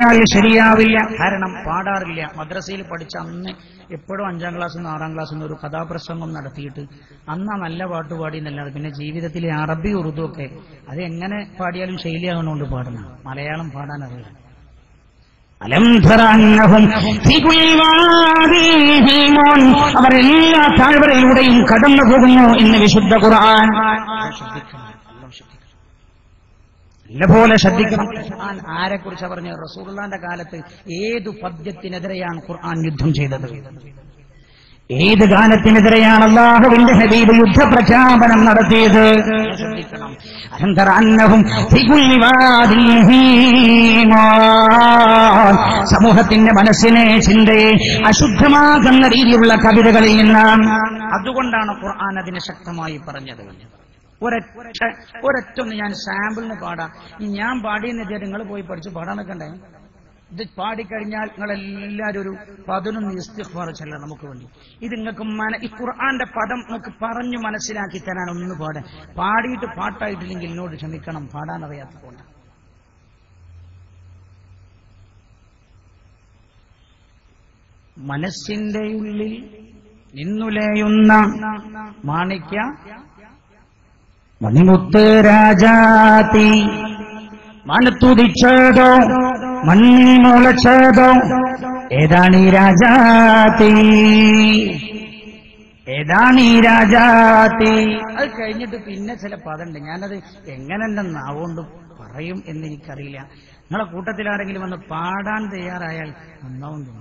പറഞ്ഞാൽ ശരിയാവില്ല കാരണം പാടാറില്ല മദ്രസയിൽ പഠിച്ച അന്ന് എപ്പോഴും അഞ്ചാം ക്ലാസ്സിൽ നിന്ന് ആറാം ക്ലാസ്സിൽ നിന്ന് ഒരു കഥാപ്രസംഗം നടത്തിയിട്ട് അന്ന് ആ നല്ല പാട്ട് പാടി എന്നല്ലാതെ പിന്നെ ജീവിതത്തിലെ അറബി ഉറുദു ഒക്കെ അത് എങ്ങനെ പാടിയാലും ശൈലിയാകണോണ്ട് പാടണം മലയാളം പാടാൻ അറിയില്ല അലം തറ അന്നഹും ഫീ കുല്ലി വാദീഹിമൂൻ. അവർ എല്ലാ താഴ്വരയിലൂടെയും കടന്നു പോകുന്നു എന്ന് വിശുദ്ധ ഖുർആൻ നല്ലപോലെ ശ്രദ്ധിക്കണം ഖുർആൻ ആരെ കുറിച്ച് പറഞ്ഞ റസൂലുള്ളാന്റെ കാലത്ത് ഏതു പദ്യത്തിനെതിരെയാണ് ഖുർആൻ യുദ്ധം ചെയ്തത് ഏത് ഗാനത്തിനെതിരെയാണ് അള്ളാഹുവിന്റെ ഹബീബ് യുദ്ധപ്രഖ്യാപനം നടത്തിയത് ശ്രദ്ധിക്കണം അനന്തര അന്നഹും ഫി കുല്ലി വാദിൻ ഹീമാൻ. സമൂഹത്തിന്റെ മനസ്സിനെ ചിന്തയെ അശുദ്ധമാകുന്ന രീതിയിലുള്ള കവിതകളിൽ നിന്നാണ് അതുകൊണ്ടാണ് ഖുർആൻ അതിനെ ശക്തമായി പറഞ്ഞത് ഒരൊറ്റ ഒരൊറ്റ ഒന്ന് ഞാൻ സാമ്പിളിന് പാടാം ഈ ഞാൻ പാടിയെന്ന് നിങ്ങൾ പോയി പഠിച്ച് പാടാൻ നിൽക്കണ്ടേ ഇത് പാടിക്കഴിഞ്ഞാൽ നിങ്ങളെല്ലാവരും ഒരു പതിനൊന്ന് ഇസ്തിഫാർ ചെല്ലാം നമുക്ക് വേണ്ടി ഇത് നിങ്ങൾക്ക് മന ഈ ഖുർആന്റെ പദം നിങ്ങൾക്ക് പറഞ്ഞു മനസ്സിലാക്കി തരാൻ ഒന്ന് പാടാൻ പാടിയിട്ട് പാട്ടായിട്ടില്ലെങ്കിൽ എന്നോട് ക്ഷമിക്കണം പാടാൻ അറിയാത്തതുകൊണ്ട് മനസ്സിന്റെ ഉള്ളിൽ നിന്നുലയുന്ന മാണിക്യ മണിമുത്ത് രാജാതി മനത്തുതിച്ചതോ മണ്ണിൽ മുളച്ചതോ ഏതാണ് ഈ രാജാതി ഏതാണ് ഈ രാജാതി അത് കഴിഞ്ഞിട്ട് പിന്നെ ചില പദമുണ്ട് ഞാനത് എങ്ങനെ എന്റെ നാവുകൊണ്ട് പറയും എന്ന് എനിക്കറിയില്ല നിങ്ങളെ കൂട്ടത്തിൽ ആരെങ്കിലും വന്ന് പാടാൻ തയ്യാറായാൽ നന്നാവും തോന്നും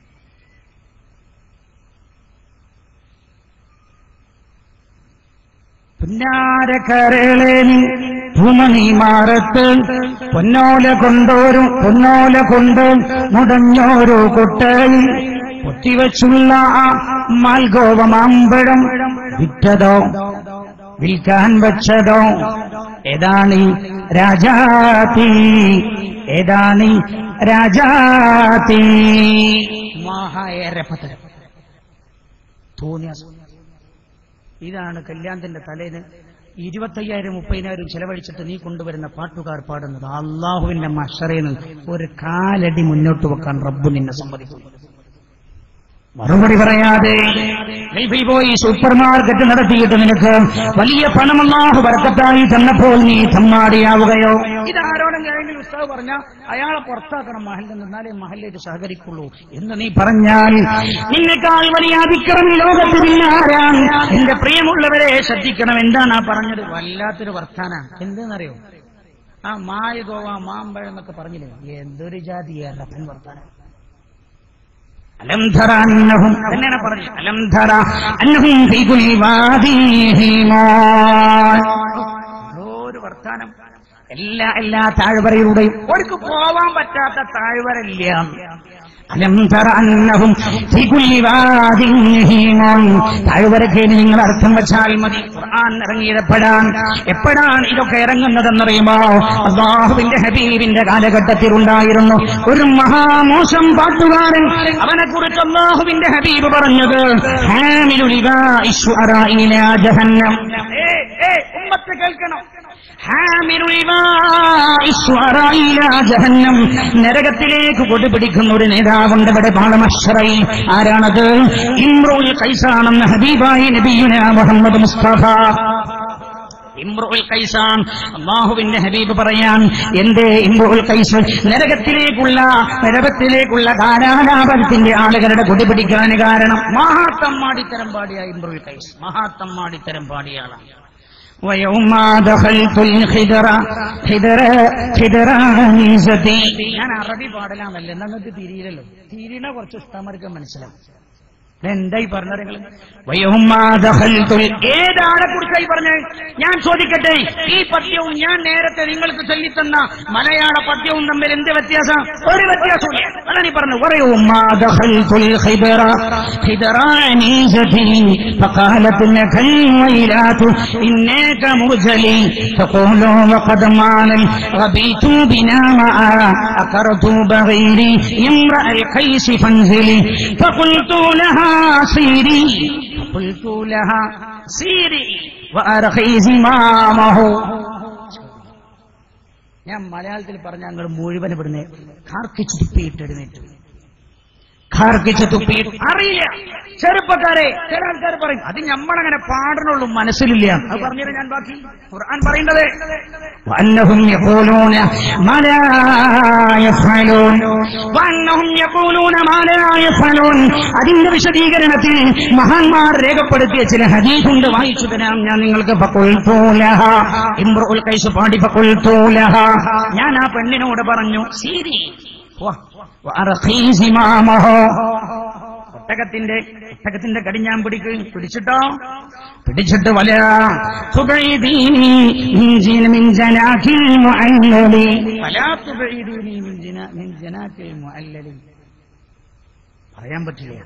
പുന്നാരക്കരളേനി ഭൂമണി മാറത്ത് പൊന്നോല കൊണ്ടോരു പൊന്നോല കൊണ്ട് മുടഞ്ഞോരു കൊട്ടയിൽ പൊത്തിവച്ചുള്ള ആ മാൽഗോവ മാമ്പഴം വിറ്റതോ വിൽക്കാൻ വെച്ചതോ ഏതാണീ രാജാതി ഏതാണീ രാജാതി മഹായേരപ്പത്തരം തോന്നിയ ഇതാണ് കല്യാണത്തിന്റെ തലേന്ന് ഇരുപത്തയ്യായിരം മുപ്പതിനായിരം ചെലവഴിച്ചിട്ട് നീ കൊണ്ടുവരുന്ന പാട്ടുകാർ പാടുന്നത് അള്ളാഹുവിന്റെ മഷറേന്ന് ഒരു കാലടി മുന്നോട്ട് വെക്കാൻ റബ്ബ് നിന്നെ സമ്മതിക്കുന്നു മറുപടി പറയാതെ ഗൾഫിൽ പോയി സൂപ്പർ മാർക്കറ്റ് നടത്തിയിട്ട് നിനക്ക് വലിയ പണം അള്ളാഹു ബർക്കത്തായി തന്നപ്പോൾ നീ തമ്മാടിയാവുകയോ ഇതാരോടെങ്കിലും ഉസ്താവ് പറഞ്ഞ അയാളെ പുറത്താക്കണം മഹലിൽ നിന്ന് എന്നാലേ മഹലിലേക്ക് സഹകരിക്കുള്ളൂ എന്ന് നീ പറഞ്ഞാൽ നിന്നെക്കാൾ വലിയ അതിക്രമം ലോകത്തിലില്ല ആരാണ് എന്റെ പ്രിയമുള്ളവരെ ശ്രദ്ധിക്കണം എന്താണ് ആ പറഞ്ഞത് വല്ലാത്തൊരു വർത്താന എന്തെന്നറിയോ ആ മായ ഗോവ മാമ്പഴം എന്നൊക്കെ പറഞ്ഞില്ലേ എന്തൊരു ജാതിയല്ല വർത്താനം അലം ധറ അന്നഹും തന്നെയാണ് പറഞ്ഞത് അലം ധറ അന്നഹും ഫീ കുല്ലി വാദീഹിമാൻ ഒരു വർത്താനം എല്ലാ എല്ലാ താഴ്വരയിലൂടെയും അവർക്ക് പോവാൻ പറ്റാത്ത താഴ്വരയില്ല അലം ധറ അന്നഹും ഫീ കുല്ലി വാദീഹിമാൻ താഴ്വരയ്ക്ക് നിങ്ങൾ അർത്ഥം വെച്ചാൽ മതി ഖുർആൻ ഇറങ്ങിയപ്പെടാൻ എപ്പോഴാണ് ഇതൊക്കെ ഇറങ്ങുന്നതെന്നറിയുമോ അള്ളാഹുവിന്റെ ഹബീബിന്റെ കാലഘട്ടത്തിൽ ഉണ്ടായിരുന്നു ഒരു മഹാമോശം പാട്ടുകാരൻ അവനെ കുറിച്ച് അള്ളാഹുവിന്റെ ഹബീബ് പറഞ്ഞത് ഹാമിലുൽ ഇബാഇ ശുഅറാഇ ഇലാ ജഹന്നം ഏ ഏ ഉമ്മത്ത് കേൾക്കണം ഹാമിലുൽ ഇബാഇ ശുഅറാഇ ഇലാ ജഹന്നം നരകത്തിലേക്ക് കൊണ്ടുപിടിക്കുന്ന ഒരു നേതാവുണ്ട് ഇവിടെ പാളമശ്രൈ ആരാണത് ഇമ്രുൽ കൈസാണെന്ന് ഹബീബായി നബിയുന മുഹമ്മദ് മുസ്തഫ ഇമ്രുൽ കൈസാൻ അള്ളാഹുവിന്റെ ഹബീബ് പറയാൻ എന്റെ ഇമ്രുൽ കൈസ് നരകത്തിലേക്കുള്ള നരകത്തിലേക്കുള്ള കാലാലാപനത്തിന്റെ ആളുകളുടെ കുടിപിടിക്കാൻ കാരണം മഹാത്തമ്മാടിത്തരം പാടിയ ഇമ്രുൽ കൈസ് മഹാത്തമ്മാടിത്തരം പാടിയ ആളാണ് ويوم دخلت الخدر خدر خدر عزتي ഞാൻ അറബി പാടലാണല്ലോ നിങ്ങൾക്ക് തിരിയില്ലല്ലോ തിരിയണ കുറച്ച് ഉസ്താമാർക്ക് മനസ്സിലാവും എന്തായി പറഞ്ഞത് നിങ്ങൾ ഏതാളെ കുറിച്ചായി പറഞ്ഞത് ഞാൻ ചോദിക്കട്ടെ ഈ പദ്യവും ഞാൻ നേരത്തെ നിങ്ങൾക്ക് ചൊല്ലിത്തന്ന മലയാള പദ്യവും തമ്മിൽ എന്ത് വ്യത്യാസം ഒരു വ്യത്യാസമില്ല അതാണ് ഈ പറഞ്ഞു പറയൂ فقالت لك الويلات إنك مرجلي تقول وقد مال غبيت بنا معا أكرت بغيري امرأ القيس فانزلي فقلت لها صيري فقلت لها صيري وأرخي زمامه ഞാൻ മലയാളത്തിൽ പറഞ്ഞ ഞങ്ങൾ മുഴുവൻ ഇവിടുന്ന് കാർക്കിച്ച് തുപ്പിയിട്ട് എഴുന്നേറ്റ് കാർക്കിച്ച് തുപ്പിയിട്ട് അറിയില്ല ചെറുപ്പക്കാരെ ചില ആൾക്കാർ പറയും അത് നമ്മളങ്ങനെ പാടണുള്ളൂ മനസ്സിലില്ല അത് പറഞ്ഞത് ഞാൻ ബാക്കി ഖുർആൻ പറയേണ്ടത് وأنهم يقولون ما لا يفعلون വന്നഹും യഖൂലൂന മാ ലാ യഫ്അലൂൻ. അതിന്റെ വിശദീകരണത്തിൽ മഹാന്മാർ രേഖപ്പെടുത്തിയ ചില ഹദീസുണ്ട് വായിച്ചു തരാം ഞാൻ നിങ്ങൾക്ക് ഫഖുൽതൂലഹ. ഇമ്രുഉൽ ഖൈസ് പാടി ഫഖുൽതൂലഹ. ഞാൻ ആ പെണ്ണിനോട് പറഞ്ഞു സീരി വഅർഖീ സിമാമഹു. ഒട്ടകത്തിന്റെ ഒട്ടകത്തിന്റെ കടി ഞാൻ പിടിക്ക് പിടിച്ചിട്ടോ പിടിച്ചിട്ട് വല തുബഈദീനി മിൻ ജീന- മിൻ ജനാഖിൽ മുഅല്ലലി. ഫലാ തുബഈദൂനി മിൻ ജനാ- മിൻ ജനാത്തിൽ മുഅല്ലലി. പറയാൻ പറ്റില്ല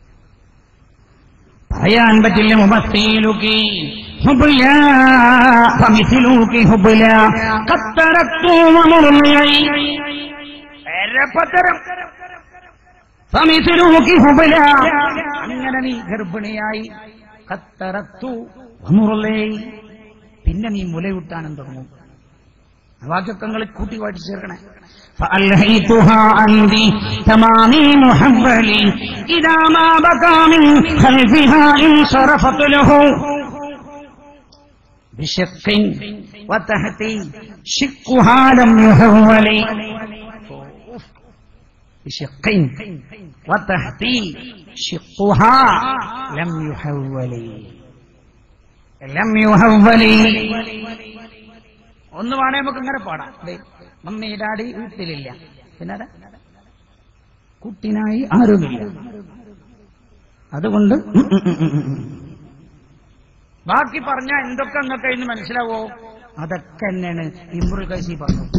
പറയാൻ പറ്റില്ല മുമസ്സീലുകി ഹുബ്ല ഫമിസ്ലുകി ഹുബ്ല ഖദ് തറക്തു വമുർലിഇ പരപ്പത്തരം ഫമിസ്ലുകി ഹുബ്ല അങ്ങനെ നീ ഗർഭിണിയായി കത്തറത്തു വമുറലേ. പിന്നെ നീ മുലയൂട്ടാനും തുടങ്ങും വാക്യക്കങ്ങൾ കൂട്ടി വായിച്ചു ചേർക്കണേ فألهيتها عندي تمام محبلي إذا ما بكى من خلفها انصرفت له بشق وتحتي شقها لم يهولي بشق وتحتي شقها لم يحولي لم يهولي ഒന്ന് വേണേ നമുക്ക് ഇങ്ങനെ പാടാം ദേ, മമ്മി ഡാഡി വീട്ടിലില്ല പിന്നെ കുട്ടിനായി ആരുമില്ല അതുകൊണ്ട് ഉം ഉം ഉം ഉം ഉം. ബാക്കി പറഞ്ഞ എന്തൊക്കെ എന്നൊക്കെ ഇന്ന് മനസ്സിലാവോ അതൊക്കെ തന്നെയാണ് ഇമ്രുൽ കൈസി പറഞ്ഞത്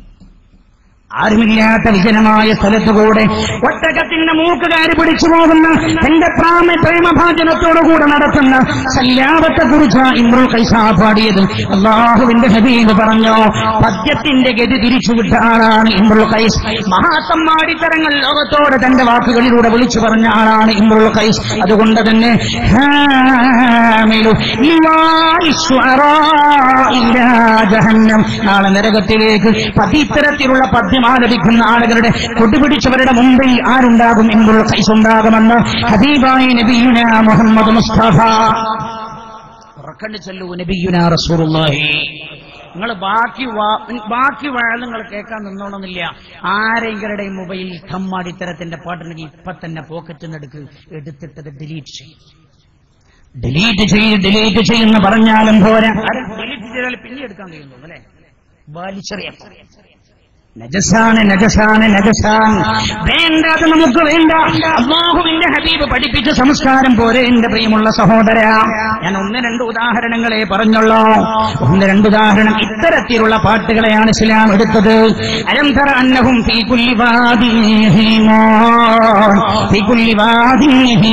ആരുമില്ലാത്ത വിജനമായ സ്ഥലത്തുകൂടെ ഒട്ടകത്തിന്റെ മൂക്കുകാരി പിടിച്ചു പോകുന്ന തന്റെ പ്രാമ പ്രേമഭാജനത്തോടുകൂടെ നടത്തുന്ന സല്ലാപത്തെ കുറിച്ച് ഇമ്രുൽ കൈസ പാടിയത് അള്ളാഹുവിന്റെ ഹബീബ് പറഞ്ഞു പദ്യത്തിന്റെ ഗതി തിരിച്ചുവിട്ട ആളാണ് ഇമ്രുൽ കൈസ് മഹാത്തമ്മാടിത്തരങ്ങൾ ലോകത്തോട് തന്റെ വാക്കുകളിലൂടെ വിളിച്ചു പറഞ്ഞ ആളാണ് ഇമ്രുൽ കൈസ് അതുകൊണ്ട് തന്നെ ഹാമിലു ലിവാഇ ശുഅറാ ഇലാ ജഹന്നം നാളെ നരകത്തിലേക്ക് പതിത്തരത്തിലുള്ള പദ്യം ആലപിക്കുന്ന ആളുകളുടെ കൊടിപിടിച്ചവരുടെ മുമ്പിൽ ആരുണ്ടാകും ഇമ്രുൽ കൈസ് ഉണ്ടാകുമെന്ന് ഹബീബായി നബിയുന മുഹമ്മദ് മുസ്തഫ ഉറക്കണ്ട് ചെല്ലൂ നബിയുനാ റസൂലുള്ളാഹി നിങ്ങൾ ബാക്കി വാ- ബാക്കി വാഴ നിങ്ങൾ കേൾക്കാൻ നിന്നോണമെന്നില്ല ആരെങ്കിലും മൊബൈൽ കമ്മാടിത്തരത്തിന്റെ പാട്ടുണ്ടെങ്കിൽ ഇപ്പൊ തന്നെ പോക്കറ്റിൽ നിന്ന് എടുക്ക് എടുത്തിട്ടത് ഡിലീറ്റ് ചെയ്യും ഡിലീറ്റ് ചെയ്ത് ഡിലീറ്റ് ചെയ്യുന്ന പറഞ്ഞാലും പോരാ ഡിലീറ്റ് ചെയ്താൽ പിന്നെ എടുക്കാൻ കഴിയുന്നു അല്ലെ വലിച്ചെറിയാം നജസാണ് നജസാണ് നജസാൻ വേണ്ട അത് നമുക്ക് വേണ്ട അള്ളാഹുവിന്റെ ഹബീബ് പഠിപ്പിച്ച സംസ്കാരം പോലെ എന്റെ പ്രിയമുള്ള സഹോദര ഞാൻ ഒന്ന് രണ്ട് ഉദാഹരണങ്ങളെ പറഞ്ഞുള്ളൂ ഒന്ന് രണ്ട് ഉദാഹരണം ഇത്തരത്തിലുള്ള പാട്ടുകളെയാണ് ഇസ്ലാം എടുത്തത് അലംതറ അന്നഹും ഫീ കുല്ലി വാദിൻ ഹീമാൻ. ഫീ കുല്ലി വാദിൻ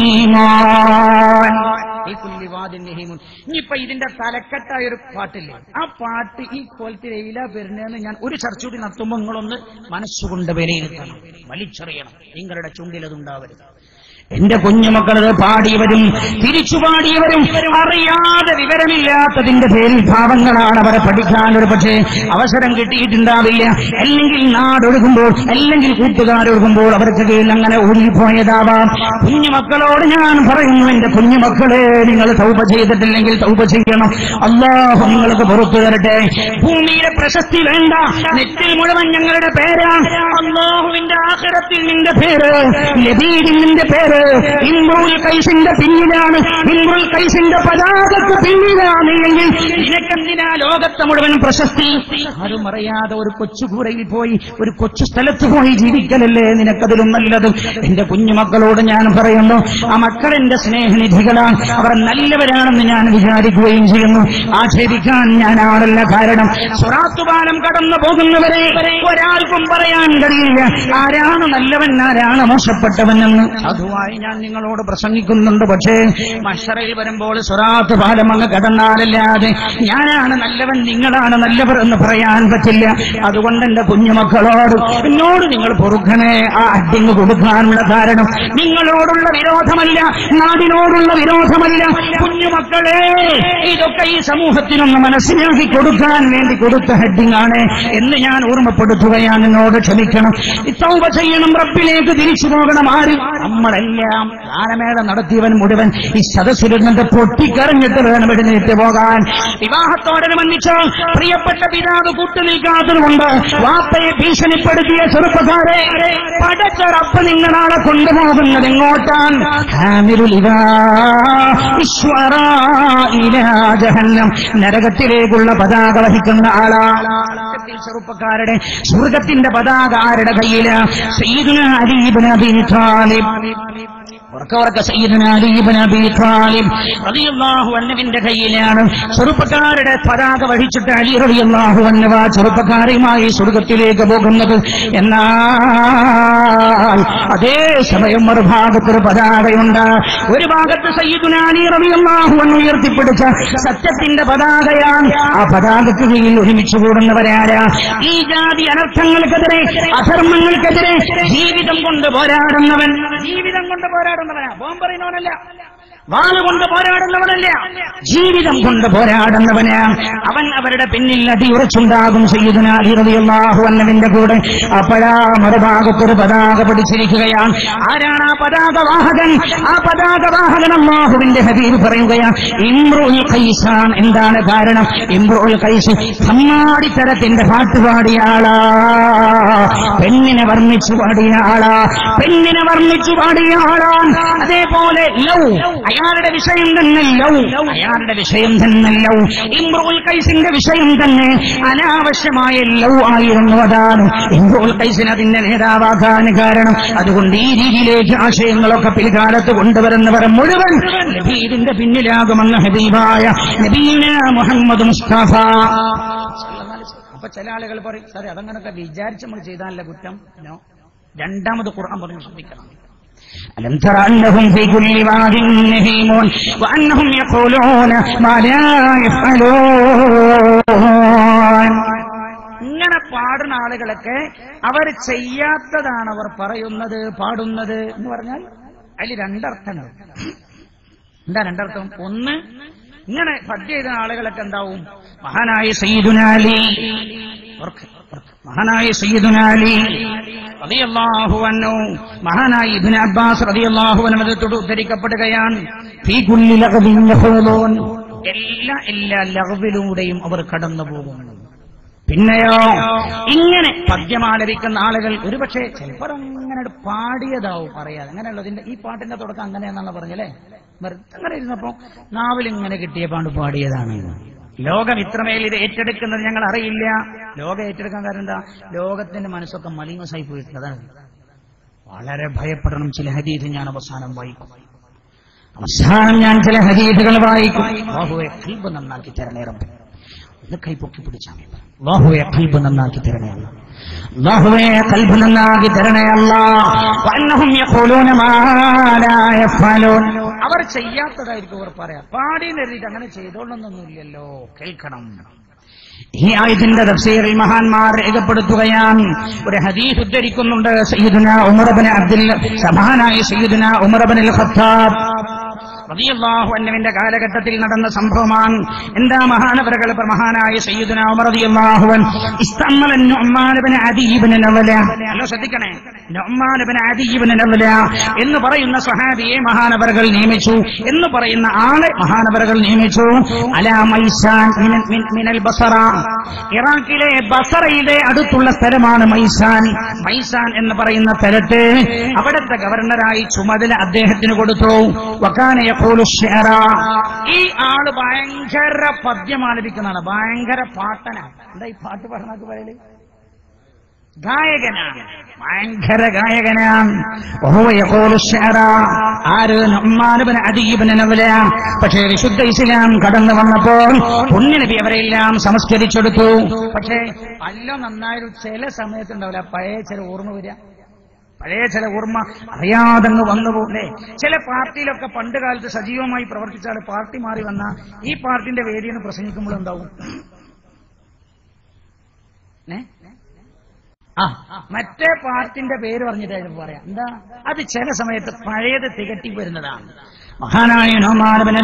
ഹീമാൻ. ഈ കുല്ലി വാദിൻ നഹീമുൻ. ഇനിയിപ്പൊ ഇതിന്റെ തലക്കെട്ടായ ഒരു പാട്ടില്ലേ ആ പാട്ട് ഈ കോലത്തിൽ എയില വരുന്നതെന്ന് ഞാൻ ഒരു ചർച്ച കൂടി നടത്തുമ്പോൾ നിങ്ങളൊന്ന് മനസ്സുകൊണ്ട് വിലയിരുത്തണം വലിച്ചെറിയണം നിങ്ങളുടെ ചുണ്ടിൽ അതുണ്ടാവരുത് എന്റെ കുഞ്ഞുമക്കളത് പാടിയവരും തിരിച്ചു പാടിയവരും അറിയാതെ വിവരമില്ലാത്തതിന്റെ പേരിൽ ഭാവങ്ങളാണ് അവരെ പഠിക്കാൻ ഒരു പക്ഷേ അവസരം കിട്ടിയിട്ടുണ്ടാവില്ല അല്ലെങ്കിൽ നാടൊഴുകുമ്പോൾ അല്ലെങ്കിൽ കൂട്ടുകാരൊഴുകുമ്പോൾ അവർക്ക് കീഴിൽ അങ്ങനെ ഒഴുകിപ്പോയതാവാം കുഞ്ഞുമക്കളോട് ഞാൻ പറയുന്നു എന്റെ കുഞ്ഞുമക്കളെ നിങ്ങൾ തൗപ ചെയ്തിട്ടില്ലെങ്കിൽ തൗപ ചെയ്യണം അള്ളാഹു നിങ്ങൾക്ക് പുറത്തു തരട്ടെ ഭൂമിയിലെ പ്രശസ്തി വേണ്ട നെറ്റിൽ മുഴുവൻ ഞങ്ങളുടെ പേരാണ് അള്ളാഹുവിന്റെ ആഖിറത്തിൽ നിന്റെ പേര് ലബീദിൽ നിന്റെ പേര് ഇമ്രുൽ കൈസിന്റെ പിന്നിലാണ് ഇമ്രുൽ കൈസിന്റെ പതാകക്ക് പിന്നിലാണ് എങ്കിൽ നിനക്കെന്തിനാ ലോകത്തെ മുഴുവൻ പ്രശസ്തി ആരും അറിയാതെ ഒരു കൊച്ചുകൂരയിൽ പോയി ഒരു കൊച്ചു സ്ഥലത്ത് പോയി ജീവിക്കലല്ലേ നിനക്കതിലും നല്ലത് എന്റെ കുഞ്ഞുമക്കളോട് ഞാൻ പറയുന്നു ആ മക്കളെന്റെ സ്നേഹനിധികളാണ് അവർ നല്ലവരാണെന്ന് ഞാൻ വിചാരിക്കുകയും ചെയ്യുന്നു ആക്ഷേപിക്കാൻ ഞാനാണല്ല കാരണം സ്വറാത്തുപാലം കടന്നു പോകുന്നവരെ ഒരാൾക്കും പറയാൻ കഴിയില്ല ആരാണ് നല്ലവൻ ആരാണ് മോശപ്പെട്ടവനെന്ന് സാധുവായ കൊല്ലമായി ഞാൻ നിങ്ങളോട് പ്രസംഗിക്കുന്നുണ്ട് പക്ഷേ മഷറയിൽ വരുമ്പോൾ സ്വറാത്ത് പാലം അങ്ങ് കടന്നാലല്ലാതെ ഞാനാണ് നല്ലവൻ നിങ്ങളാണ് നല്ലവർ എന്ന് പറയാൻ പറ്റില്ല അതുകൊണ്ട് എന്റെ കുഞ്ഞുമക്കളോട് എന്നോട് നിങ്ങൾ പൊറുക്കണേ ആ അഡിങ് കൊടുക്കാനുള്ള കാരണം നിങ്ങളോടുള്ള വിരോധമല്ല നാടിനോടുള്ള വിരോധമല്ല കുഞ്ഞുമക്കളെ ഇതൊക്കെ ഈ സമൂഹത്തിനൊന്ന് മനസ്സിലാക്കി കൊടുക്കാൻ വേണ്ടി കൊടുത്ത ഹെഡിങ് ആണ് എന്ന് ഞാൻ ഓർമ്മപ്പെടുത്തുകയാണ് എന്നോട് ക്ഷമിക്കണം ഇത്തൗപ ചെയ്യണം റബ്ബിലേക്ക് തിരിച്ചു പോകണം ആര് നമ്മളെല്ലാം ഗാനമേള നടത്തിയവൻ മുഴുവൻ ഈ സദസ്സിലിരുന്നിട്ട് പൊട്ടിക്കറിഞ്ഞിട്ട് വേണം എഴുന്നേറ്റ് പോകാൻ വിവാഹത്തോടനുബന്ധിച്ച് പ്രിയപ്പെട്ട പിതാവ് കൂട്ടുനിൽക്കാത്തതുകൊണ്ട് വാപ്പയെ ഭീഷണിപ്പെടുത്തിയ ചെറുപ്പക്കാരെ പടച്ച റബ്ബ് നിങ്ങളാളെ കൊണ്ടുപോകുന്നത് എങ്ങോട്ടാണ് ഹാമിരുലിവാ ഈശ്വരാ ഇലാ ജഹന്നം നരകത്തിലേക്കുള്ള പതാക വഹിക്കുന്ന ആളാണ് ചെറുപ്പക്കാരുടെ സ്വർഗത്തിന്റെ പതാക ആരുടെ കയ്യില് സയ്യിദുന അലീബിൻ അബീ താലിബ് ഉറക്ക ഉറക്ക സയ്യിദുന അലീബിൻ അബീ താലിബ് റളിയല്ലാഹു അൻഹുവിന്റെ കയ്യിലാണ് ചെറുപ്പക്കാരുടെ പതാക വഹിച്ചിട്ട് അലി റളിയല്ലാഹു അൻഹു ആ ചെറുപ്പക്കാരുമായി സ്വർഗത്തിലേക്ക് പോകുന്നത് എന്നാൽ അതേ സമയം മറുഭാഗത്തൊരു പതാകയുണ്ട് ഒരു ഭാഗത്ത് സയ്യിദുന അലി റളിയല്ലാഹു അൻഹു ഉയർത്തിപ്പിടിച്ച സത്യത്തിന്റെ പതാകയാണ് ആ പതാകക്ക് കീഴിൽ ഒരുമിച്ച് കൂടുന്നവരാരാ ഈ ജാതി അനർത്ഥങ്ങൾക്കെതിരെ അധർമ്മങ്ങൾക്കെതിരെ ജീവിതം കൊണ്ട് പോരാടുന്നവൻ ജീവിതം കൊണ്ട് പോരാടുന്നവനാ ബോംബറിനോനല്ല വാളുകൊണ്ട് പോരാടുന്നവനല്ല ജീവിതം കൊണ്ട് പോരാടുന്നവന് അവൻ അവരുടെ പിന്നിൽ അടിയുറച്ചുണ്ടാകും ചെയ്യുന്നതിനാഹു അന്നവിന്റെ കൂടെ അപ്പോഴാ മറുഭാഗത്തൊരു പതാക പിടിച്ചിരിക്കുകയാണ് ആരാണ് ആ പതാക വാഹകൻ ആ പതാക വാഹകൻ അള്ളാഹുവിന്റെ ഹബീബ് പറയുകയാണ് ഇമ്രുൽ ഖൈസാൻ എന്താണ് കാരണം ഇമ്രുൽ ഖൈസ് സമ്മാടിത്തരത്തിന്റെ പാട്ട് പാടിയ ആളാ പെണ്ണിനെ വർണ്ണിച്ചു പാടിയ ആളാ പെണ്ണിനെ വർണ്ണിച്ചു പാടിയ ആളാണ് അതേപോലെ ലവ് അയാളുടെ വിഷയം തന്നെ ലവ് അയാളുടെ വിഷയം തന്നെ ലവ് ഇമ്രുൽ കൈസിന്റെ വിഷയം തന്നെ അനാവശ്യമായ ലവ് ആയിരുന്നു അതാണ് ഇമ്രുൽ കൈസിന് അതിന്റെ നേതാവാകാൻ കാരണം അതുകൊണ്ട് ഈ രീതിയിലേക്ക് ആശയങ്ങളൊക്കെ പിൽക്കാലത്ത് കൊണ്ടുവരുന്നവർ മുഴുവൻ നബീദിന്റെ പിന്നിലാകുമെന്ന് ഹബീബായ നബീന മുഹമ്മദ് മുസ്തഫ അപ്പൊ ചില ആളുകൾ പറയും സാറേ അതങ്ങനൊക്കെ വിചാരിച്ച് നമ്മൾ ചെയ്താലല്ല കുറ്റം നോ രണ്ടാമത് ഖുർആൻ പറഞ്ഞു ശ്രദ്ധിക്കണം ألم تر أنهم في كل واد يهيمون وأنهم يقولون ما لا يفعلون ഇങ്ങനെ പാടുന്ന ആളുകളൊക്കെ അവർ ചെയ്യാത്തതാണ് അവർ പറയുന്നത് പാടുന്നത് എന്ന് പറഞ്ഞാൽ അതിൽ രണ്ടർത്ഥങ്ങൾ എന്താ രണ്ടർത്ഥം ഒന്ന് ഇങ്ങനെ പദ്യ ചെയ്ത ആളുകളൊക്കെ എന്താവും മഹാനായ സയ്യിദുനാലി ഓർക്ക്, ഓർക്ക്. മഹാനായ സയ്യിദുനാലി റളിയല്ലാഹു അൻഹു മഹാനായ ഇബ്നു അബ്ബാസ് റളിയല്ലാഹു അൻഹു തൊട്ട് ഉദ്ധരിക്കപ്പെടുകയാണ് ഫീ കുല്ലി ലഗ്വിൻ യഖൂലൂൻ എല്ലാ എല്ലാ ലഗ്വിലൂടെയും അവർ കടന്നു പോകുന്നു പിന്നെയോ ഇങ്ങനെ പദ്യമാലപിക്കുന്ന ആളുകൾ ഒരുപക്ഷെ ചിലപ്പോൾ അങ്ങനെ ഒരു പാടിയതാവും പറയാതെ അങ്ങനെയുള്ളതിന്റെ ഈ പാട്ടിന്റെ തുടക്കം അങ്ങനെയാണെന്നാണ് പറഞ്ഞല്ലേ വെറുതെ അങ്ങനെ ഇരുന്നപ്പോ നാവിൽ ഇങ്ങനെ കിട്ടിയ പാണ്ട് പാടിയതാണ് ലോകം ഇത്രമേൽ ഇത് ഏറ്റെടുക്കുന്നത് ഞങ്ങൾ അറിയില്ല ലോകം ഏറ്റെടുക്കാൻ കാരണം എന്താ ലോകത്തിന്റെ മനസ്സൊക്കെ മലിനസായി പോയിട്ടുണ്ട് അതാണ് വളരെ ഭയപ്പെടണം ചില ഹദീത് ഞാൻ അവസാനം വായിക്കും അവസാനം ഞാൻ ചില ഹദീതുകൾ വായിക്കും ബാഹുവെ കൽബ് നന്നാക്കി തരണേ റബ്ബേ ഒന്ന് കൈപ്പൊക്കി പിടിച്ചാൽ മതി അള്ളാഹുവെ കൽബ് നന്നാക്കി തരണേ അല്ല അള്ളാഹുവെ കൽബ് നന്നാക്കി തരണേ അല്ല വന്നഹും യഖൂലൂന മാ ലാ യഫ്അലൂൻ അവർ ചെയ്യാത്തതായിരിക്കും അവർ പറയാം പാടി എഴുതിയിട്ട് അങ്ങനെ ചെയ്തോളണമെന്നൊന്നുമില്ലല്ലോ കേൾക്കണം ഈ ആയതിന്റെ തഫ്സീറിൽ മഹാന്മാർ രേഖപ്പെടുത്തുകയാണ് ഒരു ഹദീസ് ഉദ്ധരിക്കുന്നുണ്ട് സയ്യിദുന ഉമർബിൻ അബ്ദുൽ സമാനായ സയ്യിദുന ഉമർബിൻ ഖത്താബ് റളിയല്ലാഹു അൻഹുവിന്റെ കാലഘട്ടത്തിൽ നടന്ന സംഭവമാണ് എന്താ മഹാനവരകൾ മഹാനായ സയ്യിദുന ഉമർ റളിയല്ലാഹു അൻഹു ഇസ്തമല നുഅ്മാൻ ഇബ്നു അദി ഇബ്നു നവല അല്ലോ ശ്രദ്ധിക്കണേ നുഅ്മാൻ ഇബ്നു അദി ഇബ്നു നവല എന്ന് പറയുന്ന സ്വഹാബിയെ മഹാനവരകൾ നിയമിച്ചു എന്ന് പറയുന്ന ആളെ മഹാനവരകൾ നിയമിച്ചു അലാ മൈസാൻ മിന- മിൻ- മിനൽ ബസറ ഇറാഖിലെ ബസറയിലെ അടുത്തുള്ള സ്ഥലമാണ് മൈസാൻ മൈസാൻ എന്ന് പറയുന്ന സ്ഥലത്ത് അവിടുത്തെ ഗവർണറായി ചുമതല അദ്ദേഹത്തിന് കൊടുത്തു വക്കാന യഖൂലു ഷിഅറ. ഈ ആള് ഭയങ്കര പദ്യം ആലപിക്കുന്നതാണ് ഭയങ്കര പാട്ടനാണ് എന്താ ഈ പാട്ട് പാടുന്നൊക്കെ പറയല് ഗായകനാണ് ഭയങ്കര ഗായകനാണ് വഹുവ യഖൂലു ഷിഅറ. ആര് നുഅ്മാനുബ്നു അദീബിന് നവല പക്ഷേ വിശുദ്ധ ഇസ്ലാം കടന്നു വന്നപ്പോൾ പുണ്യനബി അവരെല്ലാം സംസ്കരിച്ചെടുത്തു പക്ഷേ പല്ല നന്നായൊരു ചില സമയത്തുണ്ടാവില്ല പഴയ ചില ഓർമ്മ വരിക പഴയ ചില ഓർമ്മ അറിയാതങ്ങ് വന്നു പോലെ ചില പാർട്ടിയിലൊക്കെ പണ്ട് കാലത്ത് സജീവമായി പ്രവർത്തിച്ചാൽ പാർട്ടി മാറി വന്ന ഈ പാർട്ടിന്റെ വേദിയിൽ നിന്ന് പ്രസംഗിക്കുമ്പോൾ എന്താവും ഏ? ആ മറ്റേ പാർട്ടിന്റെ പേര് പറഞ്ഞിട്ടായിരുന്നു പറയാം എന്താ അത് ചില സമയത്ത് പഴയത് തികട്ടി വരുന്നതാണ് മഹാനായ നോമാനബിന്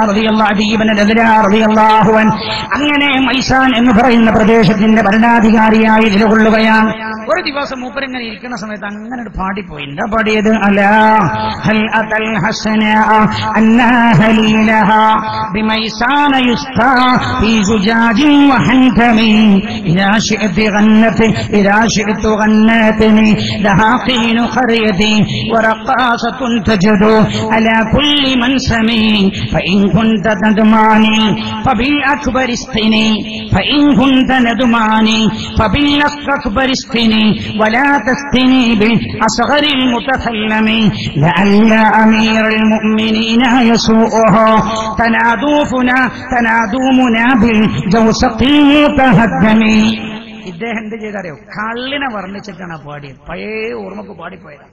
അങ്ങനെ മൈസാൻ എന്ന് പറയുന്ന പ്രദേശത്തിന്റെ ഭരണാധികാരിയായി നിലകൊള്ളുകയാണ് ഒരു ദിവസം മൂപ്പരിങ്ങനെ ഇരിക്കുന്ന സമയത്ത് അങ്ങനെ ഒരു പാടിപ്പോയി എന്താ പാടിയത് അല ഹൽ അതൽ ഹസന അന്നാ ഹലീലഹ بميسان يسقى في زجاج وحنكم إذا شئت غنت إذا شئت غنتني لها قين قريتي ورقاصة تجد على كل منسم فإن كنت ندماني فبالأكبر اسقني فإن كنت ندماني فبالأكبر اسقني ولا تسقني بالأصغر المتكلم لعل أمير المؤمنين يسوءه تنادوفنا تنادومنا بالجوسق المتهدم ഇദ്ദേഹം എന്ത് ചെയ്തറിയോ കള്ളിനെ വർണ്ണിച്ചിട്ടാണ് ആ പാടിയത് പഴയ ഓർമ്മക്ക് പാടിപ്പോയത്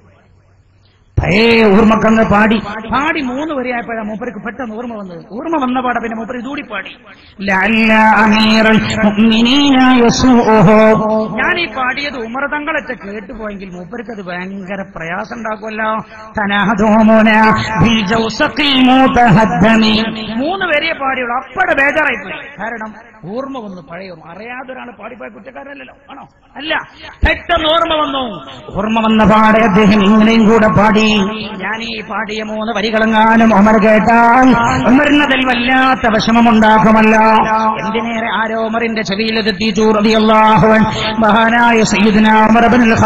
പഴയ ഓർമ്മക്കങ്ങ് പാടി പാടി മൂന്ന് വരെയായപ്പോഴാ മൂപ്പർക്ക് പെട്ടെന്ന് ഓർമ്മ വന്നത് ഓർമ്മ വന്ന പാട പിന്നെ മൂപ്പര് ഇതൂടി പാടി ലഅല്ല അമീറൽ മുഅ്മിനീന യസൂഉഹു. ഞാൻ ഈ പാടിയത് ഉമർ തങ്ങളൊക്കെ കേട്ടുപോയെങ്കിൽ മൂപ്പർക്ക് അത് ഭയങ്കര പ്രയാസം ഉണ്ടാക്കുമല്ലോ തനാദോമുന ബിൽ ജൗസഖിൽ മുതഹദ്ദമി. മൂന്ന് വരെയെ പാടിയുള്ളൂ അപ്പടെ ബേജാറായി പോയി കാരണം ഓർമ്മ വന്നു പഴയ ഓർമ്മ അറിയാതെ ഒരാൾ പാടിപ്പോയ കുറ്റക്കാരനല്ലല്ലോ ആണോ അല്ല പെട്ടെന്ന് ഓർമ്മ വന്നു ഓർമ്മ വന്ന പാടെ അദ്ദേഹം ഇങ്ങനെയും കൂടെ പാടി ഞാൻ ഈ പാടിയ മൂന്ന് വരികളെങ്ങാനും ഒമർ കേട്ടാൽ ഉമറിനതിൽ വല്ലാത്ത വിഷമമുണ്ടാക്കുമല്ലോ എന്തിനേറെ ആരോ ഉമറിന്റെ ചെവിയിൽ എത്തി ചൂറിയാഹുവൻ മഹാനായ സയ്യിദ്ന ഉമർ ഇബ്നുൽ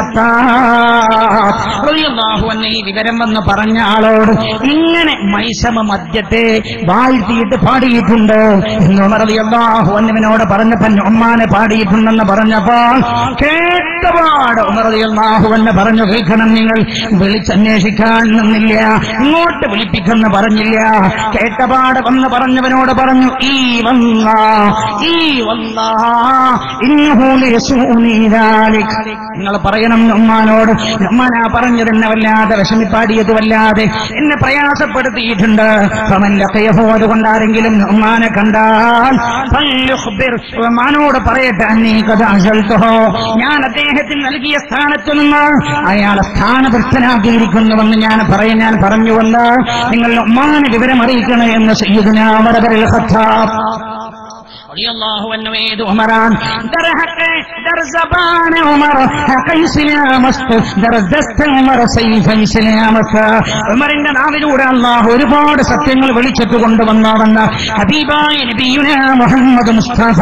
ഖത്താബ് റളിയല്ലാഹു അൻഹു ഈ വിവരം വന്ന് പറഞ്ഞ ആളോട് ഇങ്ങനെ മൈസമ മദ്യത്തെ വാഴ്ത്തിയിട്ട് പാടിയിട്ടുണ്ട് എന്ന് ഉമർ റളിയല്ലാഹു അൻഹുവിനോട് പറഞ്ഞപ്പോൾ ഉമ്മാനെ പാടിയിട്ടുണ്ടെന്ന് പറഞ്ഞപ്പോൾ കേട്ടപാട് ഉമർ റളിയല്ലാഹു അൻഹു പറഞ്ഞു കേൾക്കണം നിങ്ങൾ വിളിച്ചന്വേഷിക്കാൻ നിന്നില്ല ഇങ്ങോട്ട് വിളിപ്പിക്കുന്ന പറഞ്ഞില്ല കേട്ടപാട് വന്ന് പറഞ്ഞവനോട് പറഞ്ഞു ഈ വന്ന ഈ വന്ന ഇന്നഹൂലി യസൂനി ദാലിക്. നിങ്ങൾ പറയണം ഉമ്മാനോട് ഉമ്മാനാ പറഞ്ഞത് എന്നെ വല്ലാതെ വിഷമിപ്പാടിയത് വല്ലാതെ എന്നെ പ്രയാസപ്പെടുത്തിയിട്ടുണ്ട് ഫമൻ ലഖയഹു അതുകൊണ്ട് ആരെങ്കിലും ഉമ്മാനെ കണ്ടാൽ ഫല്യുഖ്ബിർ. ഉമ്മാനോട് പറയട്ടെ അന്നീ കഥ അസൽത്തുഹോ ഞാൻ അദ്ദേഹത്തിന് നൽകിയ സ്ഥാനത്ത് നിന്ന് അയാളെ സ്ഥാനഭ്രഷ്ടനാക്കിയിരിക്കുന്നുവെന്ന് ഞാൻ പറയും ഞാൻ പറഞ്ഞുകൊണ്ട് നിങ്ങൾ ഉമ്മാനെ വിവരം അറിയിക്കണേ എന്ന് സയ്യിദുനാ ഉമർ ഇബ്നുൽ ഖത്താബ് റളിയല്ലാഹു അൻഹു ഏത് ഉമറാൻ ദർ ഹഖ് ദർ സബാന ഉമർ ഹഖ് ഇസ്ലാമസ്ത് ദർ ദസ്ത ഉമർ സൈഫ ഇസ്ലാമസ്ത് ഉമറിന്റെ നാവിലൂടെ അല്ലാഹു ഒരുപാട് സത്യങ്ങൾ വിളിച്ചിട്ട് കൊണ്ടുവന്നവെന്ന് ഹബീബായ നബിയുന മുഹമ്മദ് മുസ്തഫ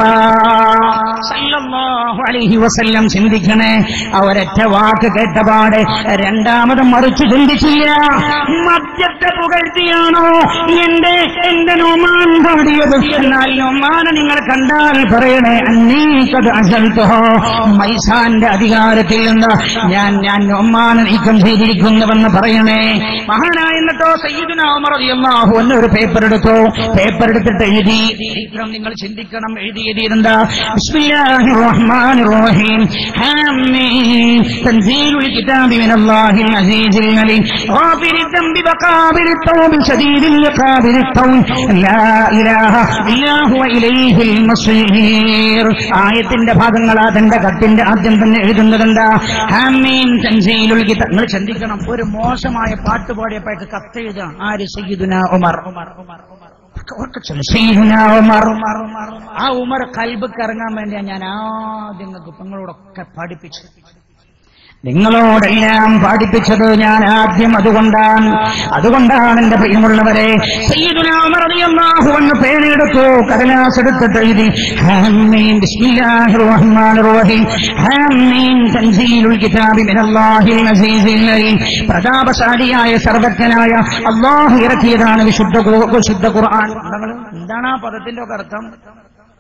സല്ലല്ലാഹു അലൈഹി വസല്ലം ചിന്തിക്കണേ ആ ഒരൊറ്റ വാക്ക് കേട്ടപാടെ രണ്ടാമത് മറിച്ച് ചിന്തിച്ചില്ല മദ്യത്തെ പുകഴ്ത്തിയാണോ എന്റെ എന്റെ നോമാൻ പാടിയത് എന്നാൽ നോമാനെ നിങ്ങൾ കണ്ടാൽ പറയണേ അന്നീക്കത് അസൽത്തോ മൈസാന്റെ അധികാരത്തിൽ നിന്ന് ഞാൻ ഞാൻ നോമാനെ നീക്കം ചെയ്തിരിക്കുന്നുവെന്ന് പറയണേ മഹാനായ എന്നിട്ടോ സയ്യിദിന ഉമർ റളിയല്ലാഹു അൻഹു ഒരു പേപ്പർ എടുത്തു പേപ്പർ എടുത്തിട്ട് എഴുതി ഇത്തരം നിങ്ങൾ ചിന്തിക്കണം എഴുതി എഴുതിയിരുന്ന ബിസ്മില്ലാഹിർ റഹ്മാനിർ റഹീം ഹാമീം തൻസീലുൽ കിതാബി മിനല്ലാഹിൽ അസീസിൽ അലീം ഗാഫിരിൽ ദംബി വഖാബിൽ തൗബി ശദീദിൽ ഇഖാബിൽ തൗബ് ലാ ഇലാഹ ഇല്ലാ ഹുവ ഇലൈഹിൽ മസീർ ആയത്തിന്റെ ഭാഗങ്ങൾ അതിന്റെ കത്തിന്റെ ആദ്യം തന്നെ എഴുതുന്നതെന്താ ഹാമീൻ തൻസീലുൽ കിതാബ് നിങ്ങൾ ചിന്തിക്കണം ഒരു മോശമായ പാട്ട് പാടിയപ്പോഴേക്ക് കത്തെഴുതാം ആര് സയ്യിദുന ഉമർ ഉമർ ഉമർ ഉമർ ഒക്കെ ചൊല്ലു. സയ്യിദുന ഉമർ ഉമർ ഉമർ ആ ഉമർ കൽബക്ക് ഇറങ്ങാൻ വേണ്ടിയാ ഞാൻ ആദ്യം നിങ്ങൾക്ക് നിങ്ങളോടൊക്കെ പഠിപ്പിച്ചു നിങ്ങളോടെല്ലാം പഠിപ്പിച്ചത് ഞാൻ ആദ്യം അതുകൊണ്ടാണ് അതുകൊണ്ടാണ് എന്റെ പ്രിയമുള്ളവരെ സയ്യിദുനാ ഉമർ റളിയല്ലാഹു അൻഹു പേരെടുത്തു കടലാസ് എടുത്തിട്ട് എഴുതി ഹാമീൻ ബിസ്മില്ലാഹിർ റഹ്മാനിർ റഹീം ഹാമീൻ തൻസീലുൽ കിതാബി മിനല്ലാഹിൽ അസീസിൽ അലീം പ്രതാപശാലിയായ സർവജ്ഞനായ അള്ളാഹു ഇറക്കിയതാണ് വിശുദ്ധ ഖു- വിശുദ്ധ ഖുർആൻ എന്താണ് ആ പദത്തിന്റെ ഒക്കെ അർത്ഥം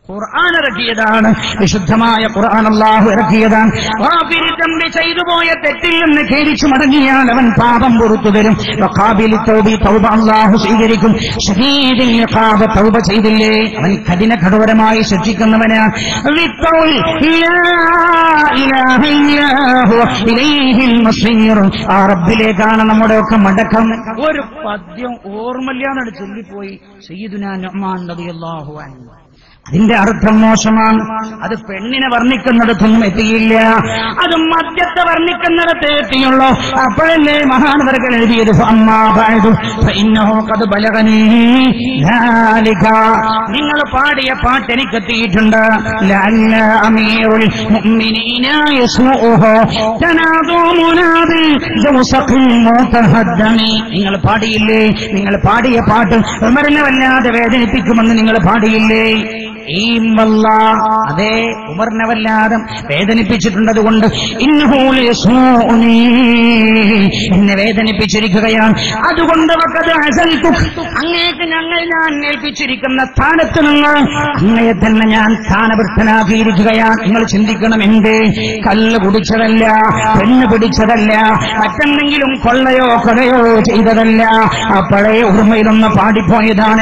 ഖുർആൻ ഇറക്കിയതാണ് വിശുദ്ധമായ ഖുർആൻ അള്ളാഹു ഇറക്കിയതാണ് ഗാഫിരി തമ്പി ചെയ്തു പോയ തെറ്റിൽ നിന്ന് ഖേദിച്ചു മടങ്ങിയാൽ അവൻ പാപം പുറത്തു തരും വഖാബിലി തൗബി തൗബ അള്ളാഹു സ്വീകരിക്കും ഷഹീദിൽ ഇഖാബ തൗബ ചെയ്തില്ലേ അവൻ കഠിന കഠോരമായി ശിക്ഷിക്കുന്നവന് വിത്തൗൽ ലാ ഇലാഹ ഇല്ലാ ഹുവ ഇലൈഹിൽ മസീർ ആ റബ്ബിലേക്കാണ് നമ്മുടെ ഒക്കെ മടക്കം ഒരു പദ്യം ഓർമ്മയില്ലാന്നാണ് ചൊല്ലിപ്പോയി സയ്യിദുനാ നുഅ്മാൻ റളിയല്ലാഹു അൻഹു അതിന്റെ അർത്ഥം മോശമാണ് അത് പെണ്ണിനെ വർണ്ണിക്കുന്നിടത്തൊന്നും എത്തിയില്ല അത് മദ്യത്തെ വർണ്ണിക്കുന്നിടത്ത് എത്തിയുള്ളൂ അപ്പോഴല്ലേ മഹാനവർകൾ എഴുതിയത് അമ്മാ ബായതു ഫഇന്നഹു ഖദ് ബലഗനീ ذلك. നിങ്ങൾ പാടിയ പാട്ട് എനിക്ക് എത്തിയിട്ടുണ്ട് ലഅല്ല അമീറുൽ മുഅ്മിനീന യസ്മുഉഹു തനാദു മുനാദി ജൗസഖിൽ മുതഹദ്ദമി നിങ്ങൾ പാടിയില്ലേ നിങ്ങൾ പാടിയ പാട്ട് ഉമറിനെ വല്ലാതെ വേദനിപ്പിക്കുമെന്ന് നിങ്ങൾ പാടിയില്ലേ ഈ മല്ല അതെ ഉമറിനെ വല്ലാതെ വേദനിപ്പിച്ചിട്ടുണ്ട് അതുകൊണ്ട് ഇന്നഹൂല യസ്മുഉനി എന്നെ വേദനിപ്പിച്ചിരിക്കുകയാണ് അതുകൊണ്ട് വക്കത് അസൽത്തു അങ്ങേക്ക് ഞങ്ങൾ ഞാൻ ഏൽപ്പിച്ചിരിക്കുന്ന സ്ഥാനത്ത് നിന്ന് അങ്ങയെ തന്നെ ഞാൻ സ്ഥാനവൃത്തനാക്കിയിരിക്കുകയാണ് നിങ്ങൾ ചിന്തിക്കണം എന്ത് കല്ല് കുടിച്ചതല്ല പെണ്ണ് പിടിച്ചതല്ല മറ്റെന്തെങ്കിലും കൊള്ളയോ കൊലയോ ചെയ്തതല്ല ആ പഴയ ഓർമ്മയിലൊന്ന് പാടിപ്പോയതാണ്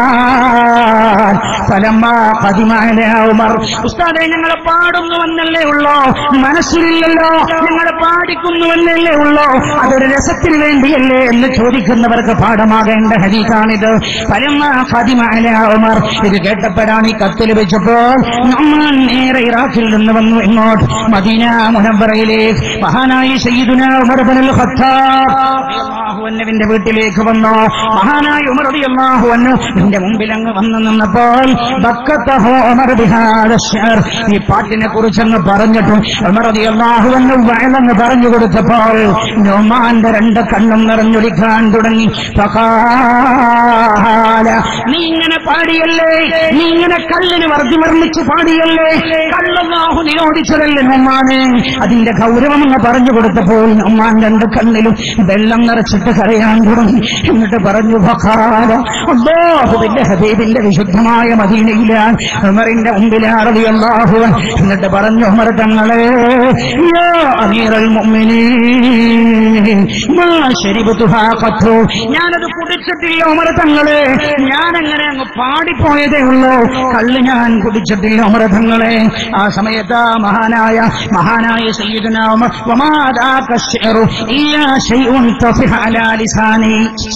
നോമാൻ ഫലമ്മ പതിമാല ഉമർ ഉസ്താദെ ഞങ്ങൾ പാടുന്നുവെന്നല്ലേ ഉള്ളോ മനസ്സിലില്ലല്ലോ ഞങ്ങൾ പാടിക്കുന്നുവെന്നല്ലേ ഉള്ളോ അതൊരു രസത്തിന് വേണ്ടിയല്ലേ എന്ന് ചോദിക്കുന്നവർക്ക് പാഠമാകേണ്ട ഹരീതാണിത് പരമ ഫതിമാല ഉമർ ഇത് കേട്ടപ്പോഴാണ് ഈ കത്ത് ലഭിച്ചപ്പോൾ നമ്മൾ നേരെ ഇറാഖിൽ നിന്ന് വന്നു ഇങ്ങോട്ട് മദീന മുനമ്പറയിലേക്ക് മഹാനായി സയ്യിദുന ഉമർ ബിനുൽ ഖത്താബ് റളിയല്ലാഹു അൻഹുവിന്റെ വീട്ടിലേക്ക് വന്നു മഹാനായ ഉമർ റളിയല്ലാഹു അൻഹു എന്റെ മുമ്പിൽ അങ്ങ് വന്നു നിന്നപ്പോൾ ബക്കത്തഹു ഉമർ ബിഹാദ ശഅർ ഈ പാട്ടിനെ കുറിച്ചങ്ങ് പറഞ്ഞിട്ട് ഉമർ റളിയല്ലാഹു അൻഹു വയലങ്ങ് പറഞ്ഞു കൊടുത്തപ്പോൾ നോമാന്റെ രണ്ട് കണ്ണും നിറഞ്ഞൊലിക്കാൻ തുടങ്ങി ഫഖാല നീ ഇങ്ങനെ പാടിയല്ലേ നീ ഇങ്ങനെ കല്ലിന് വർദ്ധി വർണ്ണിച്ച് പാടിയല്ലേ കള്ളല്ലാഹു നിരോധിച്ചതല്ലേ നൊമ്മാനെ അതിന്റെ ഗൗരവം എന്ന് പറഞ്ഞു കൊടുത്തപ്പോൾ നൊമ്മാൻ രണ്ട് കണ്ണിലും വെള്ളം നിറച്ചിട്ട് കരയാൻ തുടങ്ങി എന്നിട്ട് പറഞ്ഞു ഫഖാല അല്ലാഹുവിന്റെ ഹബീബിന്റെ വിശുദ്ധമായ മദീനയിലാണ് ഉമറിന്റെ മുമ്പിലാറതി അള്ളാഹു എന്നിട്ട് പറഞ്ഞു ഉമർ തങ്ങളെ യാ അമീറൽ മുഅ്മിനീൻ മാ ശരിബതുഹാ ഖത്തു ഞാനത് കുടിച്ചിട്ടില്ല ഉമർ തങ്ങളെ ഞാൻ അങ്ങനെ അങ്ങ് പാടിപ്പോയതേ ഉള്ളൂ കള്ള് ഞാൻ കുടിച്ചിട്ടില്ല ഉമർ തങ്ങളെ ആ സമയത്ത് ആ മഹാനായ മഹാനായ സയ്യിദുന ഉമർ വമാ ദാക الشعر إلا شيء طفح على لساني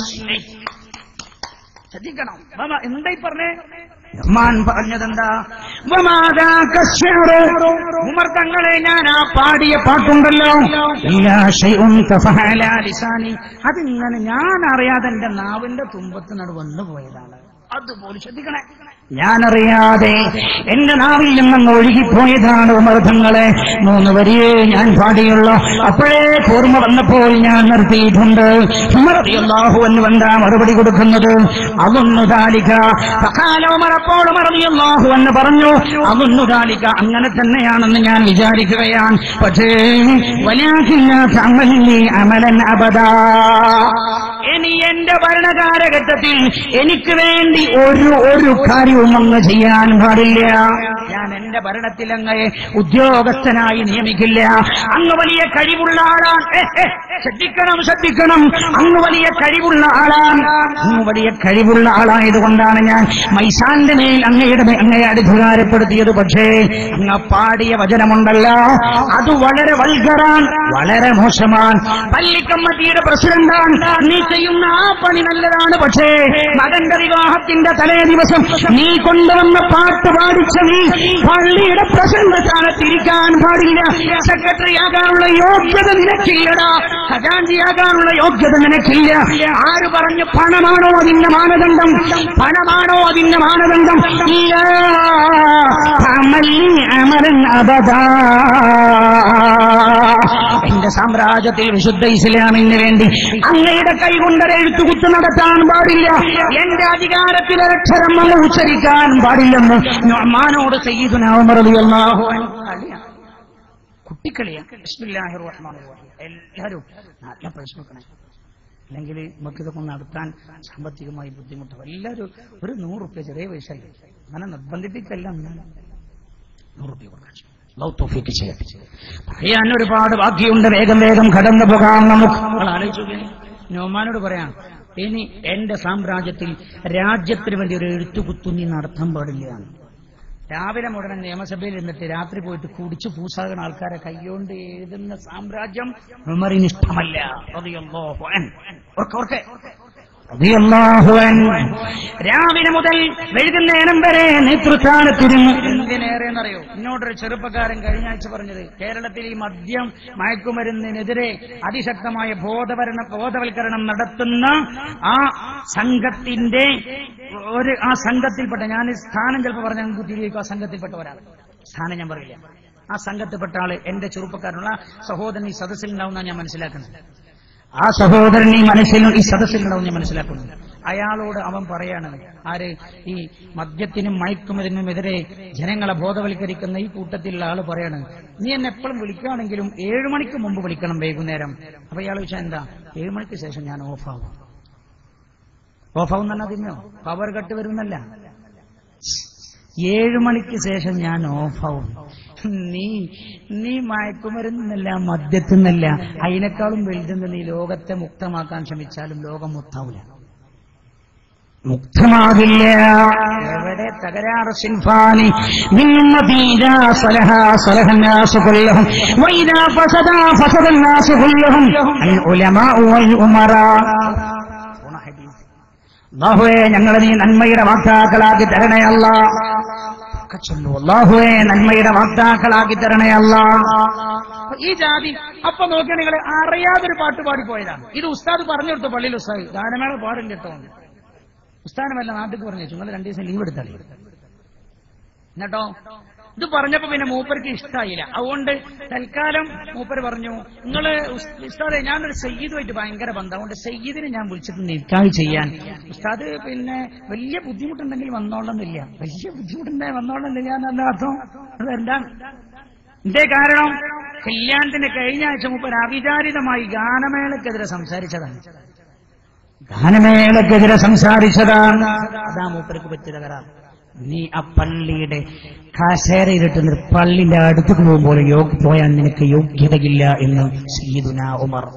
ശ്രദ്ധിക്കണം ബാബാ എന്തായി പറഞ്ഞേ റഹ്മാൻ പറഞ്ഞതെന്താ വമാദാക الشعر ഉമർ തങ്ങളെ ഞാൻ ആ പാടിയ പാട്ടുണ്ടല്ലോ ഇല്ലാ ശൈഉൻ തഫഹ അലാ ലിസാനി അതിങ്ങനെ ഞാൻ അറിയാതെ എന്റെ നാവിന്റെ തുമ്പത്ത് നട വന്നു പോയതാണ് അതുപോലെ ശ്രദ്ധിക്കണേ ഞാനറിയാതെ എന്റെ നാവിൽ നിന്നങ്ങ് ഒഴുകിപ്പോയതാണ് ഉമർദ്ധങ്ങളെ മൂന്ന് വരിയെ ഞാൻ പാടിയുള്ള അപ്പോഴേ ഓർമ്മ വന്നപ്പോൾ ഞാൻ നിർത്തിയിട്ടുണ്ട് ഉമറിയാഹു എന്ന് വന്നാ മറുപടി കൊടുക്കുന്നത് അതൊന്നു താലിക അപ്പോൾ ഉമറിയാഹു എന്ന് പറഞ്ഞു അതൊന്നു താലിക അങ്ങനെ തന്നെയാണെന്ന് ഞാൻ വിചാരിക്കുകയാണ് പക്ഷേ വലാഖില്ലാത്ത അമലി അമലൻ അബദാ ഇനി എന്റെ ഭരണകാലഘട്ടത്തിൽ എനിക്ക് വേണ്ടി ഒരു ഒരു കാര്യവും അങ്ങ് ചെയ്യാൻ പാടില്ല ഞാൻ എന്റെ ഭരണത്തിൽ അങ്ങയെ ഉദ്യോഗസ്ഥനായി നിയമിക്കില്ല അങ്ങ് വലിയ കഴിവുള്ള ആളാണ് ഏ, ഏ, ശ്രദ്ധിക്കണം ശ്രദ്ധിക്കണം അങ്ങ് വലിയ കഴിവുള്ള ആളാണ് അങ്ങ് വലിയ കഴിവുള്ള ആളായതുകൊണ്ടാണ് ഞാൻ മൈസാന്റെ മേൽ അങ്ങയുടെ മേൽ അങ്ങയെ അധികാരപ്പെടുത്തിയത് പക്ഷേ അങ്ങ് പാടിയ വചനമുണ്ടല്ലോ അത് വളരെ വൾഗറാണ് വളരെ മോശമാണ് പള്ളിക്കമ്മറ്റിയുടെ പ്രസിഡന്റാണ് നീ ചെയ്യുന്ന ആ പണി നല്ലതാണ് പക്ഷേ മകന്റെ വിവാഹത്തിന്റെ തലേ ദിവസം നീ കൊണ്ടുവന്ന പാട്ട് പാടിച്ച നീ പള്ളിയുടെ പ്രസിഡന്റ് സ്ഥാനത്തിരിക്കാൻ പാടില്ല സെക്രട്ടറി ആകാനുള്ള യോഗ്യത നിനക്കില്ലടാ ഖജാൻജിയാകാനുള്ള യോഗ്യത നിനക്കില്ല ആര് പറഞ്ഞു പണമാണോ അതിന്റെ മാനദണ്ഡം പണമാണോ അതിന്റെ മാനദണ്ഡം ഇല്ല അമലി അമലൻ അബദാ എന്റെ സാമ്രാജ്യത്തിൽ വിശുദ്ധ ഇസ്ലാമിന് വേണ്ടി അങ്ങയുടെ കൈകൊണ്ടൊരു എഴുത്തുകുത്ത് നടത്താൻ പാടില്ല എന്റെ അധികാരത്തിൽ അക്ഷരം അങ്ങ് ഉച്ചരിക്കാൻ പാടില്ലെന്ന് മാനോട് ചെയ്യുന്നല്ലാഹു കുട്ടിക്കളിയാണ് ബിസ്മില്ലാഹിർ റഹ്മാനിർ റഹീം എല്ലാവരും നല്ല പരിശ്രമിക്കണേ അല്ലെങ്കിൽ നമുക്ക് ഇതൊക്കെ ഒന്ന് നടത്താൻ സാമ്പത്തികമായി ബുദ്ധിമുട്ട് എല്ലാവരും ഒരു നൂറ് റുപ്യ ചെറിയ പൈസ അല്ലേ അങ്ങനെ നിർബന്ധിപ്പിച്ചല്ല ഞാൻ നൂറ് റുപ്യ കൊടുക്കാൻ അള്ളാഹു തൗഫീഖ് ചെയ്യട്ടെ പറയാൻ ഒരുപാട് ബാക്കിയുണ്ട് വേഗം വേഗം കടന്നു പോകാം നമുക്ക് നിങ്ങൾ ആലോചിച്ചു നോക്കിയേ. നോമാനോട് പറയാം ഇനി എന്റെ സാമ്രാജ്യത്തിൽ രാജ്യത്തിന് വേണ്ടി ഒരു എഴുത്തുകുത്തു നീ നടത്താൻ പാടില്ല രാവിലെ മുടനെ നിയമസഭയിൽ നിന്നിട്ട് രാത്രി പോയിട്ട് കുടിച്ചു പൂസാകുന്ന ആൾക്കാരെ കൈകൊണ്ട് എഴുതുന്ന സാമ്രാജ്യം ഉമറിന് ഇഷ്ടമല്ല റളിയല്ലാഹു അൻഹു. ഓർക്കെ, ഓർക്കെ. റളിയല്ലാഹു അൻഹു. രാവിലെ മുതൽ വൈകുന്നേരം വരെ നേതൃസ്ഥാനത്തിരുന്ന് എന്തിനേറെന്നറിയോ എന്നോടൊരു ചെറുപ്പക്കാരൻ കഴിഞ്ഞ ആഴ്ച പറഞ്ഞത് കേരളത്തിൽ ഈ മദ്യം മയക്കുമരുന്നിനെതിരെ അതിശക്തമായ ബോധവരണ ബോധവൽക്കരണം നടത്തുന്ന ആ സംഘത്തിന്റെ ഒരു ആ സംഘത്തിൽപ്പെട്ട ഞാൻ സ്ഥാനം ചിലപ്പോൾ പറഞ്ഞ നിങ്ങൾക്ക് തിരികെ ആ സംഘത്തിൽപ്പെട്ട ഒരാൾ സ്ഥാനം ഞാൻ പറയില്ല ആ സംഘത്തിൽപ്പെട്ട ആള് എന്റെ ചെറുപ്പക്കാരനുള്ള സഹോദരൻ ഈ സദസ്സിൽ ഉണ്ടാവുന്ന ഞാൻ മനസ്സിലാക്കുന്നത് ആ സഹോദരൻ ഈ മനസ്സിലും ഈ സദസ്സിലുണ്ടാവും ഞാൻ മനസ്സിലാക്കുന്നു അയാളോട് അവൻ പറയാണ് ആര് ഈ മദ്യത്തിനും മയക്കുമതിനും എതിരെ ജനങ്ങളെ ബോധവൽക്കരിക്കുന്ന ഈ കൂട്ടത്തിലുള്ള ആള് പറയാണ് നീ എന്നെ എപ്പോഴും വിളിക്കുകയാണെങ്കിലും ഏഴു മണിക്ക് മുമ്പ് വിളിക്കണം വൈകുന്നേരം അപ്പൊ ഇയാൾ ചോദിച്ചാൽ എന്താ ഏഴു മണിക്ക് ശേഷം ഞാൻ ഓഫാവും ഓഫാവും തന്നെ അതിനോ പവർ കട്ട് വരുന്നല്ല ഏഴു മണിക്ക് ശേഷം ഞാൻ ഓഫാവും നീ നീ മയക്കുമരുന്നല്ല മദ്യത്തിന്നല്ല അതിനേക്കാളും വലുതെന്ന് നീ ലോകത്തെ മുക്തമാക്കാൻ ശ്രമിച്ചാലും ലോകം മുക്താവില്ല മുക്തമാകില്ല എവിടെ തകരാറ് സിൻഫാനി മിമ്മതീരാ സലഹ സലഹന്നാസു കുല്ലഹും വൈദാ ഫസദാ ഫസദന്നാസു കുല്ലഹും അൽ ഉലമാഉ വൽ ഉമറാ അല്ലാഹുവേ ഞങ്ങളെ നീ നന്മയുടെ വാക്താക്കളാക്കി തരണേ അല്ല അല്ലാഹുവേ നന്മയുടെ വാക്താക്കളാക്കി തരണേ അല്ല ഈ ജാതി അപ്പൊ നോക്കിയാൽ നിങ്ങൾ അറിയാതൊരു പാട്ട് പാടിപ്പോയതാണ് ഇത് ഉസ്താദ് പറഞ്ഞു കൊടുത്തു പള്ളിയിൽ ഉസ്താദ് ഗാനമേള പാടില്ല കേട്ടോ ഉസ്താദമല്ല നാട്ടിൽ പറഞ്ഞു നിങ്ങൾ രണ്ടു ദിവസം ലീവ് എടുത്താളി എന്നിട്ടോ ഇത് പറഞ്ഞപ്പോ പിന്നെ മൂപ്പർക്ക് ഇഷ്ടമായില്ല അതുകൊണ്ട് തൽക്കാലം മൂപ്പര് പറഞ്ഞു നിങ്ങള് ഉസ്താദെ ഞാനൊരു സയ്യിദുമായിട്ട് ഭയങ്കര ബന്ധം അതുകൊണ്ട് സയ്യിദിനെ ഞാൻ വിളിച്ചിട്ട് നിൽക്കായി ചെയ്യാൻ ഉസ്താദ് പിന്നെ വലിയ ബുദ്ധിമുട്ടുണ്ടെങ്കിൽ വന്നോളന്നില്ല വലിയ ബുദ്ധിമുട്ടുണ്ടെങ്കിൽ വന്നോളന്നില്ല ഞാൻ എന്താ അർത്ഥം അത് എന്താണ് എന്തേ കാരണം കല്യാണത്തിന് കഴിഞ്ഞ ആഴ്ച മൂപ്പര് അവിചാരിതമായി ഗാനമേളക്കെതിരെ സംസാരിച്ചതാണ് ഗാനമേളക്കെതിരെ സംസാരിച്ചതാണ് അതാ മൂപ്പർക്ക് പറ്റിയ തകരാറ് നീ ആ പള്ളിയുടെ കസേരയിലിട്ട് പള്ളിന്റെ അടുത്തേക്ക് പോകുമ്പോൾ യോഗ പോയാൽ നിനക്ക് യോഗ്യതയില്ല എന്ന് സയ്യിദുന ഉമർ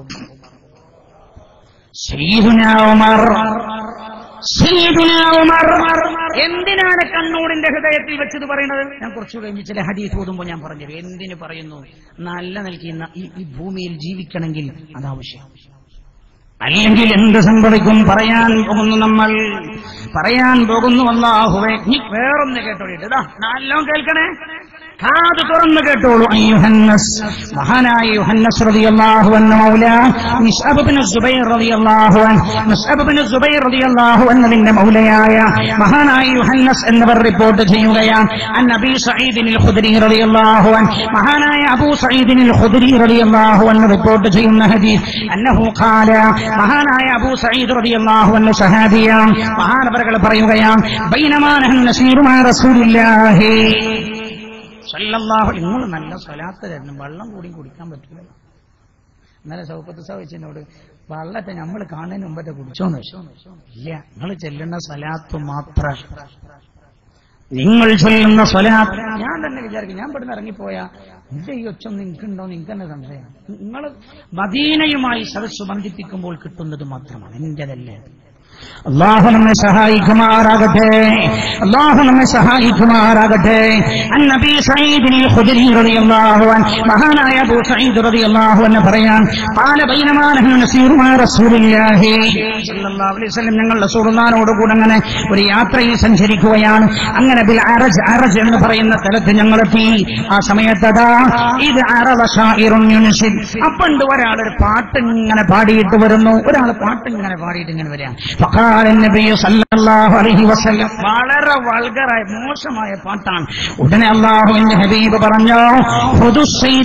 സയ്യിദുന ഉമർ സയ്യിദുന ഉമർ എന്തിനാണ് കണ്ണൂരിന്റെ ഹൃദയത്തിൽ വെച്ചത് പറയുന്നത് ഞാൻ കുറച്ചു കഴിഞ്ഞ് ചില ഹദീസ് ഓതുമ്പോൾ ഞാൻ പറഞ്ഞു എന്തിനു പറയുന്നു നല്ല നൽകിയ ഈ ഈ ഭൂമിയിൽ ജീവിക്കണമെങ്കിൽ അതാവശ്യം അല്ലെങ്കിൽ എന്ത് സംഭവിക്കും പറയാൻ പോകുന്നു നമ്മൾ പറയാൻ പോകുന്നു അല്ലാഹുവേ നീ വേറൊന്ന് കേട്ടോളിട്ട് ഇതാ നല്ലോണം കേൾക്കണേ കാത് തുറന്നു കേട്ടോളൂ അയ്യുഹന്നസ് മഹാനായ യുഹന്നസ് റളിയല്ലാഹു അൻഹു മൗല മിസ്അബ് ഇബ്നു സുബൈർ റളിയല്ലാഹു അൻഹു മിസ്അബ് ഇബ്നു സുബൈർ റളിയല്ലാഹു അൻഹുവിന്റെ മൗലയായ മഹാനായ യുഹന്നസ് എന്നിവർ റിപ്പോർട്ട് ചെയ്യുകയാണ് അൻ നബി സഈദിൻ അൽ ഖുദരി റളിയല്ലാഹു അൻഹു മഹാനായ അബൂ സഈദിൻ അൽ ഖുദരി റളിയല്ലാഹു അൻഹു റിപ്പോർട്ട് ചെയ്യുന്ന ഹദീസ് അന്നഹു ഖാല മഹാനായ അബൂ സഈദ് റളിയല്ലാഹു അൻഹു സഹാബിയാണ് മഹാനവറുകൾ പറയുകയാണ് ബൈനമാനഹൻ നസീറുമാ റസൂലുള്ളാഹി സല്ലല്ലാഹു നിങ്ങൾ നല്ല സ്വലാത്ത് തരണം വെള്ളം കൂടി കുടിക്കാൻ പറ്റില്ല ഇന്നലെ സൗപ്പത്ത് സഹിച്ചതിനോട് വെള്ളത്തെ നമ്മൾ കാണുന്നതിന് മുമ്പത്തെ കുടിച്ചോന്ന് ചോദിച്ചു. ഇല്ല നിങ്ങൾ ചെല്ലുന്ന സ്വലാത്ത് മാത്രം നിങ്ങൾ ചൊല്ലുന്ന സ്വലാത്ത് ഞാൻ തന്നെ വിചാരിക്കും ഞാൻ ഇവിടുന്ന് ഇറങ്ങിപ്പോയാ എന്റെ ഈ ഒച്ച നിങ്ങൾക്കുണ്ടോ നിങ്ങൾക്ക് തന്നെ സംശയം നിങ്ങൾ മദീനയുമായി സദസ്സ് ബന്ധിപ്പിക്കുമ്പോൾ കിട്ടുന്നത് മാത്രമാണ് എന്റേതല്ലേ അള്ളാഹു നമ്മെ സഹായിക്കുമാറാകട്ടെ അള്ളാഹു നമ്മെ സഹായിക്കുമാറാകട്ടെ അന്നബി സഈദിൻ ഖുദരി റളിയല്ലാഹു അൻഹു മഹാനായ അബൂ സഈദ് റളിയല്ലാഹു അൻഹു പറയാൻ ഖാല ബൈനമാ നഹ്നു നസീറു മാ റസൂലില്ലാഹി സല്ലല്ലാഹു അലൈഹി വസല്ലം ഞങ്ങൾ റസൂലുള്ളാഹിനോട് കൂടെ അങ്ങനെ ഒരു യാത്രയിൽ സഞ്ചരിക്കുകയാണ് അങ്ങനെ ബിൽ അറജ് അറജ് എന്ന് പറയുന്ന സ്ഥലത്ത് ഞങ്ങളെത്തി ആ സമയത്തതാ ഇത് അറവ ഷായിറുൻ യുൻസിൽ അപ്പണ്ട് ഒരാൾ ഒരു പാട്ട് ഇങ്ങനെ പാടിയിട്ട് വരുന്നു ഒരാൾ പാട്ട് ഇങ്ങനെ പാടിയിട്ട് ഇങ്ങനെ വരിക فقال النبي صلى الله عليه وسلم വളരെ വൾഗറായ മോശമായ പാട്ടാണ് ഉടനെ അള്ളാഹുവിന്റെ ഹബീബ് പറഞ്ഞു "ഹുദു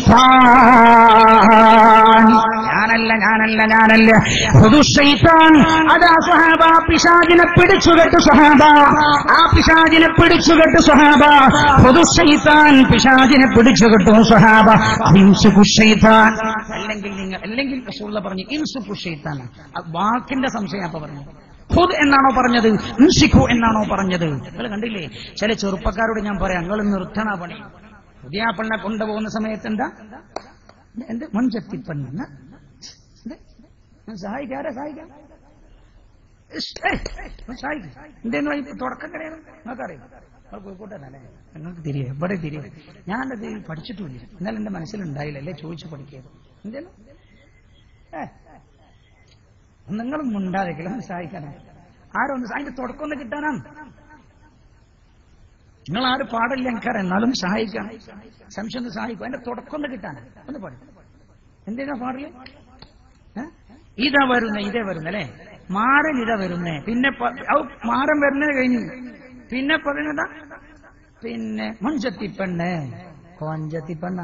ശൈത്താൻ." ഞാനല്ല ഞാനല്ല ഞാനല്ല ഹുദു ശൈത്താൻ അതാ സഹാബ പിശാചിനെ പിടിച്ചുകെട്ട് സഹാബ ആ പിശാചിനെ പിടിച്ചുകെട്ട് സഹാബ ഹുദു ശൈത്താൻ പിശാചിനെ പിടിച്ചുകെട്ടു സഹാബ അഹിംസുഖു ശൈത്താൻ അല്ലെങ്കിൽ നിങ്ങൾ അല്ലെങ്കിൽ റസൂലുള്ള പറഞ്ഞു ഇൻസുഖു ശൈത്താൻ ആ വാക്കിന്റെ സംശയം അപ്പൊ പറഞ്ഞു ഖുദ് എന്നാണോ പറഞ്ഞത് ഇൻസിഖു എന്നാണോ പറഞ്ഞത് നിങ്ങൾ കണ്ടില്ലേ ചില ചെറുപ്പക്കാരോട് ഞാൻ പറയാം നിങ്ങൾ നിർത്തണ പണി പുതിയ പെണ്ണെ കൊണ്ടുപോകുന്ന സമയത്ത് എന്താ എന്ത് മുൻചെത്തിപ്പെണ്ണ് എന്ത്? ഞാൻ സഹായിക്കാം ആരാ സഹായിക്കാം ഇഷ്, ഏയ്, ഞാൻ സഹായിക്കും എന്തേന്ന് വൈ തുടക്കം കടയാണ് നിങ്ങൾക്കറിയാം നിങ്ങൾ കോഴിക്കോട്ടല്ലേ നിങ്ങൾക്ക് തിരികെ എവിടെ തിരികെ ഞാനത് പഠിച്ചിട്ടില്ല എന്നാൽ എന്റെ മനസ്സിലുണ്ടായില്ല അല്ലേ ചോദിച്ചു പഠിക്കുക എന്തേലും ഏ നിങ്ങളും മുണ്ടാതെങ്കിലും ഒന്ന് സഹായിക്കാനാ ആരൊന്ന് അതിന്റെ തുടക്കം ഒന്ന് കിട്ടാനാണ് നിങ്ങൾ ആര് പാടില്ല എനിക്കറിയാം എന്നാലും സഹായിക്കാം സംശയം ഒന്ന് സഹായിക്കും അതിന്റെ തുടക്കം ഒന്ന് കിട്ടാനാ ഒന്ന് പാടി എന്തിനാ പാടില്ല ഏ? ഇതാ വരുന്നേ ഇതേ വരുന്നേ അല്ലേ മാറൻ ഇതാ വരുന്നേ പിന്നെ പ- ഔ, മാറൻ വരുന്നത് കഴിഞ്ഞു പിന്നെ പറയുന്നതാ പിന്നെ മുൻചത്തിപ്പെണ്ണ് കോഞ്ചത്തിപ്പെണ്ണ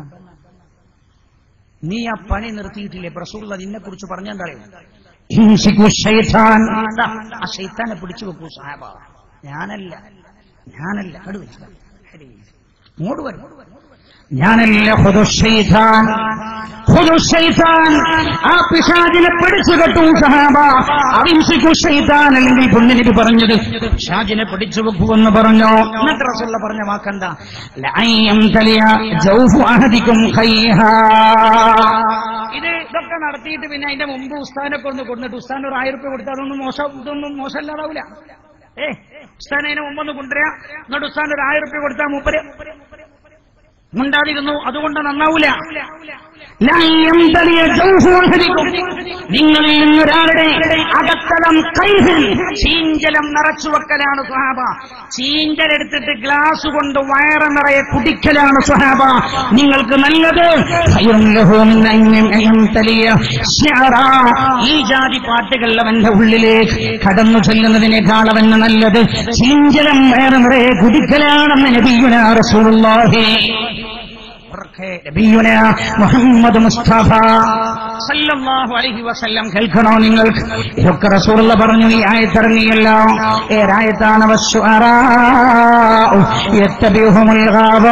നീ ആ പണി നിർത്തിയിട്ടില്ലേ പ്രസൂള്ള നിന്നെ കുറിച്ച് പറഞ്ഞെന്തറിയോ ഹിംസിക്കു ശൈത്താൻ അതാ, ആ ശൈത്താനെ പിടിച്ചു വെക്കൂ സാഹബ ഞാനല്ല ഞാനല്ല കടുവ ഇങ്ങോട്ട് വരും ഞാനല്ല ഹുദുശൈത്താൻ ഹുദുശൈത്താൻ ആ പിശാചിനെ പിടിച്ചു കെട്ടു സഹാബ അഹിംസിക്കു ശൈത്താൻ അല്ലെങ്കിൽ പുണ്യനിധി പറഞ്ഞത് പിശാചിനെ പിടിച്ചു വെക്കൂ എന്ന് പറഞ്ഞു എന്നിട്ട് റസൂള്ള പറഞ്ഞ വാക്കെന്താ ലഅയ്യം തലിയ ജൗഫു അഹദിക്കും ഖൈഹാ ഇത് ഇതൊക്കെ നടത്തിയിട്ട് പിന്നെ അതിന്റെ മുമ്പ് ഉസ്താനൊക്കെ ഒന്ന് കൊണ്ടിട്ട് ഉസ്താൻ ഒരു ആയിരം റുപ്യ കൊടുത്താൽ അതൊന്നും മോശം ഇതൊന്നും മോശമല്ലാതാവൂല ഏ ഉസ്താൻ അതിനെ മുമ്പൊന്ന് കൊണ്ടുവരിക എന്നിട്ട് ഉസ്താൻ ഒരു ആയിരം റുപ്യ കൊടുത്താൽ മൂപ്പര് മുണ്ടാതിരുന്നു അതുകൊണ്ട് നന്നാവൂല ലയം തലിയ ജൗഹൂഹരിക്കും. നിങ്ങളിൽ നിന്നൊരാളുടെ അകത്തളം കൈഹിൽ ചീഞ്ചലം നിറച്ചു വെക്കലാണ് സുഹാബ ചീഞ്ചലെടുത്തിട്ട് ഗ്ലാസ് കൊണ്ട് വയറ് നിറയെ കുടിക്കലാണ് സുഹാബ നിങ്ങൾക്ക് നല്ലത് ഖൈറുൻ ലഹു മിൻ അൻ യംതലിയ ശഅറാ. ഈ ജാതി പാട്ടുകൾ അവന്റെ ഉള്ളിലേക്ക് കടന്നു ചെല്ലുന്നതിനേക്കാൾ അവന് നല്ലത് ചീഞ്ചലം വയറ് നിറയെ കുടിക്കലാണെന്ന് നബിയുന റസൂലുള്ളാഹി ഉറക്കെ നബിയുന മുഹമ്മദ് മുസ്തഫ സല്ലല്ലാഹു അലൈഹി വസല്ലം കേൾക്കണോ നിങ്ങൾക്ക് ഇതൊക്കെ റസൂലുള്ള പറഞ്ഞു ഈ ആയത്തിറങ്ങിയല്ലോ ഏരായത്താണ് വസ്സുഅറാ യത്തബിഹുമുൽ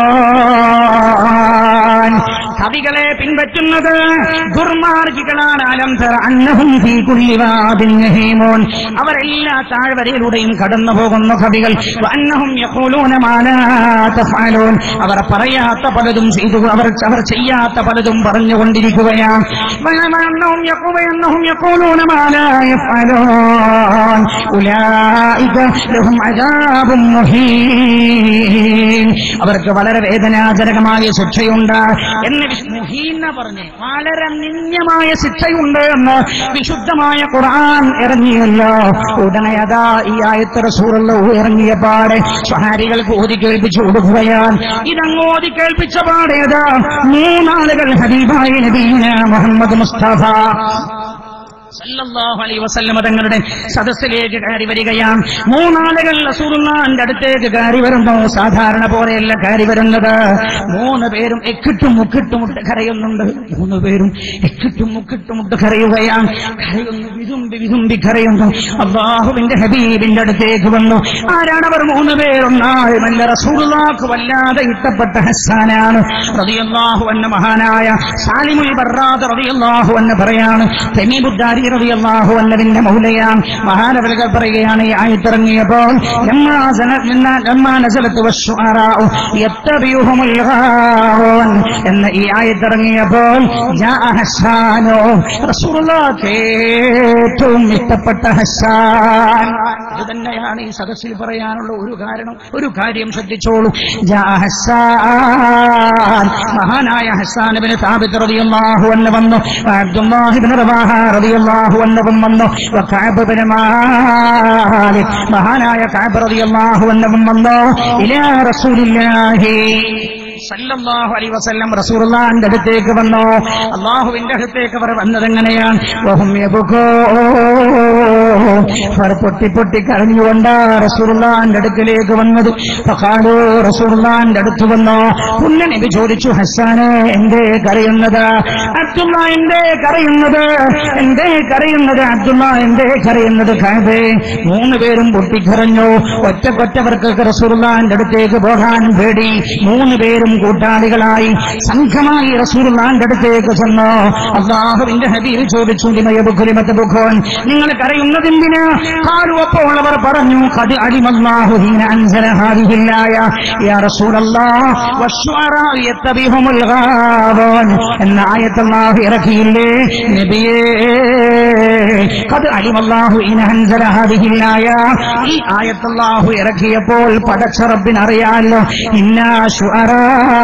ഗാവാൻ കവികളെ പിൻപറ്റുന്നത് ദുർമാർഗികളാണ് അലം തറ അന്നഹും ഫീ കുല്ലി വാദിൻ യഹീമൂൻ അവരെല്ലാ താഴ്വരയിലൂടെയും കടന്നു പോകുന്ന കവികൾ അന്നഹും യഖൂലൂന മാ ലാ തഫഅലൂൻ അവർ പറയാത്ത പലതും ചെയ്തു അവർ അവർ ചെയ്യാത്ത പലതും പറഞ്ഞുകൊണ്ടിരിക്കുകയാണ് وأنهم يقول أنهم يقولون ما لا يفعلون أولئك لهم عذاب مهين അവർക്ക് വളരെ വേദനാജനകമായ ശിക്ഷയുണ്ട് എന്ന് വിശ്- മുഹീന പറഞ്ഞ് വളരെ നിന്യമായ ശിക്ഷയുണ്ട് എന്ന് വിശുദ്ധമായ ഖുർആൻ ഇറങ്ങിയല്ലോ ഉടനെ അതാ ഈ ആയത്ത് റസൂറുള്ള ഇറങ്ങിയ പാടെ സ്വഹാരികൾക്ക് ഓതി കേൾപ്പിച്ചു കൊടുക്കുകയാണ് ഇതങ്ങ് ഓതി കേൾപ്പിച്ച പാടേതാ മൂന്നാളുകൾ ഹബീബായ നബീന മുഹമ്മദ് മുസ്തഫ സല്ലല്ലാഹു അലൈഹി വസല്ലമ തങ്ങളുടെ സദസ്സിലേക്ക് കയറി വരികയാണ് മൂന്നാളുകൾ റസൂലുള്ളാഹിന്റെ അടുത്തേക്ക് കയറി വരുന്നു സാധാരണ പോലെയല്ല കയറി വരുന്നത് മൂന്ന് പേരും എക്കിട്ടും മുക്കിട്ടുമുട്ട് കരയുന്നുണ്ട് മൂന്ന് പേരും എക്കിട്ടും മുക്കിട്ടുമുട്ട് കരയുകയാണ് കരയുന്നു വിതുമ്പി വിതുമ്പി കരയുന്നു അള്ളാഹുവിന്റെ ഹബീബിന്റെ അടുത്തേക്ക് വന്നു ആരാണവർ മൂന്ന് പേരൊന്നാളുമല്ല റസൂലുള്ളാഹ്ക്ക് വല്ലാതെ ഇഷ്ടപ്പെട്ട ഹസ്സാനാണ് റളിയല്ലാഹു അന്ന മഹാനായ സാലിമുൽ ബറാദ് റളിയല്ലാഹു അന്ന പറയാണ് തെമീബുദ്ദാരി റളിയല്ലാഹു അന്നവിന്റെ മൗലയാണ് മഹാനവലുകൾ പറയുകയാണ് ഈ ആയത്തിറങ്ങിയപ്പോൾ ലമ്മാ സന- ലമ്മാ- ലമ്മാ നസലത്ത് വസ്സുഅറാഉ യത്തബിയുഹുമുൽ ഗാവൂൻ എന്ന ഈ ആയത്തിറങ്ങിയപ്പോൾ ജാഅ ഹസ്സാനോ റസൂലുള്ളാഹിക്ക് ഏറ്റവും ഇഷ്ടപ്പെട്ട ഹസ്സാൻ ഇത് തന്നെയാണ് ഈ സദസ്സിൽ പറയാനുള്ള ഒരു കാരണം ഒരു കാര്യം ശ്രദ്ധിച്ചോളൂ ജാ ഹസ്സാൻ മഹാനായ ഹസ്സാൻ ഇബ്നു സാബിത്ത് റളിയല്ലാഹു അൻഹു വന്നു അബ്ദുല്ലാഹി ഇബ്നു റവാഹ റളിയല്ലാഹു അൻഹും വന്നു വകഅബ് ഇബ്നു മാലിക് മഹാനായ കഅബ് റളിയല്ലാഹു അൻഹും വന്നു ഇലാ റസൂലില്ലാഹി സല്ലല്ലാഹു അലൈഹി വസല്ലം റസൂലുള്ളാഹിന്റെ അടുത്തേക്ക് വന്നു അള്ളാഹുവിന്റെ അടുത്തേക്ക് അവർ വന്നത് എങ്ങനെയാണ് വഹും യബ്കൂൻ അവർ പൊട്ടി പൊട്ടി കരഞ്ഞുകൊണ്ട് റസൂർലാന്റെ അടുക്കലേക്ക് വന്നത് ഫഖാലു റസൂർലാന്റെ അടുത്ത് വന്നോ പുണ്യനബി ചോദിച്ചു ഹസ്സാനെ എന്തേ കരയുന്നത് അബ്ദുള്ള എന്തേ കരയുന്നത് എന്തേ കരയുന്നത് അബ്ദുള്ള എന്തേ കരയുന്നത് കാബേ മൂന്ന് പേരും പൊട്ടിക്കരഞ്ഞു ഒറ്റക്കൊറ്റവർക്ക് റസൂർലാന്റെ അടുത്തേക്ക് പോകാൻ പേടി മൂന്ന് പേരും കൂട്ടാളികളായി സംഘമായി റസൂർലാന്റെ അടുത്തേക്ക് ചെന്നു അള്ളാഹുവിന്റെ ഹബീബ് ചോദിച്ചു ലിമയബുഖുലിമത്ത് ബുഖോൻ നിങ്ങൾ കരയുന്നതെന്തിന് കാലു അപ്പോൾ അവർ പറഞ്ഞു കത് അടിമല്ലാഹുഹീന അൻസലഹാദിഹില്ലായ യാ റസൂലല്ലാഹ് വശ്വറാ യത്തബിഹുമുൽ ഗാവോൻ എന്ന ആയത്ത് അല്ലാഹു ഇറക്കിയില്ലേ നബിയേ കത് അടിമല്ലാഹു ഇന അൻസലഹാദിഹില്ലായ ഈ ആയത്ത് അല്ലാഹു ഇറക്കിയപ്പോൾ പടച്ച റബ്ബിനറിയാലോ ഇന്നാ ശുഅറാ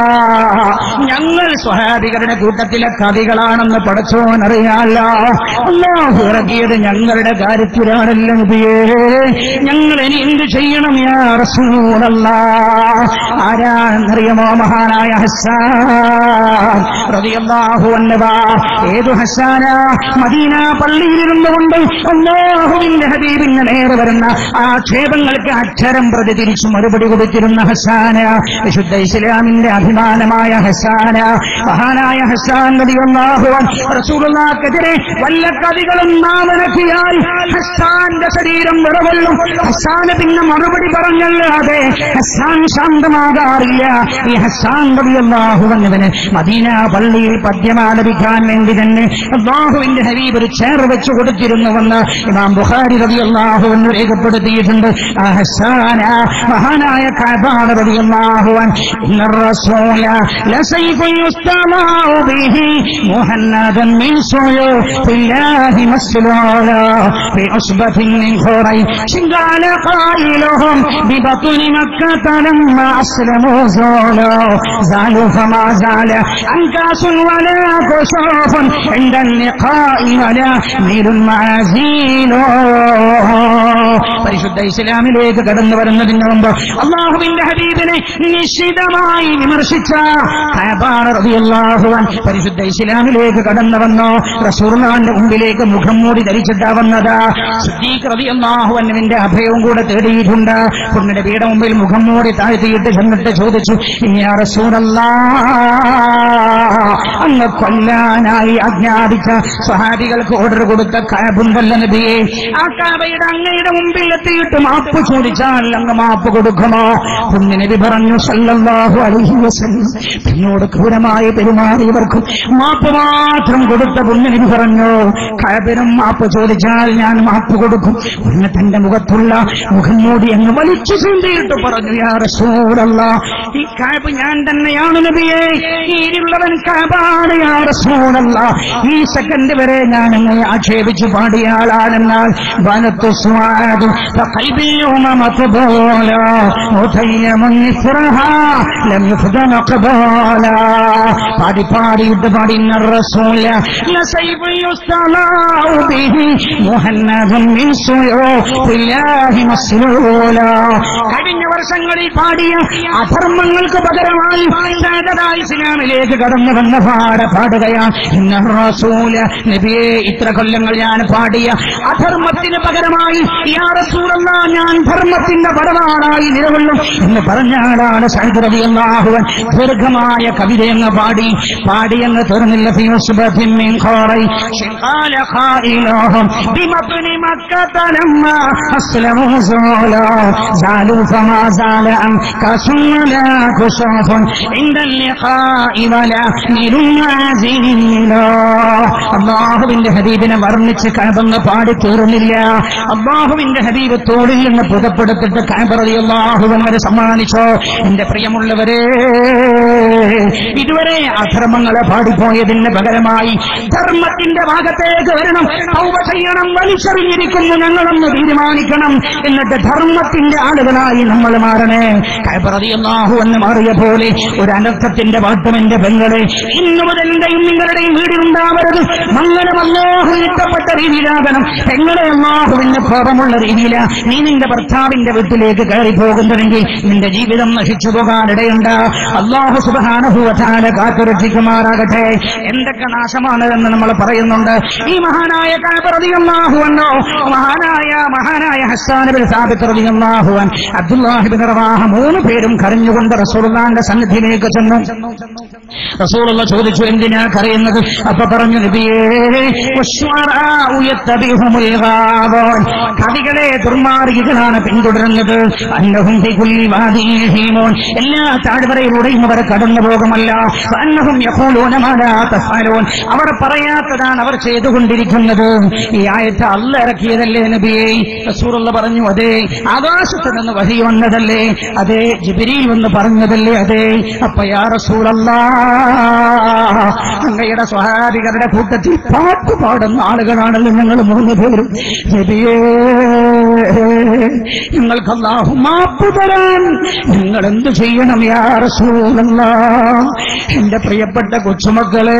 ഞങ്ങൾ സ്വഹാബികളുടെ കൂട്ടത്തിലെ കവികളാണെന്ന് പടച്ചോനറിയാല്ല അള്ളാഹു ഇറക്കിയത് ഞങ്ങളുടെ കാര്യത്തിലാണല്ല നബിയേ ഞങ്ങൾ ഇനി എന്ത് ചെയ്യണം യാ റസൂലല്ല ആരാണെന്നറിയമോ മഹാനായ ഹസ്സാൻ റളിയല്ലാഹു അൻഹു ഏതു ഹസ്സാന മദീന പള്ളിയിലിരുന്നു കൊണ്ട് അള്ളാഹുവിന്റെ ഹബീബിന്റെ നേരെ വരുന്ന ആക്ഷേപങ്ങൾക്ക് അക്ഷരം പ്രതി തിരിച്ചു മറുപടി കൊടുത്തിരുന്ന ഹസാന വിശുദ്ധ ഇസ്ലാമിന്റെ അഭിമാനമായ ഹസാന മഹാനായ ഹസാൻ നദിയല്ലാഹുവൻ റസൂലുള്ളാഹ്ക്കെതിരെ വല്ല കവികളും നാമനക്കിയാൽ ഹസാന്റെ ശരീരം വിറകൊള്ളും ഹസാന് പിന്നെ മറുപടി പറഞ്ഞല്ലാതെ ഹസാൻ ശാന്തമാകാറില്ല ഈ ഹസാൻ നദിയല്ലാഹുവന്നവന് മദീന പള്ളിയിൽ പദ്യമാലപിക്കാൻ വേണ്ടി തന്നെ അള്ളാഹുവിന്റെ ഹബീബ് ഒരു ചേർ വെച്ചു കൊടുത്തിരുന്നുവെന്ന് ഇമാം ബുഖാരി റളിയല്ലാഹു എന്ന് രേഖപ്പെടുത്തിയിട്ടുണ്ട് ആ ഹസാന മഹാനായ കഅബാന റളിയല്ലാഹു അൻ ഇന്ന റസൂല ലസൈഫു യുസ്തമാഉ ബിഹി മുഹന്നദൻ മിൻ സുയൂഫില്ലാഹി മസ്ലൂല في عصبة من قريش قال قائلهم ببطن مكة لما أسلموا زولوا زالوا فما زال أنكاس ولا كسوف عند اللقاء ولا ميل معازيل പരിശുദ്ധ ഇസ്ലാമിലേക്ക് കടന്നു വരുന്നതിന് മുമ്പ് അള്ളാഹുവിന്റെ ഹബീബിനെ നിശ്ചിതമായി വിമർശിച്ച ഖൈബാർ റളിയല്ലാഹുവൻ പരിശുദ്ധ ഇസ്ലാമിലേക്ക് കടന്നു വന്നു റസൂർലാന്റെ മുമ്പിലേക്ക് മുഖം മൂടി ധരിച്ചിട്ടാ വന്നത് സിദ്ദീഖ് റളിയല്ലാഹുവിന്റെ അഭയവും കൂടെ തേടിയിട്ടുണ്ട് പുണ്യനബിയുടെ മുമ്പിൽ മുഖം മൂടി താഴ്ത്തിയിട്ട് ചെന്നിട്ട് ചോദിച്ചു ഇനി റസൂറല്ലാ അങ്ങ് കൊല്ലാനായി ആജ്ഞാപിച്ച സഹാബികൾക്ക് ഓർഡർ കൊടുത്ത കാബുണ്ടല്ല നബിയെ ആ കാബയുടെ അങ്ങയുടെ മുമ്പിൽ എത്തിയിട്ട് മാപ്പ് ചോദിച്ചാൽ അങ്ങ് മാപ്പ് കൊടുക്കുമോ പുണ്യനബി പറഞ്ഞു സല്ലല്ലാഹു അലൈഹി വസല്ലം എന്നോട് ക്രൂരമായി പെരുമാറിയവർക്കും മാപ്പ് മാത്രം കൊടുത്ത പുണ്യനബി പറഞ്ഞു കാബിനും മാപ്പ് ചോദിച്ചാൽ ഞാൻ മാപ്പ് കൊടുക്കും ഒന്ന് തന്റെ മുഖത്തുള്ള മുഖം മൂടി അങ്ങ് വലിച്ചു ചൂണ്ടിയിട്ട് പറഞ്ഞു യാ റസൂലല്ലാ ഈ കാബ് ഞാൻ തന്നെയാണ് നബിയെ ഈരുള്ളവൻ കാബാണ് യാ റസൂലല്ല ഈ സെക്കൻഡ് വരെ ഞാൻ അങ്ങ് ആക്ഷേപിച്ചു പാടിയ ആളാണെന്നാൽ വനത്തു സ്വാദു فقلبي يوم مطبولا متيم مثلها لم يفضل قبالا പാടി പാടിയിട്ട് പാടിന റസൂല لسيف يستمع به مهند من سيوف الله مسلولا കഴിഞ്ഞ വർഷങ്ങളിൽ പാടിയ അധർമ്മങ്ങൾക്ക് പകരമായി സാദാ ഇസ്ലാമിലേക്ക് കടന്നു വന്ന പാട പാടുകയാണ് ഇന്ന റസൂല നബിയെ ഇത്ര കൊല്ലങ്ങൾ ഞാൻ പാടിയ അധർമ്മത്തിന് പകരമായി യാ റസൂലല്ല ഞാൻ ധർമ്മത്തിന്റെ പടവാളായി നിലകൊള്ളും എന്ന് പറഞ്ഞാലാണ് സൈദുറബി അള്ളാഹുവൻ ദീർഘമായ കവിതയങ്ങ് പാടി പാടിയങ്ങ് തീർന്നില്ല ഫിയുസ്ബത്തിൻ മിൻ ഖറൈശ ഖാല ഖായിലുഹും ബിമബ്നി മക്കത ലമ്മാ അസ്ലമു സൂല زالوا فما زال أنكس ولا كسوف عند اللقاء ولا نيل عزيلا അള്ളാഹുവിന്റെ ഹബീബിനെ വർണ്ണിച്ച് കഴബങ്ങ് പാടി തീർന്നില്ല അള്ളാഹുവിന്റെ ഹബീബ് തോളിൽ നിന്ന് പുതപ്പെടുത്തിട്ട് കഴബറതി അള്ളാഹുവൻ വരെ സമ്മാനിച്ചോ എന്റെ പ്രിയമുള്ളവരെ ഇതുവരെ അധർമ്മങ്ങളെ പാടിപ്പോയതിന് പകരമായി ധർമ്മത്തിന്റെ ഭാഗത്തേക്ക് വരണം തൗബ ചെയ്യണം വലിച്ചെറിഞ്ഞിരിക്കുന്നു ഞങ്ങളൊന്ന് തീരുമാനിക്കണം എന്നിട്ട് ധർമ്മത്തിന്റെ ആളുകളായി നമ്മൾ ഞങ്ങൾ മാറണേ കൈപ്രതിയല്ലാഹു എന്ന് മാറിയ പോലെ ഒരു അനർത്ഥത്തിന്റെ പാട്ടും എന്റെ പെങ്ങളെ ഇന്നു മുതൽ എന്റെയും നിങ്ങളുടെയും വീടിലുണ്ടാവരുത് മംഗലം അല്ലാഹു ഇഷ്ടപ്പെട്ട രീതിയിലാകണം പെങ്ങളെ അല്ലാഹുവിന്റെ കോപമുള്ള രീതിയില നീ നിന്റെ ഭർത്താവിന്റെ വീട്ടിലേക്ക് കയറി പോകുന്നുണ്ടെങ്കിൽ നിന്റെ ജീവിതം നശിച്ചു പോകാനിടയുണ്ട് അള്ളാഹു സുബാനുഭൂവത്താല കാത്തുരക്ഷിക്കുമാറാകട്ടെ എന്തൊക്കെ നാശമാണ് എന്ന് നമ്മൾ പറയുന്നുണ്ട് ഈ മഹാനായ കാബറിയാഹുവന്നോ മഹാനായ മഹാനായ ഹസ്സാനബിൻ സാബിത്ത് റളിയല്ലാഹുവൻ അബ്ദുല്ലാഹിബിൻ റവാഹ മൂന്ന് പേരും കരഞ്ഞുകൊണ്ട് റസൂലുള്ളാന്റെ സന്നിധിയിലേക്ക് ചെന്നു റസൂലുള്ള ചോദിച്ചു എന്തിനാ കരയുന്നത് അപ്പൊ പറഞ്ഞു നബിയേ വശ്വറാഉ യത്തബിഹുമുൽ ഗാബൂൻ. കവികളെ ദുർമാർഗികളാണ് പിന്തുടരുന്നത് അന്നഹും ഫി കുല്ലി വാദിൻ യഹീമൂൻ. എല്ലാ താഴ്വരയിലൂടെയും അവർ കടന്നു പോകുമല്ല അന്നഹും യഖൂലൂന മാ ലാ തഫ്അലൂൻ. അവർ പറയാത്തതാണ് അവർ ചെയ്തുകൊണ്ടിരിക്കുന്നത് ഈ ആയത്ത് അല്ല ഇറക്കിയതല്ലേ നബിയെ റസൂലുള്ള പറഞ്ഞു അതെ ആകാശത്ത് നിന്ന് വഹി വന്നതല്ലേ അതെ ജിബിരിയിൽ വന്ന് പറഞ്ഞതല്ലേ അതെ അപ്പൊ യാ റസൂലല്ലാ അങ്ങയുടെ സ്വഹാബികളുടെ കൂട്ടത്തിൽ പാട്ട് പാടുന്ന ആളുകളാണല്ലോ ഞങ്ങൾ മൂന്ന് പേരും നബിയേ ഞങ്ങൾക്ക് അല്ലാഹു മാപ്പ് തരാൻ നിങ്ങൾ എന്ത് ചെയ്യണം യാ റസൂലല്ലാ എന്റെ പ്രിയപ്പെട്ട കൊച്ചുമക്കളെ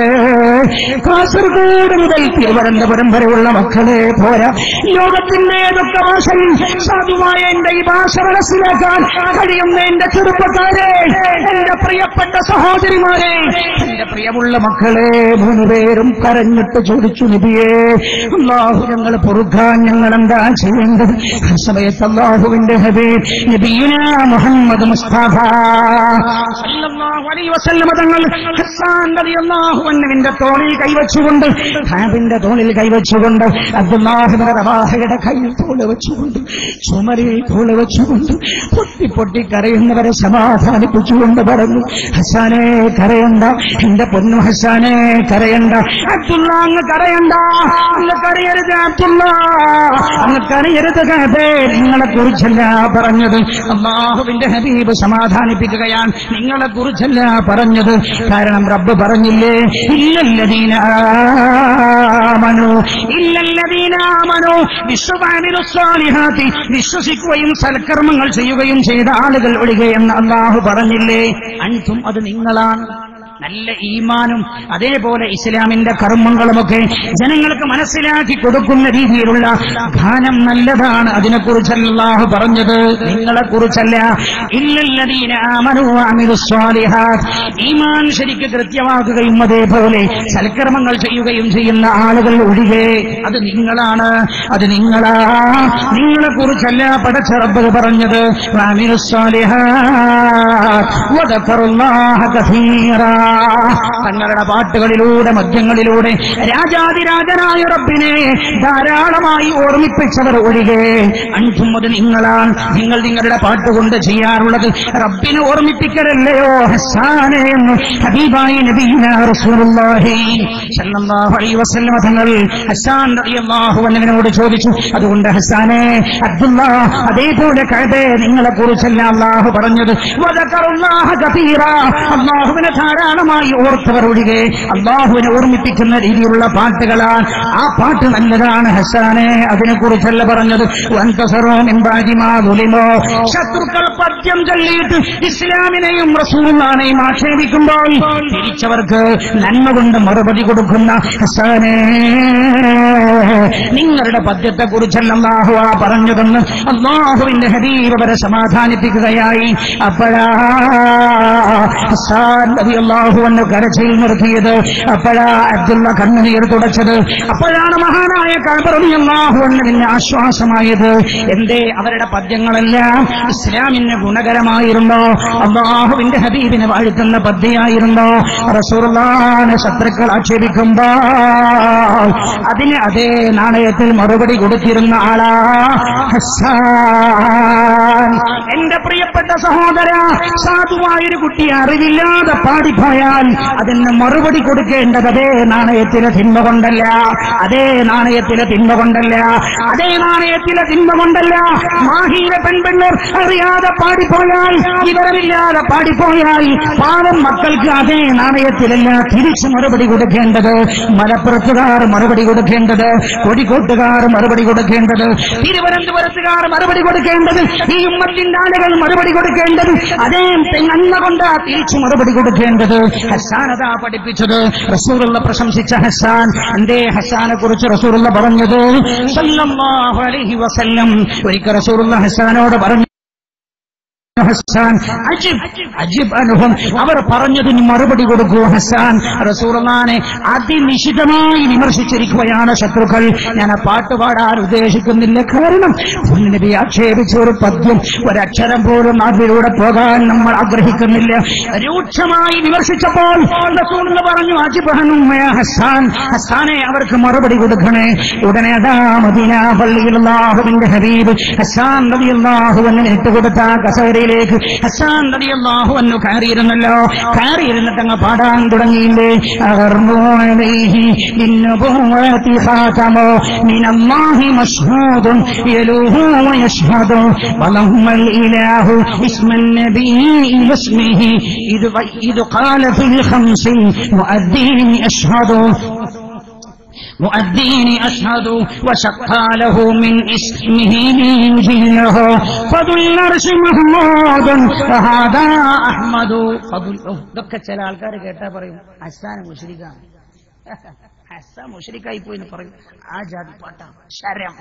കാസർഗോഡ് മുതൽ തിരുവനന്തപുരം വരെയുള്ള മക്കളെ പോരാ ലോകത്തിന്റെ ഏതൊക്കെ ഭാഷയിൽ സാധുവായ എന്റെ ഈ ഭാഷ മനസ്സിലാക്കാൻ കഴിയുന്ന എന്റെ ചെറുപ്പക്കാരെ എന്റെ പ്രിയപ്പെട്ട സഹോദരിമാരെ എന്റെ പ്രിയമുള്ള മക്കളെ മൂന്ന് പേരും കരഞ്ഞിട്ട് ചോദിച്ചു നബിയേ അള്ളാഹു ഞങ്ങൾ പൊറുക്കാൻ ഞങ്ങൾ എന്താ ചെയ്യേണ്ടത് ആ സമയത്ത് അള്ളാഹുവിന്റെ ഹബീബ് നബിയുന മുഹമ്മദ് മുസ്തഫ സല്ലല്ലാഹു അലൈഹി വസല്ലമ തങ്ങൾ ഹസ്സാൻ റളിയല്ലാഹു അൻഹുവിന്റെ തോളിൽ കൈവച്ചുകൊണ്ട് ഹാബിന്റെ തോളിൽ കൈവച്ചുകൊണ്ട് അബ്ദുല്ലാഹിബിൻ റവാഹയുടെ കയ്യിൽ തോള് വെച്ചുകൊണ്ട് ചുമരിൽ തോള് വെച്ചുകൊണ്ട് പൊട്ടി പൊട്ടി കരയുന്നവരെ സമാധാനിപ്പിച്ചുകൊണ്ട് പറഞ്ഞു ഹസാനെ കരയണ്ട എന്റെ പൊന്നു ഹസാനെ കരയണ്ട അബ്ദുള്ള അങ്ങ് കരയണ്ട അങ്ങ് കരയരുത് അബ്ദുള്ള അങ്ങ് കരയരുത് കഥേ നിങ്ങളെ കുറിച്ചല്ല പറഞ്ഞത് അള്ളാഹുവിന്റെ ഹബീബ് സമാധാനിപ്പിക്കുകയാണ് നിങ്ങളെ കുറിച്ചല്ല പറഞ്ഞത് കാരണം റബ്ബ് പറഞ്ഞില്ലേ ഇല്ലല്ലദീന ആമനു ഇല്ലല്ലദീന ആമനു വിശ്വവാനിലു സ്വാലിഹാത്തി വിശ്വസിക്കുകയും സൽക്കർമ്മങ്ങൾ ചെയ്യുകയും ചെയ്ത ആളുകൾ ഒഴികെയെന്ന് അള്ളാഹു പറഞ്ഞില്ലേ അൻതും അത് നിങ്ങളാണ് നല്ല ഈമാനും അതേപോലെ ഇസ്ലാമിന്റെ കർമ്മങ്ങളുമൊക്കെ ജനങ്ങൾക്ക് മനസ്സിലാക്കി കൊടുക്കുന്ന രീതിയിലുള്ള ഗാനം നല്ലതാണ് അതിനെക്കുറിച്ചല്ല അല്ലാഹു പറഞ്ഞത് നിങ്ങളെ കുറിച്ചല്ല ഇല്ലല്ലദീന ആമനു വഅമിലു സ്വാലിഹാത്ത് ഈമാൻ ശരിക്ക് കൃത്യമാക്കുകയും അതേപോലെ സൽക്കർമ്മങ്ങൾ ചെയ്യുകയും ചെയ്യുന്ന ആളുകൾ ഒഴികെ അത് നിങ്ങളാണ് അത് നിങ്ങളാ നിങ്ങളെ കുറിച്ചല്ല പടച്ച റബ്ബ് പറഞ്ഞത് വഅമിലു സ്വാലിഹാത്ത് വദക്കറുല്ലാഹ കസീറാ തങ്ങളുടെ പാട്ടുകളിലൂടെ മദ്യങ്ങളിലൂടെ രാജാതിരാജനായ റബ്ബിനെ ധാരാളമായി ഓർമ്മിപ്പിച്ചവർ ഒഴികെ അഞ്ചും അത് നിങ്ങളാണ് നിങ്ങൾ നിങ്ങളുടെ പാട്ടുകൊണ്ട് ചെയ്യാറുള്ളത് റബ്ബിനെ ഓർമ്മിപ്പിക്കലല്ലയോ ഹസാനെ എന്ന് ഹബീബായി നബീന റസൂലുള്ളാഹി സല്ലല്ലാഹു അലൈഹി വസല്ലമ തങ്ങൾ ഹസാൻ റളിയല്ലാഹു അൻഹുവിനോട് ചോദിച്ചു അതുകൊണ്ട് ഹസാനെ അബ്ദുള്ള അതേപോലെ കഅബയെ നിങ്ങളെ കുറിച്ചല്ല അള്ളാഹു പറഞ്ഞത് വദക്കറുല്ലാഹ കതീറ അള്ളാഹുവിനെ ധാരാളമായി ഓർത്തവർ ഒഴികെ അള്ളാഹുവിനെ ഓർമ്മിപ്പിക്കുന്ന രീതിയിലുള്ള പാട്ടുകളാണ് ആ പാട്ട് നല്ലതാണ് ഹസാനെ അതിനെ കുറിച്ചല്ല പറഞ്ഞത് വൻതസറോ മിമ്പാജിമാ ദുലിമോ ശത്രുക്കൾ പദ്യം ചൊല്ലിയിട്ട് ഇസ്ലാമിനെയും റസൂലിനെയും ആക്ഷേപിക്കുമ്പോൾ തിരിച്ചവർക്ക് നന്മ കൊണ്ട് മറുപടി കൊടുക്കുന്ന ഹസാനെ നിങ്ങളുടെ പദ്യത്തെ കുറിച്ചല്ല അള്ളാഹു ആ പറഞ്ഞതെന്ന് അള്ളാഹുവിന്റെ ഹബീബ് വരെ സമാധാനിപ്പിക്കുകയായി അപ്പോഴാ ഹസാൻ നബി അള്ളാഹു എന്ന് കരച്ചിൽ നിർത്തിയത് അപ്പോഴാ അബ്ദുള്ള കണ്ണുനീർ തുടച്ചത് അപ്പോഴാണ് മഹാനായ കബറലി അള്ളാഹു എന്നതിന് ആശ്വാസമായത് എന്തേ അവരുടെ പദ്യങ്ങളെല്ലാം ഇസ്ലാമിന് ഗുണകരമായിരുന്നോ അള്ളാഹുവിന്റെ ഹബീബിനെ വാഴ്ത്തുന്ന പദ്യയായിരുന്നോ റസൂർലാന് ശത്രുക്കൾ ആക്ഷേപിക്കുമ്പോ അതിന് അതേ നാണയത്തിൽ മറുപടി കൊടുത്തിരുന്ന ആളാ ഹസ്സാൻ എന്റെ പ്രിയപ്പെട്ട സഹോദര സാധുവായൊരു കുട്ടി അറിവില്ലാതെ പാടിപ്പോയ പാടിപ്പോയാൽ അതിന് മറുപടി കൊടുക്കേണ്ടത് അതേ നാണയത്തിലെ തിന്മ കൊണ്ടല്ല അതേ നാണയത്തിലെ തിന്മ കൊണ്ടല്ല അതേ നാണയത്തിലെ തിന്മ കൊണ്ടല്ല മാഹിയിലെ പെൺപിള്ളർ അറിയാതെ പാടിപ്പോയാൽ വിവരമില്ലാതെ പാടിപ്പോയാൽ പാവം മക്കൾക്ക് അതേ നാണയത്തിലല്ല തിരിച്ചു മറുപടി കൊടുക്കേണ്ടത് മലപ്പുറത്തുകാർ മറുപടി കൊടുക്കേണ്ടത് കോഴിക്കോട്ടുകാർ മറുപടി കൊടുക്കേണ്ടത് തിരുവനന്തപുരത്തുകാർ മറുപടി കൊടുക്കേണ്ടത് ഈ ഉമ്മത്തിന്റെ ആളുകൾ മറുപടി കൊടുക്കേണ്ടത് അതേ നന്മ കൊണ്ട് തിരിച്ചു മറുപടി കൊടുക്കേണ്ടത് ഹസാനതാ പഠിപ്പിച്ചത് റസൂറുള്ള പ്രശംസിച്ച ഹസാൻ എന്തേ ഹസാനെ കുറിച്ച് റസൂറുള്ള പറഞ്ഞത് സല്ലല്ലാഹു അലൈഹി വസല്ലം ഒരിക്കൽ റസൂറുള്ള ഹസാനോട് പറഞ്ഞു ഹസാൻ അജിബ് അജിബ് അനുഭവം അവർ പറഞ്ഞതിന് മറുപടി കൊടുക്കൂ ഹസാൻ റസൂർമാനെ അതിനിശിതമായി വിമർശിച്ചിരിക്കുകയാണ് ശത്രുക്കൾ ഞാൻ ആ പാട്ട് പാടാൻ ഉദ്ദേശിക്കുന്നില്ല കാരണം നബി ആക്ഷേപിച്ച ഒരു പദ്യം ഒരക്ഷരം പോലും നാട്ടിലൂടെ പോകാൻ നമ്മൾ ആഗ്രഹിക്കുന്നില്ല രൂക്ഷമായി വിമർശിച്ചപ്പോൾ റസൂൽ പറഞ്ഞു അജിബ് ഹസാൻ ഹസാനെ അവർക്ക് മറുപടി കൊടുക്കണേ ഉടനെ അതാ മദീന പള്ളിയിൽ അള്ളാഹുവിന്റെ ഹബീബ് ഹസാൻ നബി അള്ളാഹുവിനെ ഇട്ടുകൊടുത്ത കസേരയിലേക്ക് ഹസാൻ നബി അള്ളാഹുവന്നു കയറിയിരുന്നല്ലോ കയറിയിരുന്നിട്ട് അങ്ങ് പാടാൻ തുടങ്ങിയില്ലേ അകർന്നു അലൈഹി ബിന്നുബുവ്വതി ഖാതമോ മിനല്ലാഹി മശ്ഹൂദുൻ യലൂഹു വയശ്ഹദു വലഹുമൽ ഇലാഹു ഇസ്മൻ നബി വസ്മിഹി ഇത് ഇത് ഖാല ഫിൽ ഖംസിൽ മുഅദ്ദീൻ അശ്ഹദു مؤذين أشهد وشقى له من اسمه ليجله فذو العرش محمود وهذا أحمد فذو ഇതൊക്കെ ചില ആൾക്കാർ കേട്ടാ പറയും ഹസ്സാൻ മുഷരിക്കാണ് ഹസ്സാൻ മുഷരിക്കായി പോയി എന്ന് പറയും ആ ജാതി പാട്ടാണ് ശരം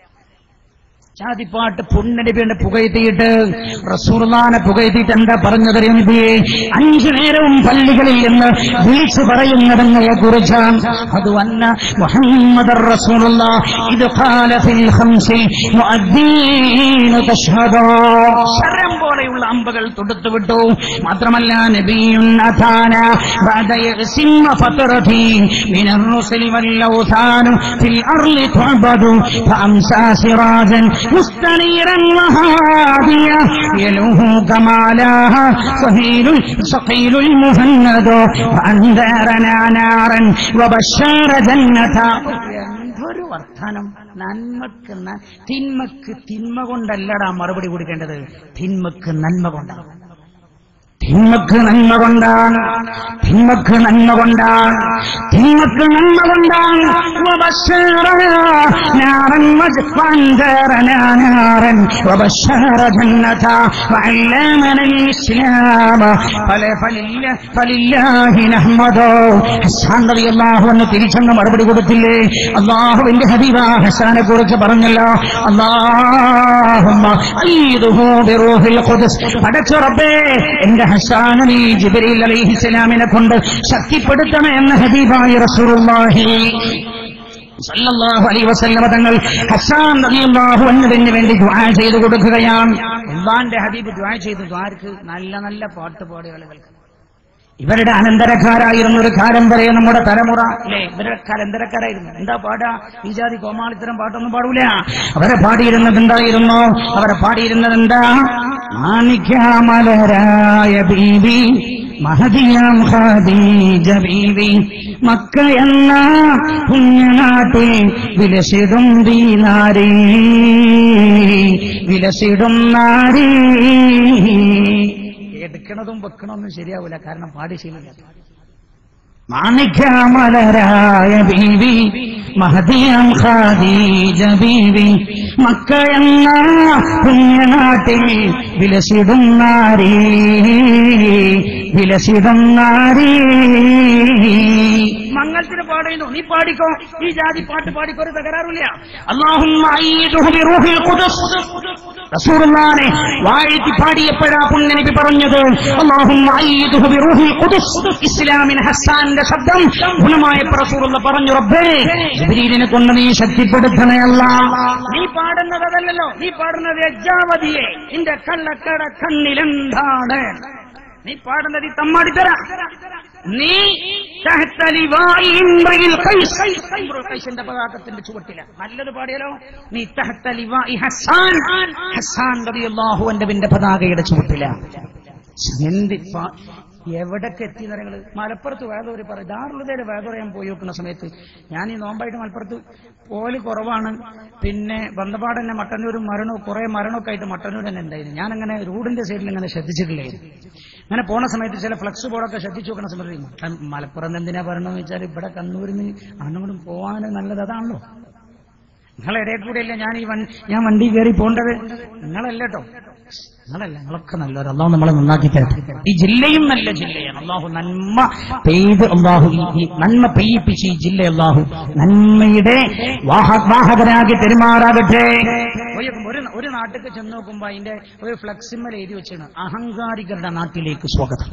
ജാതിപ്പാട്ട് പുണ്ണടിപ്പിന്റെ പുകഴ്ത്തിയിട്ട് റസൂർലാനെ പുകഴ്ത്തിയിട്ട് എന്താ പറഞ്ഞത് നബിയെ അഞ്ചു നേരവും പള്ളികളിൽ നിന്ന് വിളിച്ചു പറയുന്നതെന്നയെ കുറിച്ചാണ് അത് വന്ന മുഹമ്മദ് റസൂലുള്ള ഇത് ഖാലഫിൽ ഖംസി മുഅദ്ദീനു തശ്ഹദു ശരം പോലെയുള്ള അമ്പകൾ തൊടുത്തു വിട്ടു മാത്രമല്ല നബിയുൻ അഥാന بعد يقسم فترتي من الرسل والأوثان في الأرض تعبد فأمسى سراجا مستنيرا وهاديا يلوه كمالاها صهيل صقيل المهند فأنذرنا نارا وبشر جنة എന്തൊരു വർത്താനം നന്മക്ക് ന- തിന്മക്ക് തിന്മ കൊണ്ടല്ലടാ മറുപടി കൊടുക്കേണ്ടത് തിന്മക്ക് നന്മ കൊണ്ടാണ് തിന്മക്ക് നന്മ കൊണ്ടാണ് തിന്മക്ക് നന്മ കൊണ്ടാണ് തിന്മക്ക് നന്മ കൊണ്ടാണ് وبشرنا نارا وانذرنا نارا وبشر جنة وعلمنا الإسلام فل- فلله- فلله نحمده ഹസ്സാൻ റളിയല്ലാഹു അൻഹു തിരിച്ചെന്ന് മറുപടി കൊടുത്തില്ലേ അള്ളാഹുവിന്റെ ഹബീബ ഹസാനെ കുറിച്ച് പറഞ്ഞല്ലോ അള്ളാഹുമ്മ അയ്യിദുഹു ബിറൂഹിൽ ഖുദ്സ് പടച്ച റബ്ബേ എന്റെ ഹസാന നീ ജിബ്രീൽ അലൈഹിസ്സലാമിനെ കൊണ്ട് ശക്തിപ്പെടുത്തണേ എന്ന് ഹബീബായ റസൂലുള്ളാഹി സല്ലല്ലാഹു അലൈഹി വസല്ലമ തങ്ങൾ ഹസാൻ റളിയല്ലാഹു അൻഹുവിന് വേണ്ടി ദുആ ചെയ്തു കൊടുക്കുകയാണ് അള്ളാന്റെ ഹബീബ് ദുആ ചെയ്തു ദ്വാർക്ക് നല്ല നല്ല പാട്ട് പാടിയ ആളുകൾക്ക് ഇവരുടെ അനന്തരക്കാരായിരുന്ന ഒരു കാലം വരെ നമ്മുടെ തലമുറ അല്ലേ ഇവരുടെ അനന്തരക്കാരായിരുന്നു എന്താ പാടാ ഈ ജാതി കോമാളിത്തരം പാട്ടൊന്നും പാടൂല അവരെ പാടിയിരുന്നത് എന്തായിരുന്നു അവരെ പാടിയിരുന്നത് എന്താ മാണിക്യാമലരായ ബീവി മഹദിയാം ഖദീജ ബീവി മക്ക എന്ന പുണ്യനാട്ടിൽ വിലസിടും ദീനാരി വിലസിടും നാരീ എടുക്കണതും വെക്കണമൊന്നും ശരിയാവില്ല കാരണം പാടി ശീലമില്ല മാണിക്യാമലരായ ബീവി മഹദിയം ഖാദീജ ബീവി മക്ക എന്ന പുണ്യനാട്ടിൽ വിലസിടും നാരീ വിലസിടും നാരീ മംഗളത്തിന് പാടുന്നു നീ പാടിക്കോ ഈ ജാതി പാട്ട് പാടിക്കോ ഒരു തകരാറില്ല റസൂലുള്ളാനെ വാഴ്ത്തി പാടിയപ്പോഴാ പുണ്യനബി പറഞ്ഞത് അല്ലാഹുമ്മ അയ്യിദുഹു ബിറൂഹിൽ ഖുദ്സ് ഇസ്ലാമിന് ഹസ്സാന്റെ ശബ്ദം ഗുണമായ റസൂലുള്ള പറഞ്ഞു റബ്ബേ ജിബ്രീലിനെ കൊണ്ട് നീ ശക്തിപ്പെടുത്തണേ അല്ല നീ പാടുന്നത് അതല്ലല്ലോ നീ പാടുന്നത് യജ്ജാവതിയെ നിന്റെ കള്ളക്കട കണ്ണിലെന്താണ് നീ പാടുന്നത് ഈ തമ്മാടിത്തര നീ തഹ്ത ലിവാഇ ഇംറിൽ ഖൈസ്. ഇംറുൽ ഖൈസിന്റെ പതാകത്തിന്റെ ചുവട്ടില നല്ലത് പാടിയാലോ നീ തഹ്ത ലിവാഇ ഹസ്സാൻ ഹസ്സാൻ റളിയല്ലാഹു അൻഹുവിന്റെ പതാകയുടെ ചുവട്ടില എന്ത് പാ- എവിടൊക്കെ എത്തി നിറങ്ങള് മലപ്പുറത്ത് വേദോര് പറയും ദാറുള്ളതേടെ വേദോറയാൻ പോയി നോക്കുന്ന സമയത്ത് ഞാൻ ഈ നോമ്പായിട്ട് മലപ്പുറത്ത് പോല് കുറവാണ് പിന്നെ ബന്ധപ്പാട് തന്നെ മട്ടന്നൂരും മരണവും കുറെ മരണമൊക്കെ ആയിട്ട് മട്ടന്നൂർ തന്നെ ഉണ്ടായിരുന്നു ഞാൻ അങ്ങനെ റോഡിന്റെ സൈഡിൽ അങ്ങനെ ശ്രദ്ധിച്ചിട്ടില്ലായിരുന്നു അങ്ങനെ പോണ സമയത്ത് ചില ഫ്ലക്സ് ബോർഡൊക്കെ ശ്രദ്ധിച്ചു നോക്കുന്ന സമയത്ത് മട്ടൻ- മലപ്പുറം എന്തിനാ പറയണമെന്ന് വെച്ചാൽ ഇവിടെ കണ്ണൂരിന് അങ്ങോട്ടും പോകാൻ നല്ലത് അതാണല്ലോ നിങ്ങളെ ഇടയിൽ കൂടെയല്ലേ ഞാൻ ഈ വൺ- ഞാൻ വണ്ടി കയറി പോണ്ടത് നിങ്ങളല്ല കേട്ടോ നിങ്ങളല്ല നിങ്ങളൊക്കെ നല്ലവർ അള്ളാഹു നമ്മളെ നന്നാക്കി തരട്ടെ ഈ ജില്ലയും നല്ല ജില്ലയാണ് അള്ളാഹു നന്മ പെയ്ത് അള്ളാഹു ഈ- ഈ നന്മ പെയ്യിപ്പിച്ച് ഈ ജില്ല അള്ളാഹു നന്മയുടെ വാഹ- വാഹകരാക്കി പെരുമാറാകട്ടെ ഒരു ഒരു- ഒരു നാട്ടിലേക്ക് ചെന്ന് നോക്കുമ്പോ അതിന്റെ ഒരു ഫ്ലക്സിമൽ എഴുതി വെച്ചാണ് അഹങ്കാരികളുടെ നാട്ടിലേക്ക് സ്വാഗതം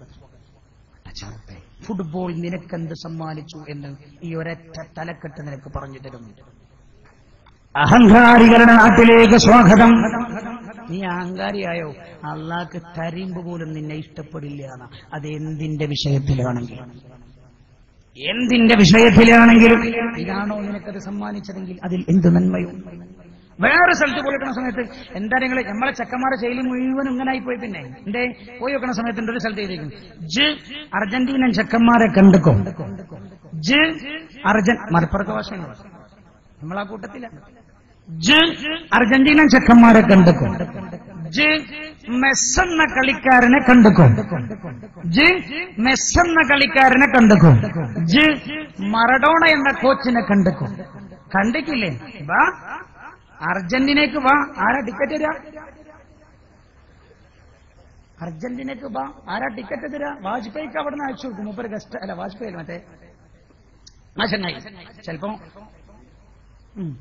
ഫുട്ബോൾ നിനക്കെന്ത് സമ്മാനിച്ചു എന്ന് ഈ ഒരൊറ്റ തലക്കെട്ട് നിനക്ക് പറഞ്ഞു തരുന്നുണ്ട് അഹങ്കാരികളുടെ നാട്ടിലേക്ക് സ്വാഗതം നീ അഹങ്കാരിയായോ അള്ളാഹ്ക്ക് തരിമ്പ് പോലും നിന്നെ ഇഷ്ടപ്പെടില്ല എന്ന് അത് എന്തിന്റെ വിഷയത്തിലാണെങ്കിലും എന്തിന്റെ വിഷയത്തിലാണെങ്കിലും ഇതാണോ നിനക്കത് സമ്മാനിച്ചതെങ്കിൽ അതിൽ എന്ത് നന്മയും വേറെ സ്ഥലത്ത് പോയി വെക്കുന്ന സമയത്ത് എന്താ നിങ്ങൾ നമ്മളെ ചെക്കന്മാരെ ശൈലി മുഴുവൻ ഇങ്ങനായി പോയി പിന്നെ എന്തേ പോയി വെക്കുന്ന സമയത്ത് ഒരു സ്ഥലത്ത് എഴുതിയിരിക്കും ജ് അർജന്റീനൻ ചെക്കന്മാരെ കണ്ടുക്കോ ജ് അർജൻ മലപ്പുറത്തെ ഭാഷയാണ് നമ്മളാ കൂട്ടത്തിലാണ് ജ് അർജന്റീനൻ ചെക്കന്മാരെ കണ്ടുക്കോ ജ് മെസ് എന്ന കളിക്കാരനെ കണ്ടുക്കോ ജ് മെസ് എന്ന കളിക്കാരനെ കണ്ടുക്കോ ജ് മറഡോണ എന്ന കോച്ചിനെ കണ്ടുക്കോ കണ്ടിക്കില്ലേ വാ അർജന്റീനക്ക് വാ ആരാ ടിക്കറ്റ് തരാ അർജന്റീനക്ക് വാ ആരാ ടിക്കറ്റ് തരാ വാജ്പേയിക്ക് അവിടെ നിന്ന് അയച്ചു കൊടുക്കും മൂപ്പര് ഗസ്റ്റ് അല്ല വാജ്പേയി മറ്റേ ആ ചങ്ങായി ചിലപ്പോ ഉം.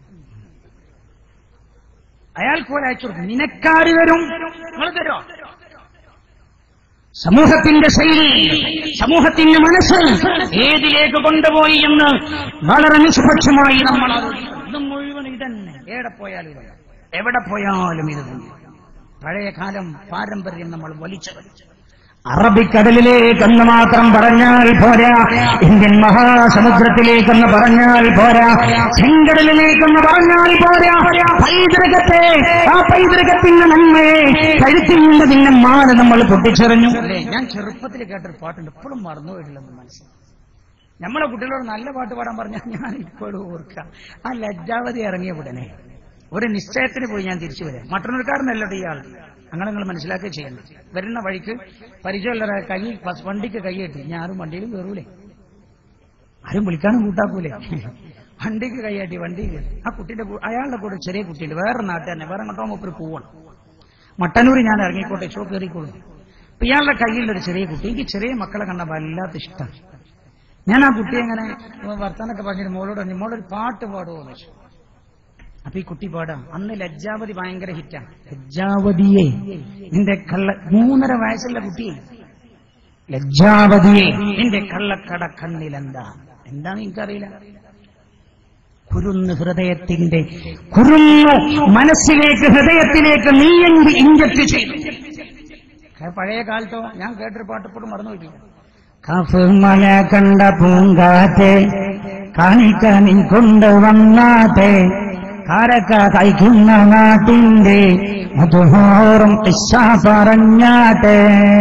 അയാൾക്ക് പോലെ അയച്ചു കൊടുക്കും നിനക്കാര് തരും നിങ്ങൾ തരോ സമൂഹത്തിന്റെ ശൈലി സമൂഹത്തിന്റെ മനസ്സ് ഏതിലേക്ക് കൊണ്ടുപോയി എന്ന് വളരെ നിഷ്പക്ഷമായി നമ്മൾ ആലോചിക്കണം. ഇത് മുഴുവൻ ഇതന്നെ എവിടെ പോയാലും ഇത് എവിടെ പോയാലും ഇത് തന്നെ പഴയ കാലം പാരമ്പര്യം നമ്മൾ വലിച്ചു അറബിക്കടലിലേക്കെന്ന് മാത്രം പറഞ്ഞാൽ പോരാ ഇന്ത്യൻ മഹാസമുദ്രത്തിലേക്കെന്ന് പറഞ്ഞാൽ പോരാ ചെങ്കടലിലേക്കെന്ന് പറഞ്ഞാൽ പോരാ പൈതൃകത്തെ ആ പൈതൃകത്തിന്റെ നന്മയെ കഴുത്തിൽ നിന്ന് നിന്നെ മാല നമ്മൾ പൊട്ടിച്ചെറിഞ്ഞു ഞാൻ ചെറുപ്പത്തിൽ കേട്ടൊരു പാട്ടുണ്ട് ഇപ്പോഴും മറന്നുപോയിട്ടില്ലെന്ന് മനസ്സിലായി നമ്മളെ കുട്ടികളോട് നല്ല പാട്ട് പാടാൻ പറഞ്ഞാൽ ഞാൻ ഇപ്പോഴും ഓർക്കാം ആ ലജ്ജാവതി ഇറങ്ങിയ ഉടനെ ഒരു നിശ്ചയത്തിന് പോയി ഞാൻ തിരിച്ചു വരാം മട്ടന്നൂർക്കാരനല്ലോ ഇയാൾ അങ്ങനെ നിങ്ങൾ മനസ്സിലാക്കുക ചെയ്യണം വരുന്ന വഴിക്ക് പരിചയമുള്ള കൈ ബസ് വണ്ടിക്ക് കൈ കെട്ടി ഞാൻ ആരും വണ്ടിയിൽ കയറൂലേ ആരും വിളിക്കാനും കൂട്ടാക്കൂലേ വണ്ടിക്ക് കൈയാട്ടി വണ്ടി കയറി ആ കുട്ടിയുടെ കൂ- അയാളുടെ കൂടെ ചെറിയ കുട്ടിയുണ്ട് വേറെ നാട്ടിൽ തന്നെ വേറെ അങ്ങോട്ടോ മൂപ്പര് പോവാണ് മട്ടന്നൂർ ഞാൻ ഇറങ്ങിക്കോട്ടെ ഷോ കയറിക്കോളൂ അപ്പൊ ഇയാളുടെ കയ്യിൽ ഒരു ചെറിയ കുട്ടി എനിക്ക് ചെറിയ മക്കളെ കണ്ട വല്ലാത്ത ഇഷ്ടം ഞാൻ ആ കുട്ടിയെ അങ്ങനെ വർത്താനൊക്കെ പറഞ്ഞിട്ട് മോളോട് പറഞ്ഞു മോളൊരു പാട്ട് പാടുമോ എന്ന് ചോദിച്ചു അപ്പൊ ഈ കുട്ടി പാടാം അന്ന് ലജ്ജാവതി ഭയങ്കര ഹിറ്റാണ് ലജ്ജാവതിയെ നിന്റെ കള്ള മൂന്നര വയസ്സുള്ള കുട്ടിയെ ലജ്ജാവതിയെ നിന്റെ കള്ളക്കട കണ്ണിലെന്താ എന്താന്ന് എനിക്കറിയില്ല കുരുന്ന് ഹൃദയത്തിന്റെ കുരുന്നു മനസ്സിലേക്ക് ഹൃദയത്തിലേക്ക് നീ എന്ത് ഇഞ്ചക്ട് ചെയ്തു പഴയ കാലത്തോ ഞാൻ കേട്ടൊരു പാട്ട് ഇപ്പോഴും മറന്നുപോയിട്ടില്ല കഫ് മല കണ്ട പൂങ്കാറ്റെ കാണിക്കാനിൻ കൊണ്ടുവന്നാട്ടെ കാരക്ക കഴിക്കുന്ന നാട്ടിന്റെ മധുഹോറും ഇഷ പറഞ്ഞാട്ടെ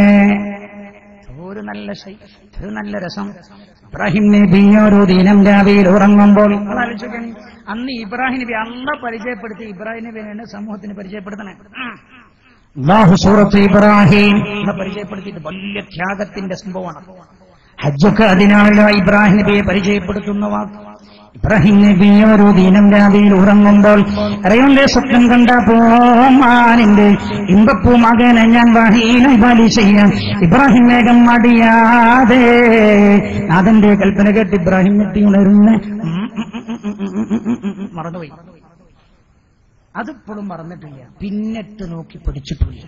ഒരു നല്ല ശൈ ഒരു നല്ല രസം ഇബ്രാഹിം നബി ഒരു ദിനം രാവിലെ ഉറങ്ങുമ്പോൾ നിങ്ങൾ ആലോചിച്ചോക്കണേ, അന്ന് ഇബ്രാഹിം നബി അല്ല പരിചയപ്പെടുത്തി ഇബ്രാഹിം നബിനെയാണ് സമൂഹത്തിന് പരിചയപ്പെടുത്തണേ അള്ളാഹു സൂറത്ത് ഇബ്രാഹിം നമ്മളെ പരിചയപ്പെടുത്തിയിട്ട് വലിയ ത്യാഗത്തിന്റെ സംഭവമാണ് ഹജ്ജൊക്കെ അതിനാണല്ലോ ഇബ്രാഹിം നബിയെ പരിചയപ്പെടുത്തുന്ന വാക്ക് ഇബ്രാഹിം നബി ഒരു ദിനം രാവിലെ ഉറങ്ങുമ്പോൾ അറിയന്റെ സ്വപ്നം കണ്ട പോമാനിന്റെ ഇമ്പപ്പൂ മകനെ ഞാൻ വഹീനം ബലി ചെയ്യാൻ ഇബ്രാഹിം വേഗം മടിയാതെ അതിന്റെ കൽപ്പന കേട്ട് ഇബ്രാഹിം ഞെട്ടി ഉണരുന്ന മറന്നുപോയി അതിപ്പോഴും മറന്നിട്ടില്ല പിന്നിട്ട് നോക്കി പഠിച്ചിട്ടില്ല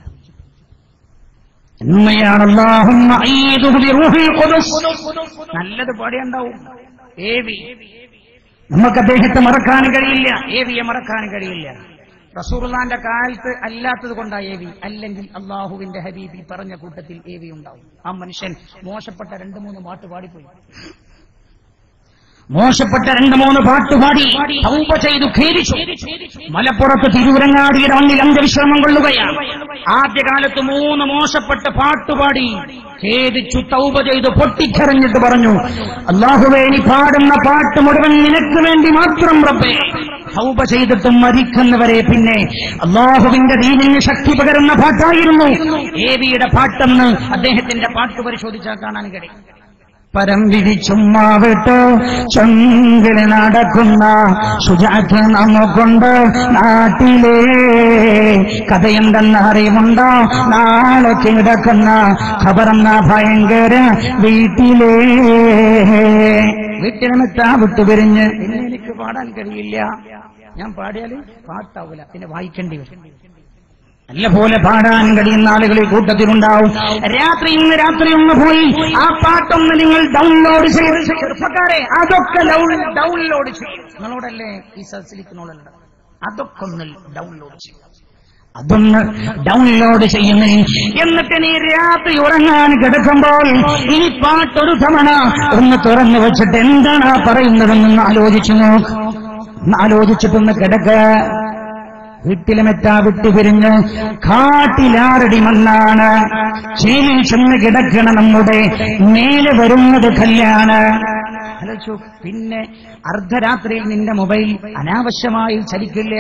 ഉമ്മയാണ് അല്ലാഹുമ്മ അയ്യിദുഹു ബിറൂഹിൽ ഖുദുസ്. നല്ലത് പാടിയുണ്ടാവും ഏവി നമുക്ക് അദ്ദേഹത്തെ മറക്കാൻ കഴിയില്ല ഏവിയെ മറക്കാൻ കഴിയില്ല റസൂറുല്ലാന്റെ കാലത്ത് അല്ലാത്തത് കൊണ്ടാ ഏവി അല്ലെങ്കിൽ അള്ളാഹുവിന്റെ ഹബീബി പറഞ്ഞ കൂട്ടത്തിൽ ഏവി ഉണ്ടാവും ആ മനുഷ്യൻ മോശപ്പെട്ട രണ്ട് മൂന്ന് പാട്ട് പാടിപ്പോയി മോശപ്പെട്ട രണ്ട് മൂന്ന് പാട്ടുപാടി തൗപ ചെയ്തു ഖേദിച്ചു മലപ്പുറത്ത് തിരുവരങ്ങാടിയുടെ മണ്ണിൽ അന്ത്യവിശ്രമം കൊള്ളുകയാണ് ആദ്യകാലത്ത് മൂന്ന് മോശപ്പെട്ട പാട്ടുപാടി ഖേദിച്ചു തൗപ ചെയ്തു പൊട്ടിക്കരഞ്ഞിട്ട് പറഞ്ഞു അള്ളാഹുവേ നീ പാടുന്ന പാട്ട് മുഴുവൻ നിനക്ക് വേണ്ടി മാത്രം റബ്ബേ തൗബ ചെയ്തിട്ടും മരിക്കുന്നവരെ പിന്നെ അള്ളാഹുവിന്റെ ദീനിന് ശക്തി പകരുന്ന പാട്ടായിരുന്നു ഏവിയുടെ പാട്ടെന്ന് അദ്ദേഹത്തിന്റെ പാട്ട് പരിശോധിച്ചാൽ കാണാൻ കഴിയും പരം വിരിച്ചുമ്മാവിട്ട് ചൊങ്കിൽ നടക്കുന്ന ശുചാറ്റ് നമുക്കുണ്ട് നാട്ടിലേ കഥയുണ്ടെന്ന അറിവുണ്ടോ നാളെ കിടക്കുന്ന ഖബറെന്ന ഭയങ്കര വീട്ടിലേ വീട്ടിലെത്താ വിട്ടുപിരിഞ്ഞ് ഇന്ന് എനിക്ക് പാടാൻ കഴിയില്ല ഞാൻ പാടിയാൽ പാട്ടാവൂല പിന്നെ വായിക്കേണ്ടി വരും നല്ല പോലെ പാടാൻ കഴിയുന്ന ആളുകൾ ഈ കൂട്ടത്തിലുണ്ടാവും രാത്രി ഇന്ന് രാത്രി ഒന്ന് പോയി ആ പാട്ടൊന്ന് നിങ്ങൾ ഡൗൺലോഡ് ചെയ്ത് ചെറുപ്പക്കാരെ അതൊക്കെ ഡൗൺലോഡ് ചെയ്യും നിങ്ങളോടല്ലേ ഈ സദസ്സിലിക്കുന്നോടുണ്ട് അതൊക്കെ ഒന്ന് ഡൗൺലോഡ് ചെയ്യും അതൊന്ന് ഡൗൺലോഡ് ചെയ്യുന്നു എന്നിട്ട് നീ രാത്രി ഉറങ്ങാൻ കിടക്കുമ്പോൾ ഈ പാട്ടൊരു തവണ ഒന്ന് തുറന്നു വെച്ചിട്ട് എന്താണ് ആ പറയുന്നതെന്ന് ആലോചിച്ചു നോക്ക് ഒന്ന് ആലോചിച്ചിട്ടൊന്ന് കിടക്കുക വീട്ടിലുമെത്താ വിട്ടുപിരിഞ്ഞ് കാട്ടിലാറടി മണ്ണാണ് ചേലിൽ ചെന്ന് കിടക്കണ നമ്മുടെ മേലെ വരുന്നത് കല്യാണ് ആലോചിച്ചു പിന്നെ അർദ്ധരാത്രിയിൽ നിന്റെ മൊബൈൽ അനാവശ്യമായി ചലിക്കില്ല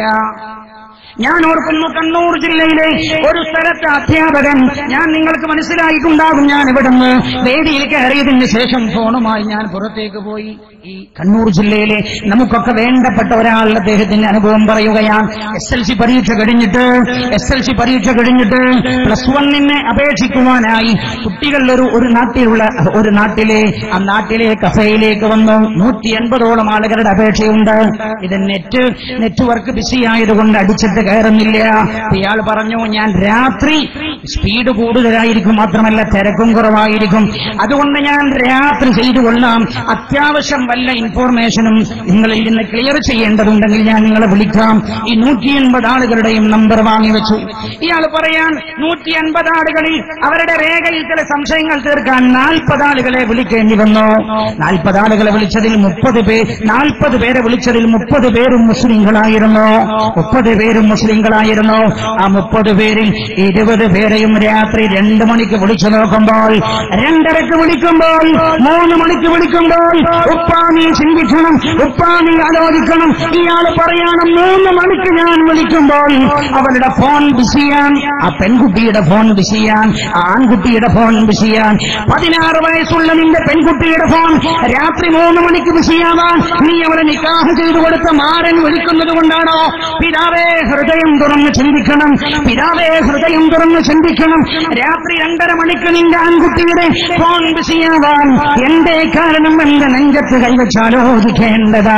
ഞാൻ ഓർക്കുന്നു കണ്ണൂർ ജില്ലയിലെ ഒരു സ്ഥലത്തെ അധ്യാപകൻ ഞാൻ നിങ്ങൾക്ക് മനസ്സിലായിട്ടുണ്ടാകും ഞാൻ ഇവിടുന്ന് വേദിയിൽ കയറിയതിന് ശേഷം ഫോണുമായി ഞാൻ പുറത്തേക്ക് പോയി ഈ കണ്ണൂർ ജില്ലയിലെ നമുക്കൊക്കെ വേണ്ടപ്പെട്ട ഒരാൾ അദ്ദേഹത്തിന്റെ അനുഭവം പറയുകയാണ് എസ് എൽ സി പരീക്ഷ കഴിഞ്ഞിട്ട് എസ് എൽ സി പരീക്ഷ കഴിഞ്ഞിട്ട് പ്ലസ് വണ്ണിനെ അപേക്ഷിക്കുവാനായി കുട്ടികൾ ഒരു ഒരു നാട്ടിലുള്ള ഒരു നാട്ടിലെ ആ നാട്ടിലെ കഫയിലേക്ക് വന്നു നൂറ്റി എൺപതോളം ആളുകളുടെ അപേക്ഷയുണ്ട് ഇത് നെറ്റ് നെറ്റ്വർക്ക് ബിസി ആയതുകൊണ്ട് അടിച്ചിട്ട് കയറുന്നില്ല ഇയാൾ പറഞ്ഞു ഞാൻ രാത്രി സ്പീഡ് കൂടുതലായിരിക്കും മാത്രമല്ല തിരക്കും കുറവായിരിക്കും അതുകൊണ്ട് ഞാൻ രാത്രി ചെയ്തു കൊള്ളാം അത്യാവശ്യം വല്ല ഇൻഫോർമേഷനും നിങ്ങളിൽ നിന്ന് ക്ലിയർ ചെയ്യേണ്ടതുണ്ടെങ്കിൽ ഞാൻ നിങ്ങളെ വിളിക്കാം ഈ നൂറ്റി എൺപത് ആളുകളുടെയും നമ്പർ വാങ്ങിവെച്ചു ഇയാൾ പറയാൻ നൂറ്റി അൻപത് ആളുകളിൽ അവരുടെ രേഖയിൽ ചില സംശയങ്ങൾ തീർക്കാൻ നാൽപ്പത് ആളുകളെ വിളിക്കേണ്ടി വന്നു നാൽപ്പത് ആളുകളെ വിളിച്ചതിൽ മുപ്പത് പേർ നാൽപ്പത് പേരെ വിളിച്ചതിൽ മുപ്പത് പേരും മുസ്ലിങ്ങളായിരുന്നു മുപ്പത് പേരും മുസ്ലിങ്ങളായിരുന്നു ആ മുപ്പത് പേരിൽ ഇരുപത് പേരെയും രാത്രി രണ്ട് മണിക്ക് വിളിച്ചു നോക്കുമ്പോൾ രണ്ടരക്ക് വിളിക്കുമ്പോൾ മൂന്ന് മണിക്ക് വിളിക്കുമ്പോൾ ഉപ്പാനി ചിന്തിക്കണം ഉപ്പാനി ആലോചിക്കണം ഇയാൾ പറയണം മൂന്ന് മണിക്ക് ഞാൻ വിളിക്കുമ്പോൾ അവളുടെ ഫോൺ ബിസിയാൻ ആ പെൺകുട്ടിയുടെ ഫോൺ ബിസിയാൻ ആ ആൺകുട്ടിയുടെ ഫോൺ ബിസിയാൻ പതിനാറ് വയസ്സുള്ള നിന്റെ പെൺകുട്ടിയുടെ ഫോൺ രാത്രി മൂന്ന് മണിക്ക് ബിസിയാവാൻ നീ അവളെ നിക്കാഹ് ചെയ്തു കൊടുത്ത മാരൻ വിളിക്കുന്നത് കൊണ്ടാണോ പിതാവേ ഹൃദയം തുറന്ന് ചിന്തിക്കണം പിതാവേ ഹൃദയം തുറന്ന് ചിന്തിക്കണം രാത്രി രണ്ടര മണിക്ക് നിന്റെ ആൺകുട്ടിയുടെ ഫോൺ ബിസിയാവാൻ എന്റെ കാരണം എന്റെ നെഞ്ചത്ത് കൈവച്ച് ആലോചിക്കേണ്ടതാ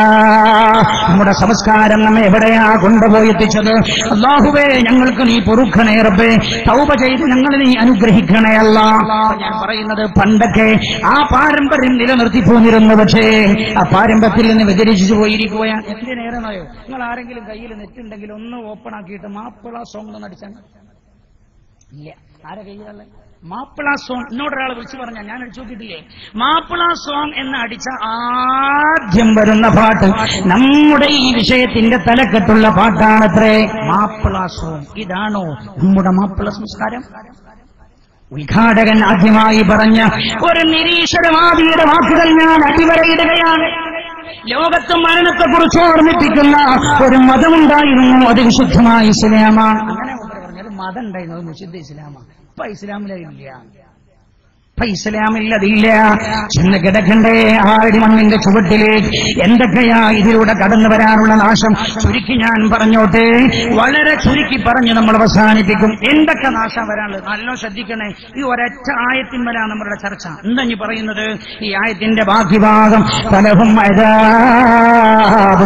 നമ്മുടെ സംസ്കാരം നമ്മെ എവിടെയാ കൊണ്ടുപോയി എത്തിച്ചത് അള്ളാഹുവേ ഞങ്ങൾക്ക് നീ പൊറുക്കണേ റബ്ബേ തൗബ ചെയ്ത് ഞങ്ങൾ നീ അനുഗ്രഹിക്കണേ അല്ല ഞാൻ പറയുന്നത് പണ്ടൊക്കെ ആ പാരമ്പര്യം നിലനിർത്തി പോന്നിരുന്നു പക്ഷേ ആ പാരമ്പര്യത്തിൽ നിന്ന് വ്യതിരിച്ചു പോയിരിക്കുകയാണ് എന്തിനേറെന്നോ നിങ്ങൾ ആരെങ്കിലും കയ്യിൽ നെറ്റുണ്ടെങ്കിൽ ഒന്ന് ഓപ്പൺ ആക്കിയിട്ട് മാപ്പിള സോങ് ഒന്ന് അടിച്ചാൽ ഇല്ല ആരെ കയ്യിലുള്ള മാപ്പിള സോങ് എന്നോട് ഒരാൾ വിളിച്ചു പറഞ്ഞ ഞാൻ അടിച്ചു നോക്കിയിട്ടില്ലേ മാപ്പിള സോങ് എന്ന് അടിച്ച ആദ്യം വരുന്ന പാട്ട് നമ്മുടെ ഈ വിഷയത്തിന്റെ തലക്കെട്ടുള്ള പാട്ടാണത്രേ മാപ്പിള സോങ് ഇതാണോ നമ്മുടെ മാപ്പിള സംസ്കാരം ഉദ്ഘാടകൻ ആദ്യമായി പറഞ്ഞ ഒരു നിരീശ്വരവാദിയുടെ വാക്കുകൾ ഞാൻ അടിവരയിടുകയാണ് ലോകത്ത് മരണത്തെക്കുറിച്ച് ഓർമ്മിപ്പിക്കുന്ന ഒരു മതമുണ്ടായിരുന്നു അത് വിശുദ്ധമായ ഇസ്ലാമാണ് അങ്ങനെ പറഞ്ഞത് മതം ഉണ്ടായിരുന്നു അത് വിശുദ്ധ ഇസ്ലാമാണ് ഇപ്പൊ ഇസ്ലാമിലില്ല ഇപ്പൊ ഇസ്ലാമില്ലതില്ല ചെന്ന് കിടക്കണ്ടേ ആടി മണ്ണിന്റെ ചുവട്ടിലേക്ക് എന്തൊക്കെയാ ഇതിലൂടെ കടന്നു വരാനുള്ള നാശം ചുരുക്കി ഞാൻ പറഞ്ഞോട്ടെ വളരെ ചുരുക്കി പറഞ്ഞ് നമ്മൾ അവസാനിപ്പിക്കും എന്തൊക്കെ നാശം വരാനുള്ളത് നല്ല ശ്രദ്ധിക്കണേ ഈ ഒരൊറ്റ ആയത്തിന്മലാണ് നമ്മളുടെ ചർച്ച എന്താ ഈ പറയുന്നത് ഈ ആയത്തിന്റെ ബാക്കി ഭാഗം പലവും അതാവും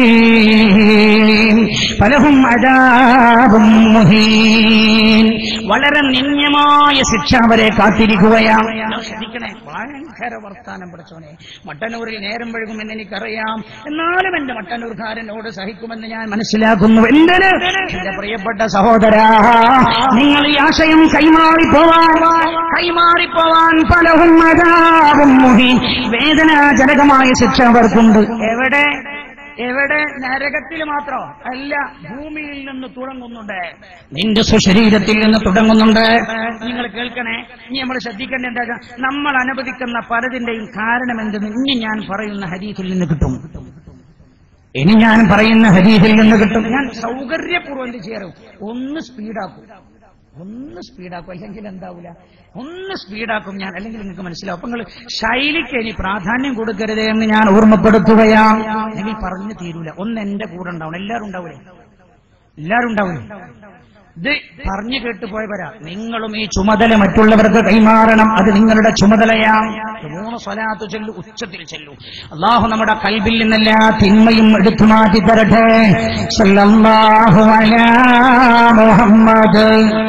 അലീം പലവും അതാവും മുഹീൻ വളരെ നിന്യമായ ശിക്ഷ അവരെ കാത്തിരിക്കുകയാണ് ശ്രദ്ധിക്കണേ ഭയങ്കര വർത്താനം പഠിച്ചോനെ മട്ടന്നൂരിൽ നേരം വഴുകുമെന്ന് എനിക്കറിയാം എന്നാലും എന്റെ മട്ടന്നൂർക്കാരനോട് സഹിക്കുമെന്ന് ഞാൻ മനസ്സിലാക്കുന്നു എന്തിന് എന്റെ പ്രിയപ്പെട്ട സഹോദര നിങ്ങൾ ഈ ആശയം കൈമാറിപ്പോവാൻ കൈമാറിപ്പോവാൻ പലവും അതാവും മുഹി വേദനാജനകമായ ശിക്ഷ അവർക്കുണ്ട് എവിടെ എവിടെ നരകത്തിൽ മാത്രം അല്ല ഭൂമിയിൽ നിന്ന് തുടങ്ങുന്നുണ്ട് നിന്റെ സുശരീരത്തിൽ നിന്ന് തുടങ്ങുന്നുണ്ട് നിങ്ങൾ കേൾക്കണേ ഇനി നമ്മൾ ശ്രദ്ധിക്കേണ്ട എന്താ വെച്ചാൽ നമ്മൾ അനുവദിക്കുന്ന പലതിന്റെയും കാരണം എന്തെന്ന് ഇനി ഞാൻ പറയുന്ന ഹരീതിൽ നിന്ന് കിട്ടും ഇനി ഞാൻ പറയുന്ന ഹരീതിൽ നിന്ന് കിട്ടും ഞാൻ സൗകര്യപൂർവ്വം എന്ത് ചെയ്യാറും ഒന്ന് സ്പീഡാക്കും ഒന്ന് സ്പീഡാക്കും അല്ലെങ്കിൽ എന്താവൂല ഒന്ന് സ്പീഡാക്കും ഞാൻ അല്ലെങ്കിൽ നിങ്ങൾക്ക് മനസ്സിലാവും അപ്പൊ നിങ്ങൾ ശൈലിക്ക് ഇനി പ്രാധാന്യം കൊടുക്കരുത് എന്ന് ഞാൻ ഓർമ്മപ്പെടുത്തുകയാണ് അല്ലെങ്കിൽ പറഞ്ഞു തീരൂല ഒന്ന് എന്റെ കൂടെ ഉണ്ടാവണം എല്ലാവരും ഉണ്ടാവൂലേ എല്ലാവരും ഉണ്ടാവൂലേ ഇത് പറഞ്ഞു കേട്ട് പോയവരാ നിങ്ങളും ഈ ചുമതല മറ്റുള്ളവർക്ക് കൈമാറണം അത് നിങ്ങളുടെ ചുമതലയാണ് മൂന്ന് സ്വലാത്ത് ചെല്ലു ഉച്ചത്തിൽ ചെല്ലു അള്ളാഹു നമ്മുടെ കൽബിൽ നിന്നെല്ലാ തിന്മയും എടുത്തു മാറ്റി തരട്ടെ സല്ലല്ലാഹു അലാ മുഹമ്മദ്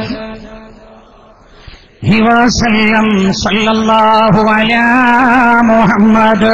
وسلم صلى الله على محمد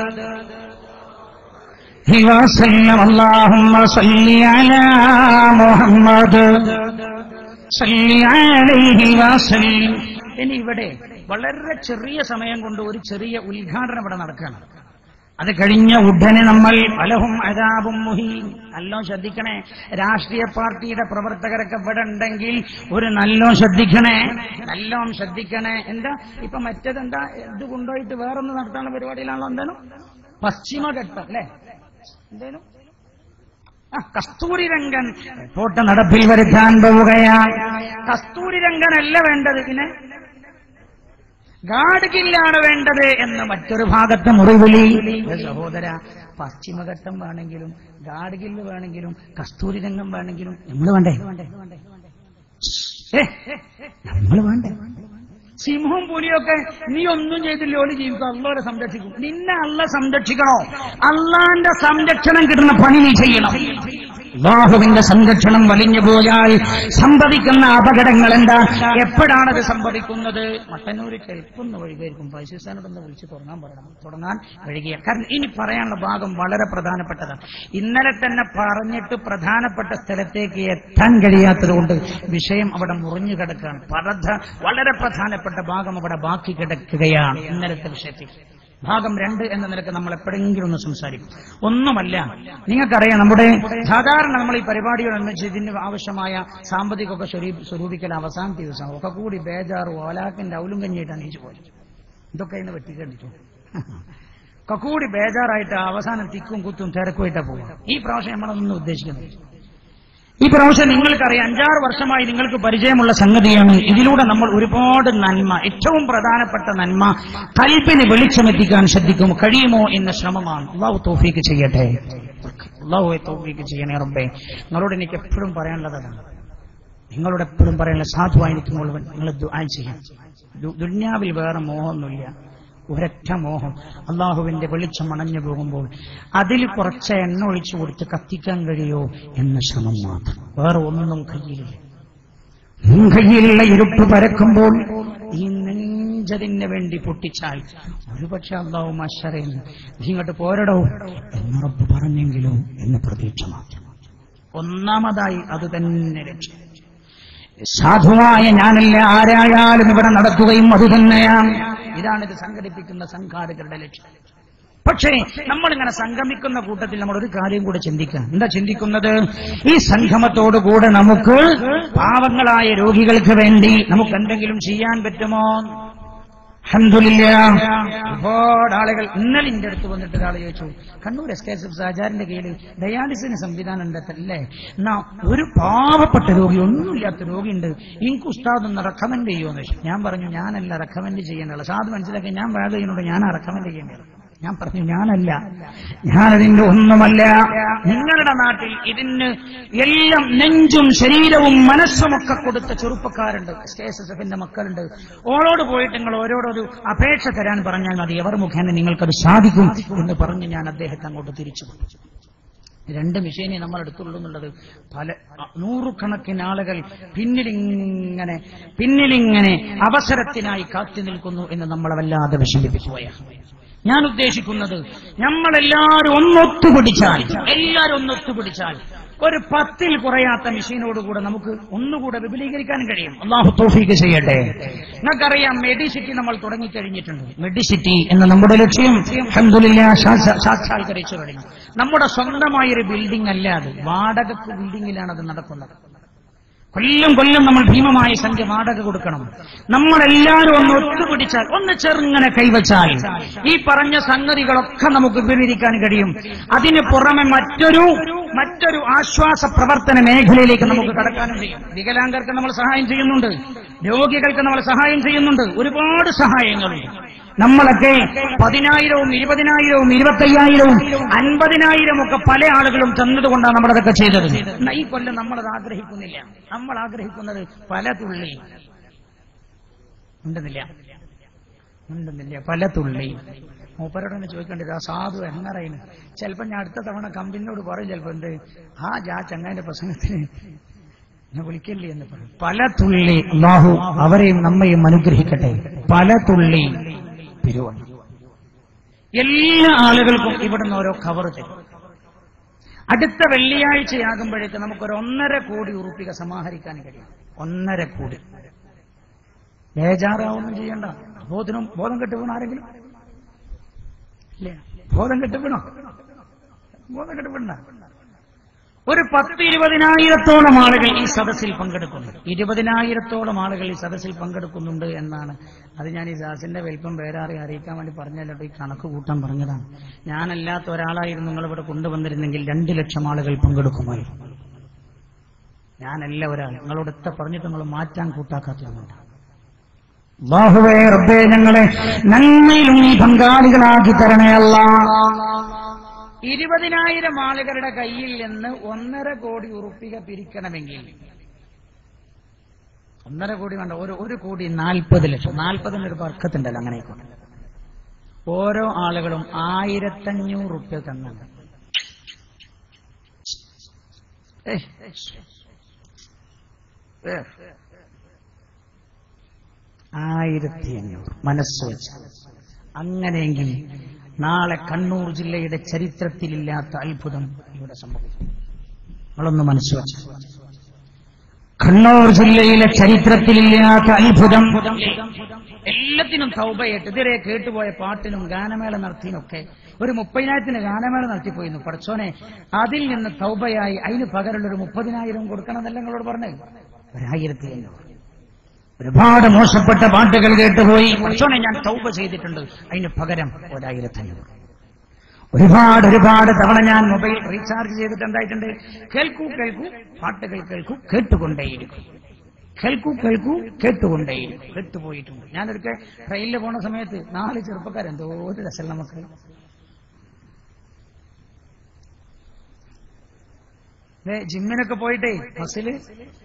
وسلم اللهم صل على محمد صل عليه وسلم ഇനി ഇവിടെ വളരെ ചെറിയ സമയം കൊണ്ട് ഒരു ചെറിയ ഉദ്ഘാടനം ഇവിടെ നടക്കുകയാണ് അത് കഴിഞ്ഞ ഉടനെ നമ്മൾ പലഹും അതാബും മുഹീൻ നല്ലോ ശ്രദ്ധിക്കണേ രാഷ്ട്രീയ പാർട്ടിയുടെ പ്രവർത്തകരൊക്കെ ഇവിടെ ഉണ്ടെങ്കിൽ ഒരു നല്ലോ ശ്രദ്ധിക്കണേ നല്ലോ ശ്രദ്ധിക്കണേ എന്താ ഇപ്പൊ മറ്റേതെന്താ ഇത് കൊണ്ടുപോയിട്ട് വേറൊന്ന് നടത്താനുള്ള പരിപാടിയിലാണല്ലോ എന്തായാലും പശ്ചിമഘട്ടം അല്ലേ എന്തേലും ആ, കസ്തൂരി രംഗൻ റിപ്പോർട്ട് നടപ്പിൽ വരുത്താൻ പോവുകയാണ് കസ്തൂരി രംഗനല്ല വേണ്ടത് പിന്നെ ഗാഡ്ഗില്ലാണ് വേണ്ടത് എന്ന് മറ്റൊരു ഭാഗത്ത് മുറിവിളി ഏ സഹോദര പശ്ചിമഘട്ടം വേണമെങ്കിലും ഗാഡ്ഗില്ല് വേണമെങ്കിലും കസ്തൂരി രംഗം വേണമെങ്കിലും നമ്മൾ വേണ്ടേ നമ്മൾ വേണ്ടേ സിംഹവും പുലിയൊക്കെ നീ ഒന്നും ചെയ്തില്ല ഓല് ജീവിക്കും അള്ളോരെ സംരക്ഷിക്കും നിന്നെ അല്ല സംരക്ഷിക്കണോ അള്ളാന്റെ സംരക്ഷണം കിട്ടുന്ന പണി നീ ചെയ്യണം അള്ളാഹുവിന്റെ സംരക്ഷണം വലിഞ്ഞു പോയാൽ സംഭവിക്കുന്ന അപകടങ്ങൾ എന്താ എപ്പോഴാണത് സംഭവിക്കുന്നത് മട്ടന്നൂര് ചെൽപ്പൊന്ന് വഴികായിരിക്കും പൈസസ്ഥാനോടൊന്ന് വിളിച്ച് തുടങ്ങാൻ പറയണം തുടങ്ങാൻ വഴികിയ കാരണം ഇനി പറയാനുള്ള ഭാഗം വളരെ പ്രധാനപ്പെട്ടതാണ് ഇന്നലെ തന്നെ പറഞ്ഞിട്ട് പ്രധാനപ്പെട്ട സ്ഥലത്തേക്ക് എത്താൻ കഴിയാത്തതുകൊണ്ട് വിഷയം അവിടെ മുറിഞ്ഞു കിടക്കുകയാണ് പരധ വളരെ പ്രധാനപ്പെട്ട ഭാഗം അവിടെ ബാക്കി കിടക്കുകയാണ് ഇന്നലത്തെ വിഷയത്തിൽ ഭാഗം രണ്ട് എന്ന നിലക്ക് നമ്മൾ എപ്പോഴെങ്കിലും ഒന്ന് സംസാരിക്കും ഒന്നുമല്ല നിങ്ങൾക്കറിയാം നമ്മുടെ സാധാരണ നമ്മൾ ഈ പരിപാടികൾ അനുസരിച്ച് ഇതിന് ആവശ്യമായ സാമ്പത്തികമൊക്കെ സ്വരൂ- സ്വരൂപിക്കൽ അവസാന ദിവസം ഒക്കെ കൂടി ബേജാറ് ഓലാക്കിന്റെ ഔലും കഞ്ഞിയിട്ടാണ് ഈച്ചു പോയത് ഇതൊക്കെ ഇന്ന് വെട്ടിക്കണ്ടിട്ടു ഒക്കെ കൂടി ബേജാറായിട്ട് അവസാനം തിക്കും കുത്തും തിരക്കുമായിട്ടാ പോകുക ഈ പ്രാവശ്യം നമ്മളൊന്നും ഉദ്ദേശിക്കുന്നത് ഈ പ്രാവശ്യം നിങ്ങൾക്കറിയാം അഞ്ചാറ് വർഷമായി നിങ്ങൾക്ക് പരിചയമുള്ള സംഗതിയാണ് ഇതിലൂടെ നമ്മൾ ഒരുപാട് നന്മ ഏറ്റവും പ്രധാനപ്പെട്ട നന്മ കൽപ്പിന് വെളിച്ചമെത്തിക്കാൻ ശ്രദ്ധിക്കും കഴിയുമോ എന്ന ശ്രമമാണ് അള്ളാഹു തോഫീക്ക് ചെയ്യട്ടെ അള്ളാഹുവെ തോഫീക്ക് ചെയ്യണേ റബ്ബേ നിങ്ങളോട് എനിക്ക് എപ്പോഴും പറയാനുള്ളത് അതാണ് നിങ്ങളോട് എപ്പോഴും പറയാനുള്ള സാധുവായിരിക്കുമ്പോൾ നിങ്ങൾ ദുആ ചെയ്യാം ദു- ദുന്യാവിൽ വേറെ മോഹമൊന്നുമില്ല ഒരൊറ്റ മോഹം അള്ളാഹുവിന്റെ വെളിച്ചം അണഞ്ഞു പോകുമ്പോൾ അതിൽ കുറച്ച് എണ്ണ ഒഴിച്ചു കൊടുത്ത് കത്തിക്കാൻ കഴിയോ എന്ന ശ്രമം മാത്രം വേറെ ഒന്നും കയ്യിലില്ല ഉം കയ്യിലുള്ള ഇരുട്ട് പരക്കുമ്പോൾ ഈ നെഞ്ചതിന് വേണ്ടി പൊട്ടിച്ചാൽ ഒരുപക്ഷെ അള്ളാഹു മഷറയെന്ന് ഇങ്ങോട്ട് പോരടോ എന്ന് റബ്ബ് പറഞ്ഞെങ്കിലോ എന്ന് പ്രതീക്ഷ മാത്രം ഒന്നാമതായി അത് തന്നെ ലക്ഷ്യം സാധുവായ ഞാനല്ല ആരായാലും ഇവിടെ നടക്കുകയും അതുതന്നെയാണ് ഇതാണ് ഇത് സംഘടിപ്പിക്കുന്ന സംഘാടകരുടെ ലക്ഷ്യം പക്ഷേ നമ്മളിങ്ങനെ സംഗമിക്കുന്ന കൂട്ടത്തിൽ നമ്മൾ ഒരു കാര്യം കൂടെ ചിന്തിക്കാം എന്താ ചിന്തിക്കുന്നത് ഈ സംഗമത്തോടുകൂടെ നമുക്ക് പാവങ്ങളായ രോഗികൾക്ക് വേണ്ടി നമുക്ക് എന്തെങ്കിലും ചെയ്യാൻ പറ്റുമോ അൽഹംദുലില്ലാ. ഒരുപാട് ആളുകൾ ഇന്നലെ എന്റെ അടുത്ത് വന്നിട്ട് ഒരാൾ ചോദിച്ചു Kannur S K S F സാജാറിന്റെ കീഴിൽ ഡയാലിസിന് സംവിധാനം ഉണ്ടല്ലേ എന്നാ ഒരു പാവപ്പെട്ട രോഗി ഒന്നുമില്ലാത്ത രോഗിയുണ്ട് എനിക്ക് ഉസ്താദ് ഒന്ന് റെക്കമെൻഡ് ചെയ്യുമെന്ന് ചോദിച്ചു ഞാൻ പറഞ്ഞു ഞാനല്ല റെക്കമെൻഡ് ചെയ്യേണ്ടത് സാധു മനസ്സിലാക്കി ഞാൻ വേദ ചെയ്യുന്നുണ്ട് ഞാൻ റെക്കമെൻഡ് ചെയ്യേണ്ടത് ഞാൻ പറഞ്ഞു ഞാനല്ല ഞാനതിന്റെ ഒന്നുമല്ല നിങ്ങളുടെ നാട്ടിൽ ഇതിന് എല്ലാം നെഞ്ചും ശരീരവും മനസ്സുമൊക്കെ കൊടുത്ത ചെറുപ്പക്കാരുണ്ട് എസ് കെ എസ് എസ് എഫിന്റെ മക്കളുണ്ട് ഓളോട് പോയിട്ട് നിങ്ങൾ ഓരോടൊരു അപേക്ഷ തരാൻ പറഞ്ഞാൽ മതി എവർ മുഖേന നിങ്ങൾക്കത് സാധിക്കും എന്ന് പറഞ്ഞ് ഞാൻ അദ്ദേഹത്തെ അങ്ങോട്ട് തിരിച്ചു കൊടുത്തു രണ്ട് മെഷീനെ നമ്മൾ എടുത്തുള്ളൂ എന്നുള്ളത് പല അ- നൂറുകണക്കിന് ആളുകൾ പിന്നിലിങ്ങനെ പിന്നിലിങ്ങനെ അവസരത്തിനായി കാത്തു നിൽക്കുന്നു എന്ന് നമ്മളെ വല്ലാതെ വിഷമിപ്പിക്കുകയാണ് ഞാൻ ഉദ്ദേശിക്കുന്നത് നമ്മളെല്ലാവരും ഒന്നൊത്തുപിടിച്ചാൽ എല്ലാവരും ഒന്നൊത്തുപിടിച്ചാൽ ഒരു പത്തിൽ കുറയാത്ത മെഷീനോടുകൂടെ നമുക്ക് ഒന്നുകൂടെ വിപുലീകരിക്കാൻ കഴിയും അള്ളാഹു തോഫീക്ക് ചെയ്യട്ടെ നിങ്ങൾക്കറിയാം മെഡിസിറ്റി നമ്മൾ തുടങ്ങിക്കഴിഞ്ഞിട്ടുണ്ട് മെഡിസിറ്റി എന്ന നമ്മുടെ ലക്ഷ്യം അൽഹംദുലില്ലാ സാക്ഷാ- സാക്ഷാത്കരിച്ചു കഴിഞ്ഞു നമ്മുടെ സ്വന്തമായൊരു ബിൽഡിംഗ് അല്ല അത് വാടകക്ക് ബിൽഡിംഗിലാണ് അത് നടക്കുന്നത് കൊല്ലം കൊല്ലം നമ്മൾ ഭീമമായ സംഖ്യ വാടക കൊടുക്കണം നമ്മളെല്ലാവരും ഒന്ന് ഒത്തുപിടിച്ചാൽ ഒന്ന് ചെറുങ്ങനെ കൈവച്ചാൽ ഈ പറഞ്ഞ സംഗതികളൊക്കെ നമുക്ക് വിവരിക്കാൻ കഴിയും അതിന് പുറമെ മറ്റൊരു മറ്റൊരു ആശ്വാസ പ്രവർത്തന മേഖലയിലേക്ക് നമുക്ക് കടക്കാനും ചെയ്യും വികലാംഗർക്ക് നമ്മൾ സഹായം ചെയ്യുന്നുണ്ട് രോഗികൾക്ക് നമ്മൾ സഹായം ചെയ്യുന്നുണ്ട് ഒരുപാട് സഹായങ്ങളുണ്ട് നമ്മളൊക്കെ പതിനായിരവും ഇരുപതിനായിരവും ഇരുപത്തയ്യായിരവും അൻപതിനായിരം ഒക്കെ പല ആളുകളും തന്നതുകൊണ്ടാണ് നമ്മളതൊക്കെ ചെയ്തത് എന്നാ ഈ കൊല്ലം നമ്മളത് ആഗ്രഹിക്കുന്നില്ല നമ്മൾ ആഗ്രഹിക്കുന്നത് പല തുള്ളി ഉണ്ടെന്നില്ല ഉണ്ടെന്നില്ല പല തുള്ളി മൂപ്പരോട് തന്നെ ചോദിക്കേണ്ടത് ആ സാധു എങ്ങറയുന്നു ചിലപ്പോ ഞാൻ അടുത്ത തവണ കമ്പനിയോട് പറയും ചിലപ്പോ എന്ത് ആ ജാ ചങ്ങാന്റെ പ്രസംഗത്തിന് എന്നെ വിളിക്കല്ലേ എന്ന് പറയും പല തുള്ളി അള്ളാഹു അവരെയും നമ്മയും അനുഗ്രഹിക്കട്ടെ പല തുള്ളി പിരിവാണ് എല്ലാ ആളുകൾക്കും ഇവിടുന്ന് ഓരോ കവർ തരും അടുത്ത വെള്ളിയാഴ്ചയാകുമ്പോഴേക്ക് നമുക്കൊരു ഒന്നര കോടി ഉറുപ്പിക സമാഹരിക്കാൻ കഴിയും ഒന്നര കോടി ബേജാറാവൊന്നും ചെയ്യണ്ട ബോധനം ബോധം കെട്ട് വീണോ ആരെങ്കിലും ഇല്ലേ ബോധം കെട്ട് വീണോ ബോധം കെട്ട് വീണ ഒരു പത്ത് ഇരുപതിനായിരത്തോളം ആളുകൾ ഈ സദസ്സിൽ പങ്കെടുക്കുന്നു ഇരുപതിനായിരത്തോളം ആളുകൾ ഈ സദസ്സിൽ പങ്കെടുക്കുന്നുണ്ട് എന്നാണ് അത് ഞാൻ ഈ സദസ്സിന്റെ വലിപ്പം വേറെ ആരെയും അറിയിക്കാൻ വേണ്ടി പറഞ്ഞല്ലോ ഈ കണക്ക് കൂട്ടാൻ പറഞ്ഞതാണ് ഞാനല്ലാത്ത ഒരാളായിരുന്നു നിങ്ങൾ ഇവിടെ കൊണ്ടുവന്നിരുന്നെങ്കിൽ രണ്ട് ലക്ഷം ആളുകൾ പങ്കെടുക്കുമായിരുന്നു ഞാനല്ല ഒരാൾ നിങ്ങളോട് എത്ര പറഞ്ഞിട്ട് നിങ്ങൾ മാറ്റാൻ കൂട്ടാക്കാത്തതുകൊണ്ട് ബാഹുവേ റബ്ബേ ഞങ്ങളെ നന്മയിലും നീ പങ്കാളികളാക്കി തരണേ അല്ല ഇരുപതിനായിരം ആളുകളുടെ കയ്യിൽ നിന്ന് ഒന്നര കോടി ഉറുപ്പിക പിരിക്കണമെങ്കിൽ ഒന്നര കോടി വേണ്ട ഒരു ഒരു കോടി നാൽപ്പത് ലക്ഷം നാൽപ്പതിന് ഒരു വർക്കത്തുണ്ടല്ലോ അങ്ങനെ ആയിക്കോട്ടെ ഓരോ ആളുകളും ആയിരത്തഞ്ഞൂറ് റുപ്യ തന്നാണ് ഏയ്. ഏ. ആയിരത്തി അഞ്ഞൂറ് മനസ്സ് വെച്ച് അങ്ങനെയെങ്കിൽ നാളെ കണ്ണൂർ ജില്ലയുടെ ചരിത്രത്തിലില്ലാത്ത അത്ഭുതം ഇവിടെ സംഭവിക്കും നിങ്ങളൊന്ന് മനസ്സ് വെച്ച് കണ്ണൂർ ജില്ലയിലെ ചരിത്രത്തിലില്ലാത്ത അത്ഭുതം എല്ലാത്തിനും തൗബയായിട്ട് ഇതുവരെ കേട്ടുപോയ പാട്ടിനും ഗാനമേള നടത്തിയൊക്കെ ഒരു മുപ്പതിനായിരത്തിന് ഗാനമേള നടത്തിപ്പോയിരുന്നു പഠിച്ചോനെ അതിൽ നിന്ന് തൗബയായി അതിന് പകരമുള്ള ഒരു മുപ്പതിനായിരം കൊടുക്കണമെന്നല്ല നിങ്ങളോട് പറഞ്ഞത് ഒരായിരത്തി അഞ്ഞൂറ് ഒരുപാട് മോശപ്പെട്ട പാട്ടുകൾ കേട്ടുപോയി പഠിച്ചോനെ ഞാൻ തൗബ ചെയ്തിട്ടുണ്ട് അതിന് പകരം ഒരായിരത്തി അഞ്ഞൂറ് ഒരുപാട് ഒരുപാട് തവണ ഞാൻ മൊബൈൽ റീചാർജ് ചെയ്തിട്ട് എന്തായിട്ടുണ്ട് കേൾക്കൂ കേൾക്കൂ പാട്ടുകൾ കേൾക്കൂ കേട്ടുകൊണ്ടേയിരിക്കും കേൾക്കൂ കേൾക്കൂ കേട്ടുകൊണ്ടേയിരിക്കും കേട്ടുപോയിട്ടുണ്ട് ഞാനൊരിക്കൽ ട്രെയിനിൽ പോണ സമയത്ത് നാല് ചെറുപ്പക്കാരെന്തോ ഒരു രസം നമുക്ക് ദേ, ജിമ്മിനൊക്കെ പോയിട്ടേ ബസ്സില്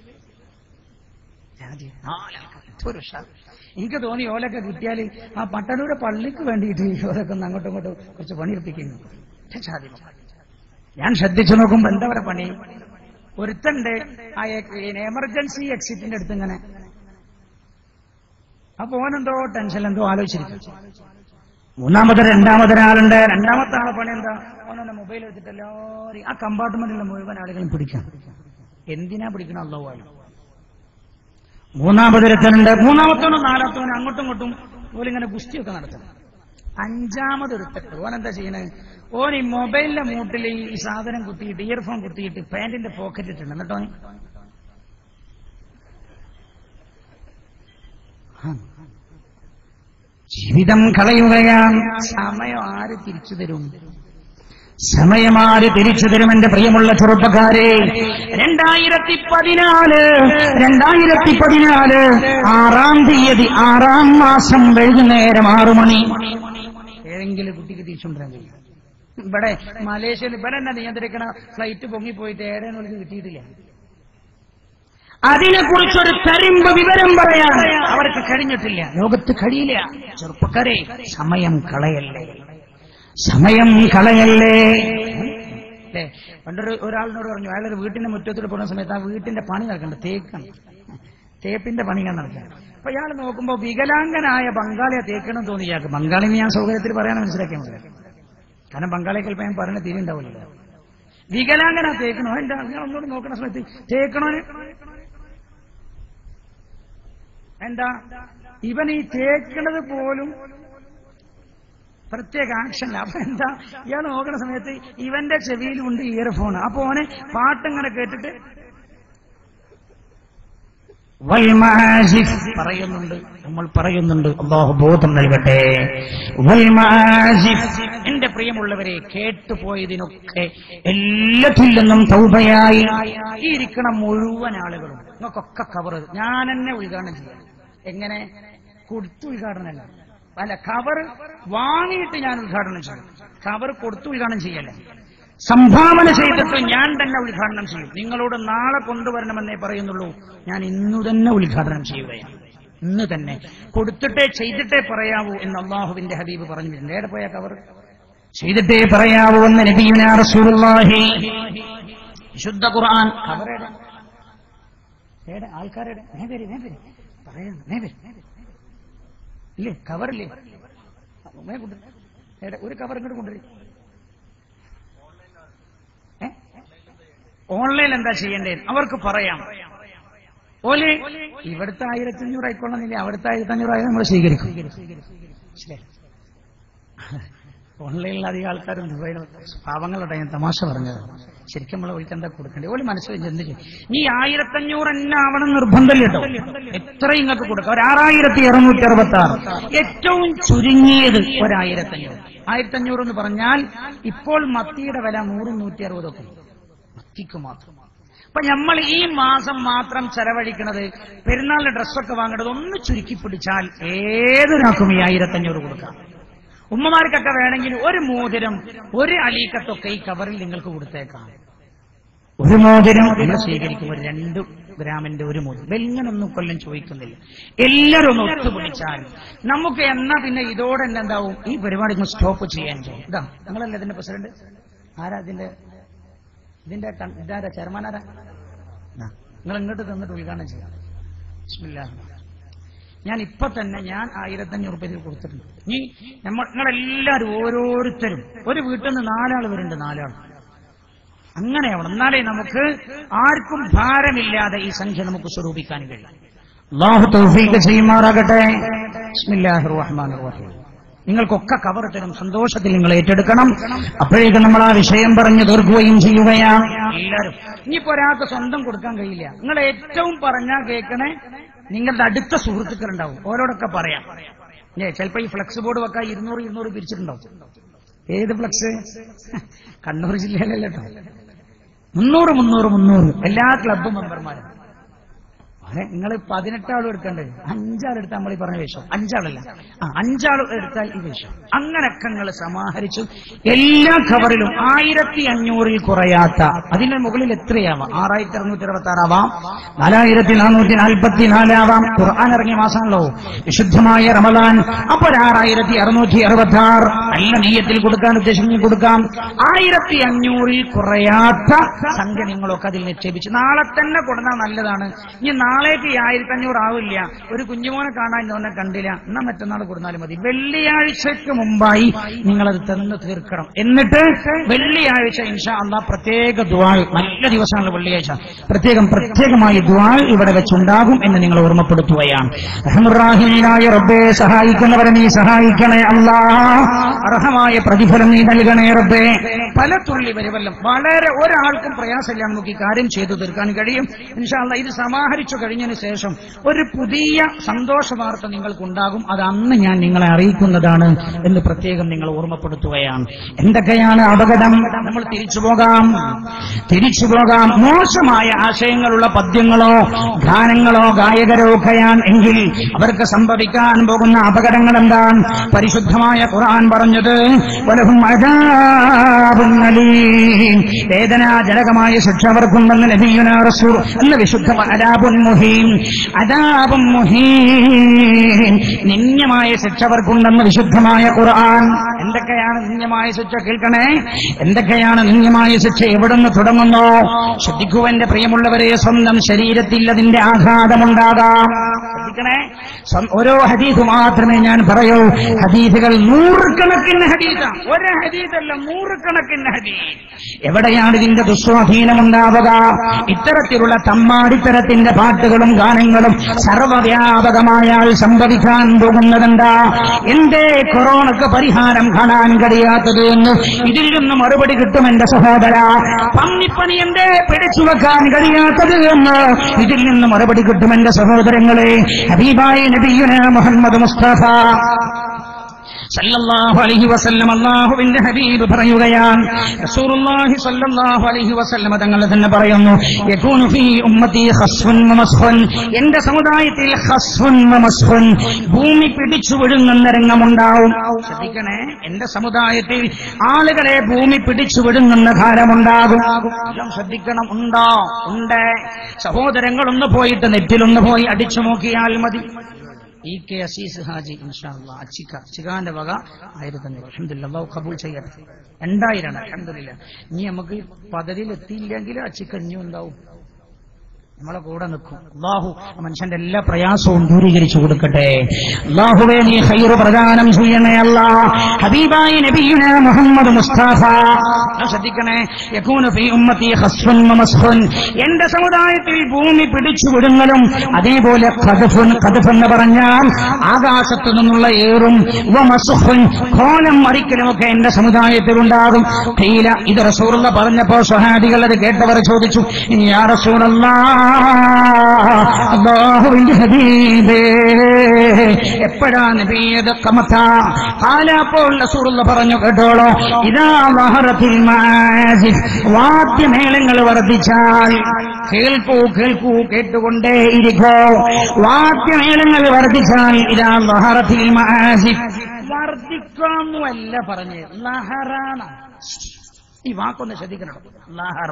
ജാതി. നാലാൾക്ക് എന്തൊരു ഉഷാറ്. എനിക്ക് തോന്നി ഓലൊക്കെ കിട്ടിയാൽ ആ പട്ടണൂരെ പള്ളിക്ക് വേണ്ടിയിട്ട് ഓലൊക്കെ ഒന്ന് അങ്ങോട്ടും ഇങ്ങോട്ടും കുറച്ച് പണിയെടുപ്പിക്കുന്നു ഒറ്റ ജാതി. ഞാൻ ശ്രദ്ധിച്ചു നോക്കുമ്പോ എന്താ പറയുക പണി ഒരുത്തണ്ട് ആ എമർജൻസി എക്സിറ്റിന്റെ അടുത്ത് ഇങ്ങനെ അപ്പൊ ഓനെന്തോ ടെൻഷൻ എന്തോ ആലോചിച്ചിരിക്കും മൂന്നാമത്തെ രണ്ടാമതൊരാളുണ്ട് രണ്ടാമത്തെ ആളെ പണി എന്താ ഓനെ മൊബൈൽ എടുത്തിട്ട് എല്ലാവരും ആ കമ്പാർട്ട്മെന്റിലുള്ള മുഴുവൻ ആളുകളും പിടിക്കാം എന്തിനാ പിടിക്കണം അള്ളാഹു മൂന്നാമതൊരുത്തനുണ്ട് മൂന്നാമത്തോനും നാലാമത്തോനും അങ്ങോട്ടും ഇങ്ങോട്ടും ഓലിങ്ങനെ ഗുസ്തിയൊക്കെ നടത്തണം അഞ്ചാമതൊരുത്തണ്ട് ഓൻ എന്താ ചെയ്യണേ ഓൻ ഈ മൊബൈലിന്റെ മൂട്ടിൽ ഈ സാധനം കുത്തിയിട്ട് ഇയർഫോൺ കുത്തിയിട്ട് പാന്റിന്റെ പോക്കറ്റ് ഇട്ടുണ്ട് എന്നിട്ടോ ഓൻ ആ. ജീവിതം കളയുകയാണ് സമയം ആര് തിരിച്ചു തരും സമയമാര് തിരിച്ചു തരും എന്റെ പ്രിയമുള്ള ചെറുപ്പക്കാരെ രണ്ടായിരത്തി പതിനാല് രണ്ടായിരത്തി പതിനാല് ആറാം തീയതി ആറാം മാസം വൈകുന്നേരം ആറു മണി ഏതെങ്കിലും കുട്ടിക്ക് തിരിച്ചുകൊണ്ടിരാൻ കഴിയും ഇവിടെ മലേഷ്യയിൽ ഇവിടെ തന്നെ നിയന്ത്രിക്കണ ഫ്ലൈറ്റ് പൊങ്ങിപ്പോയിട്ട് ഏടേനൊളിക്ക് കിട്ടിയിട്ടില്ല അതിനെക്കുറിച്ചൊരു തരിമ്പ് വിവരം പറയാൻ അവർക്ക് കഴിഞ്ഞിട്ടില്ല ലോകത്ത് കഴിയില്ല ചെറുപ്പക്കാരെ സമയം കളയല്ലേ സമയം കളയല്ലേ ഏ പണ്ടൊരു ഒരാളിനോട് പറഞ്ഞു അയാളൊരു വീട്ടിന്റെ മുറ്റത്തിൽ പോകുന്ന സമയത്ത് ആ വീട്ടിന്റെ പണി നടക്കണ്ട തേക്കാണ് തേപ്പിന്റെ പണികൾ നടക്കുക അപ്പൊ ഇയാൾ നോക്കുമ്പോ വികലാംഗനായ ബംഗാളിയെ തേക്കണം തോന്നി ഇയാൾക്ക് ബംഗാളിന് ഞാൻ സൗകര്യത്തിൽ പറയാൻ മനസ്സിലാക്കിയാൽ മതി കാരണം ബംഗാളിയെ ചിലപ്പോൾ ഞാൻ പറയുന്ന തീരെ ഉണ്ടാവില്ലല്ലോ വികലാംഗനാ തേക്കണോ എന്താ ഞാൻ ഒന്നുകൂടി നോക്കണ സമയത്ത് തേക്കണോന് എന്താ ഇവൻ ഈ തേക്കണത് പോലും പ്രത്യേക ആക്ഷനില്ല അപ്പൊ എന്താ ഇയാൾ നോക്കുന്ന സമയത്ത് ഇവന്റെ ചെവിയിലുണ്ട് ഇയർഫോൺ അപ്പൊ ഓന് പാട്ടിങ്ങനെ കേട്ടിട്ട് വൽമാസിഫ് പറയുന്നുണ്ട് നമ്മൾ പറയുന്നുണ്ട് അള്ളാഹു ബോധം നൽകട്ടെ വൽമാസിഫ് എന്റെ പ്രിയമുള്ളവരെ കേട്ടുപോയതിനൊക്കെ എല്ലാത്തിൽ നിന്നും തൗബയായി ഈ ഇരിക്കണ മുഴുവൻ ആളുകളും നിങ്ങൾക്കൊക്കെ കവർ ഞാൻ തന്നെ ഉദ്ഘാടനം ചെയ്യാം എങ്ങനെ കൊടുത്തു ഉദ്ഘാടനമല്ല അല്ല കവർ വാങ്ങിയിട്ട് ഞാൻ ഉദ്ഘാടനം ചെയ്യും കവർ കൊടുത്തു ഉദ്ഘാടനം ചെയ്യല്ലേ സംഭാവന ചെയ്തിട്ട് ഞാൻ തന്നെ ഉദ്ഘാടനം ചെയ്യും നിങ്ങളോട് നാളെ കൊണ്ടുവരണമെന്നേ പറയുന്നുള്ളൂ ഞാൻ ഇന്നു തന്നെ ഉദ്ഘാടനം ചെയ്യുകയാണ് ഇന്ന് തന്നെ കൊടുത്തിട്ടേ ചെയ്തിട്ടേ പറയാവൂ എന്ന് അള്ളാഹുവിന്റെ ഹബീബ് പറഞ്ഞിട്ടുണ്ട് ഏടെ പോയ കവർ ചെയ്തിട്ടേ പറയാവൂ എന്ന് നബിയുനാ റസൂലുള്ളാഹി വിശുദ്ധ ഖുർആൻ കവറേടെ ഏടെ ആൾക്കാരുടെ നേവരി നേവരി പറയുന്നു നേവരി ഇല്ലേ കവറില്ലേ മേ കൊണ്ടുവരും. ഏടെ ഒരു കവർ ഇങ്ങോട്ട് കൊണ്ടുവരും ഓൺലൈൻ എന്താ ചെയ്യേണ്ടത് അവർക്ക് പറയാം ഓലെ ഇവിടുത്തെ ആയിരത്തി അഞ്ഞൂറ് ആയിക്കൊള്ളുന്നില്ല അവിടുത്തെ ആയിരത്തി അഞ്ഞൂറ് ആയത് നമ്മൾ സ്വീകരിക്കും ശരി. ഓൺലൈനിൽ അധികം ആൾക്കാരും ദുബൈയിൽ പാവങ്ങളുടെ ഞാൻ തമാശ പറഞ്ഞത് ശരിക്കും നമ്മൾ ഒഴിക്ക് എന്താ കൊടുക്കേണ്ടത് ഓല് മനസ്സിൽ എന്ത് ചെയ്യും നീ ആയിരത്തഞ്ഞൂറ് തന്നെ ആവണം നിർബന്ധമില്ല കേട്ടോ എത്ര ഇങ്ങക്ക് കൊടുക്കാം ഒരു ആറായിരത്തി ഇരുന്നൂറ്റി അറുപത്തി ആറ് ഏറ്റവും ചുരുങ്ങിയത് ഒരായിരത്തഞ്ഞൂറ് ആയിരത്തഞ്ഞൂറ് എന്ന് പറഞ്ഞാൽ ഇപ്പോൾ മത്തിയുടെ വില നൂറും നൂറ്റി അറുപതൊക്കെ മത്തിക്ക് മാത്രം അപ്പൊ നമ്മൾ ഈ മാസം മാത്രം ചെലവഴിക്കുന്നത് പെരുന്നാളിന്റെ ഡ്രസ്സൊക്കെ വാങ്ങേണ്ടത് ഒന്ന് ചുരുക്കി പിടിച്ചാൽ ഏതൊരാൾക്കും ഈ ആയിരത്തഞ്ഞൂറ് കൊടുക്കാം ഉമ്മമാർക്കൊക്കെ വേണമെങ്കിൽ ഒരു മോതിരം ഒരു അലീക്കത്തൊക്കെ ഈ കവറിൽ നിങ്ങൾക്ക് കൊടുത്തേക്കാം ഒരു മോതിരം നിങ്ങൾ സ്വീകരിക്കും ഒരു രണ്ട് ഗ്രാമിന്റെ ഒരു മോതിരം വെലിങ്ങനൊന്നും കൊല്ലം ചോദിക്കുന്നില്ല എല്ലാവരും ഒന്ന് ഒത്തുപിടിച്ചാൽ നമുക്ക് എന്നാ പിന്നെ ഇതോടെ തന്നെ എന്താവും ഈ പരിപാടി ഒന്ന് സ്റ്റോപ്പ് ചെയ്യാൻ ചെയ്യും ഇതാ നിങ്ങളല്ലേ ഇതിന്റെ പ്രസിഡന്റ് ആരാ ഇതിന്റെ ഇതിന്റെ കൺ- ഇതാരാ ചെയർമാനാരാ ആ, നിങ്ങൾ ഇങ്ങോട്ട് തന്നിട്ട് ഉദ്ഘാടനം ചെയ്യാം ബിസ്മില്ലാഹ്. ഞാൻ ഇപ്പൊ തന്നെ ഞാൻ ആയിരത്തഞ്ഞൂറ് രൂപ ഇതിൽ കൊടുത്തിട്ടുണ്ട് ഇനി നമ്മൾ നിങ്ങളെല്ലാവരും ഓരോരുത്തരും ഒരു വീട്ടിൽ നിന്ന് നാലാൾ വരുന്നുണ്ട് നാലാൾ അങ്ങനെയാവണം എന്നാലേ നമുക്ക് ആർക്കും ഭാരമില്ലാതെ ഈ സംഖ്യ നമുക്ക് സ്വരൂപിക്കാൻ കഴിയും അള്ളാഹു തൗഫീഖ് ചെയ്യുമാറാകട്ടെ ബിസ്മില്ലാഹിർ റഹ്മാനിർ റഹീം നിങ്ങൾക്കൊക്കെ കവർ തരും സന്തോഷത്തിൽ നിങ്ങൾ ഏറ്റെടുക്കണം അപ്പോഴേക്കും നമ്മൾ ആ വിഷയം പറഞ്ഞു തീർക്കുകയും ചെയ്യുകയാണ് എല്ലാവരും ഇനിയിപ്പോ ഒരാൾക്ക് സ്വന്തം കൊടുക്കാൻ കഴിയില്ല നിങ്ങൾ ഏറ്റവും പറഞ്ഞാൽ കേൾക്കണേ നിങ്ങളുടെ അടുത്ത സുഹൃത്തുക്കളുണ്ടാവും ഓരോടൊക്കെ പറയാം ഏ ചിലപ്പോ ഈ ഫ്ലെക്സ് ബോർഡ് വെക്കാൻ ഇരുന്നൂറ് ഇരുന്നൂറ് പിരിച്ചിട്ടുണ്ടാവും ഏത് ഫ്ലെക്സ് കണ്ണൂർ ജില്ലയിലല്ലോ മുന്നൂറ് മുന്നൂറ് മുന്നൂറ് എല്ലാ ക്ലബ് മെമ്പർമാരും നിങ്ങൾ പതിനെട്ടാളും എടുക്കണ്ടേ അഞ്ചാളെടുത്താൽ നമ്മൾ ഈ പറഞ്ഞ വേഷം അഞ്ചാളല്ല ആ അഞ്ചാൾ എടുത്താൽ ഈ വേഷം അങ്ങനൊക്കെ നിങ്ങൾ സമാഹരിച്ചു എല്ലാ കവറിലും ആയിരത്തി അഞ്ഞൂറിൽ കുറയാത്ത അതിന്റെ മുകളിൽ എത്രയാവാം ആറായിരത്തി അറുന്നൂറ്റി അറുപത്തി ആറാവാം നാലായിരത്തി നാനൂറ്റി നാൽപ്പത്തി നാലാവാം ഖുർആൻ ഇറങ്ങിയ മാസമാണല്ലോ വിശുദ്ധമായ റമദാൻ അപ്പോൾ ആറായിരത്തി അറുന്നൂറ്റി അറുപത്തി ആറ് നല്ല നെയ്യത്തിൽ കൊടുക്കാൻ ഉദ്ദേശിച്ച് കൊടുക്കാം ആയിരത്തി അഞ്ഞൂറിൽ കുറയാത്ത സംഖ്യ നിങ്ങളൊക്കെ അതിൽ നിക്ഷേപിച്ച് നാളെ തന്നെ കൊടുന്നാൽ നല്ലതാണ് ഇനി നാളേക്ക് ഈ ആയിരത്തി അഞ്ഞൂറ് ആവില്ല ഒരു കുഞ്ഞുമോനെ കാണാൻ ഇന്നോനെ കണ്ടില്ല എന്നാ മറ്റന്നാൾ കൊടുത്താലും മതി വെള്ളിയാഴ്ചക്ക് മുമ്പായി നിങ്ങളത് തന്നു തീർക്കണം എന്നിട്ട് വെള്ളിയാഴ്ച ഇൻഷാ അള്ളാ പ്രത്യേക ദ്വാൾ നല്ല ദിവസമാണ് വെള്ളിയാഴ്ച പ്രത്യേകം പ്രത്യേകമായി ദ്വാൾ ഇവിടെ വെച്ചുണ്ടാകും എന്ന് നിങ്ങൾ ഓർമ്മപ്പെടുത്തുകയാണ് റഹ്മുറാഹിമീനായ റബ്ബെ സഹായിക്കുന്നവരെ നീ സഹായിക്കണേ അല്ലാ അർഹമായ പ്രതിഫലം നീ നൽകണേ റബ്ബേ പല തുള്ളി വരുവല്ലം വളരെ ഒരാൾക്കും പ്രയാസമില്ല നമുക്ക് ഈ കാര്യം ചെയ്തു തീർക്കാൻ കഴിയും ഇൻഷാല്ല ഇത് സമാഹരിച്ചു കഴിഞ്ഞതിന് ശേഷം ഒരു പുതിയ സന്തോഷ വാർത്ത നിങ്ങൾക്കുണ്ടാകും അത് അന്ന് ഞാൻ നിങ്ങളെ അറിയിക്കുന്നതാണ് എന്ന് പ്രത്യേകം നിങ്ങൾ ഓർമ്മപ്പെടുത്തുകയാണ് എന്തൊക്കെയാണ് അപകടം നമ്മൾ തിരിച്ചു പോകാം തിരിച്ചു പോകാം മോശമായ ആശയങ്ങളുള്ള പദ്യങ്ങളോ ഗാനങ്ങളോ ഗായകരോ ഒക്കെയാണ് എങ്കിൽ അവർക്ക് സംഭവിക്കാൻ പോകുന്ന അപകടങ്ങൾ എന്താണ് പരിശുദ്ധമായ ഖുർആൻ പറഞ്ഞത് വലഹും അദാബുൻ അലീം വേദനാജനകമായ ശിക്ഷ അവർക്കുണ്ടെന്ന് നബിയുനാ റസൂൽ എന്ന വിശുദ്ധ അലാബുൻ മുഹീൻ അലൈഹിം അദാബും മുഹീൻ നിന്യമായ ശിക്ഷ അവർക്കുണ്ടെന്ന് വിശുദ്ധമായ ഖുർആൻ എന്തൊക്കെയാണ് നിന്യമായ ശിക്ഷ കേൾക്കണേ എന്തൊക്കെയാണ് നിന്യമായ ശിക്ഷ എവിടുന്ന് തുടങ്ങുന്നു ശ്രദ്ധിക്കൂ എന്റെ പ്രിയമുള്ളവരെ സ്വന്തം ശരീരത്തിൽ അതിന്റെ ആഘാതമുണ്ടാകാം ശ്രദ്ധിക്കണേ സ്വ- ഓരോ ഹദീസ് മാത്രമേ ഞാൻ പറയൂ ഹദീസുകൾ നൂറുകണക്കിന് ഹദീസാണ് ഒരു ഹദീസല്ല നൂറുകണക്കിന് ഹദീസ് എവിടെയാണ് ഇതിന്റെ ദുസ്വാധീനമുണ്ടാവുക ഇത്തരത്തിലുള്ള തമ്മാടിത്തരത്തിന്റെ പാട്ടുകളും ഗാനങ്ങളും സർവവ്യാപകമായാൽ സംഭവിക്കാൻ പോകുന്നതെന്താ എന്തേ കൊറോണക്ക് പരിഹാരം കാണാൻ കഴിയാത്തത് എന്ന് ഇതിൽ നിന്ന് മറുപടി കിട്ടും എന്റെ സഹോദര പന്നിപ്പനി എന്തേ പിടിച്ചു വെക്കാൻ കഴിയാത്തത് എന്ന് ഇതിൽ നിന്ന് മറുപടി കിട്ടും എന്റെ സഹോദരങ്ങളെ ഹബീബായി നബിയുന മുഹമ്മദ് മുസ്തഫ സല്ലല്ലാഹു അലൈഹി വസല്ലം അല്ലാഹുവിന്റെ ഹബീബ് പറയുകയാണ് റസൂലുള്ളാഹി സല്ലല്ലാഹു അലൈഹി വസല്ലം തങ്ങൾ തന്നെ പറയുന്നു യകൂനു ഫീ ഉമ്മത്തി ഖസ്ഫുൻ വമസ്ഖുൻ എന്റെ സമുദായത്തിൽ ഖസ്ഫുൻ വമസ്ഖുൻ ഭൂമി പിടിച്ചു വിഴുങ്ങുന്ന രംഗമുണ്ടാവും ശ്രദ്ധിക്കണേ എന്റെ സമുദായത്തിൽ ആളുകളെ ഭൂമി പിടിച്ചു വിഴുങ്ങുന്ന കാലമുണ്ടാകും എല്ലാം ശ്രദ്ധിക്കണം ഉണ്ടോ ഉണ്ട് സഹോദരങ്ങളൊന്ന് പോയിട്ട് നെറ്റിലൊന്ന് പോയി അടിച്ചു നോക്കിയാൽ മതി ഇ കെ അസീസ് ഹാജി ഇൻഷാല്ല അച്ചിക്ക ചികാന്റെ വക ആയിരത്തി അഞ്ഞൂറ് അലഹമില്ല അള്ളാഹു കബൂൾ ചെയ്യട്ടെ രണ്ടായിരമാണ് അലഹമില്ല ഇനി നമുക്ക് പദവിയിൽ എത്തിയില്ലെങ്കിൽ അച്ചിക്ക ഇനിയും ഉണ്ടാവും നമ്മളെ കൂടെ നിൽക്കും അള്ളാഹു ആ മനുഷ്യന്റെ എല്ലാ പ്രയാസവും ദൂരീകരിച്ചു കൊടുക്കട്ടെ അള്ളാഹുവേ നീ ഹൈറ് പ്രദാനം ചെയ്യണേ അല്ല ഹബീബായി നബിയുന മുഹമ്മദ് മുസ്താഫ ഞാൻ ശ്രദ്ധിക്കണേ യകൂന ഫീ ഉമ്മത്തി ഖസ്ഫുൻ വമസ്ഖുൻ എന്റെ സമുദായത്തിൽ ഭൂമി പിടിച്ചു വിടുങ്ങലും അതേപോലെ ഖദഫുൻ ഖദഫ് എന്ന് പറഞ്ഞാൽ ആകാശത്തു നിന്നുള്ള ഏറും വമസ്ഖുൻ കോലം മറിക്കലും ഒക്കെ എന്റെ സമുദായത്തിൽ ഉണ്ടാകും ഖീല ഇത് റസൂലുള്ള പറഞ്ഞപ്പോ സ്വഹാദികൾ അത് കേട്ടവർ ചോദിച്ചു യാ റസൂലല്ലാ അല്ലാഹുവിന്റെ ഹബീബേ എപ്പോഴാ നബിയത് കമത്ത കാലപ്പോൾ റസൂലുള്ള പറഞ്ഞു കേട്ടോളോ ഇതാ മഹറത്തിൽ മാജിദ് വാദ്യമേളങ്ങൾ വർദ്ധിച്ചാൽ കേൾക്കൂ കേൾക്കൂ കേട്ടുകൊണ്ടേ ഇരിക്കോ വാദ്യമേളങ്ങൾ വർദ്ധിച്ചാൽ ഇതാ മഹറത്തിൽ മാജിദ് വർദ്ധിക്കാന്നുമല്ല പറഞ്ഞ് ലഹറാണ് ഈ വാക്കൊന്ന് ശ്രദ്ധിക്കണം ലഹറ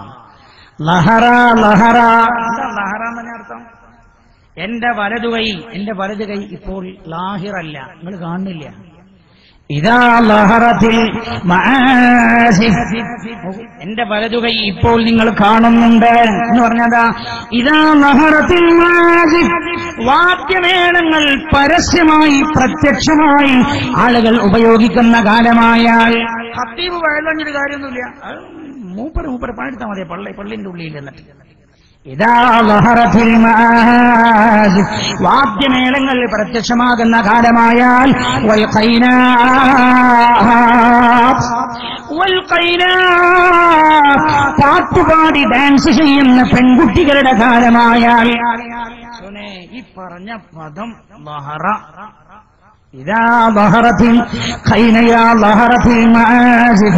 ലഹറ ലഹറ എന്താ ലഹറ എന്ന് അർത്ഥം എന്റെ വലതു കൈ എന്റെ വലതു കൈ ഇപ്പോൾ ലാഹിറല്ല നിങ്ങൾ കാണുന്നില്ല ഇതാ ലഹറത്തിൽ മആസിഫ്. എന്റെ വലതു കൈ ഇപ്പോൾ നിങ്ങൾ കാണുന്നുണ്ട് എന്ന് പറഞ്ഞതാ ഇതാ ലഹറത്തിൽ മആസിഫ്. വാദ്യമേളങ്ങൾ പരസ്യമായി പ്രത്യക്ഷമായി ആളുകൾ ഉപയോഗിക്കുന്ന കാലമായാൽ ഹത്തീബ് വയലഞ്ഞൊരു കാര്യമൊന്നുമില്ല അത് മൂപ്പര് മൂപ്പര് പണിയെടുത്താൽ മതി പള്ളി പള്ളിന്റെ ഉള്ളിൽ എന്നിട്ട് ഇതാ ലഹറത്തിൽ മആസിഫ്. വാദ്യമേളങ്ങൾ പ്രത്യക്ഷമാകുന്ന കാലമായാൽ വൽഖൈനാ വൽഖൈനാ പാട്ടുപാടി ഡാൻസ് ചെയ്യുന്ന പെൺകുട്ടികളുടെ കാലമായാൽ സുനേ, ഈ പറഞ്ഞ പദം ലഹറ إذا ظهرت الخينيا ظهرت المعازف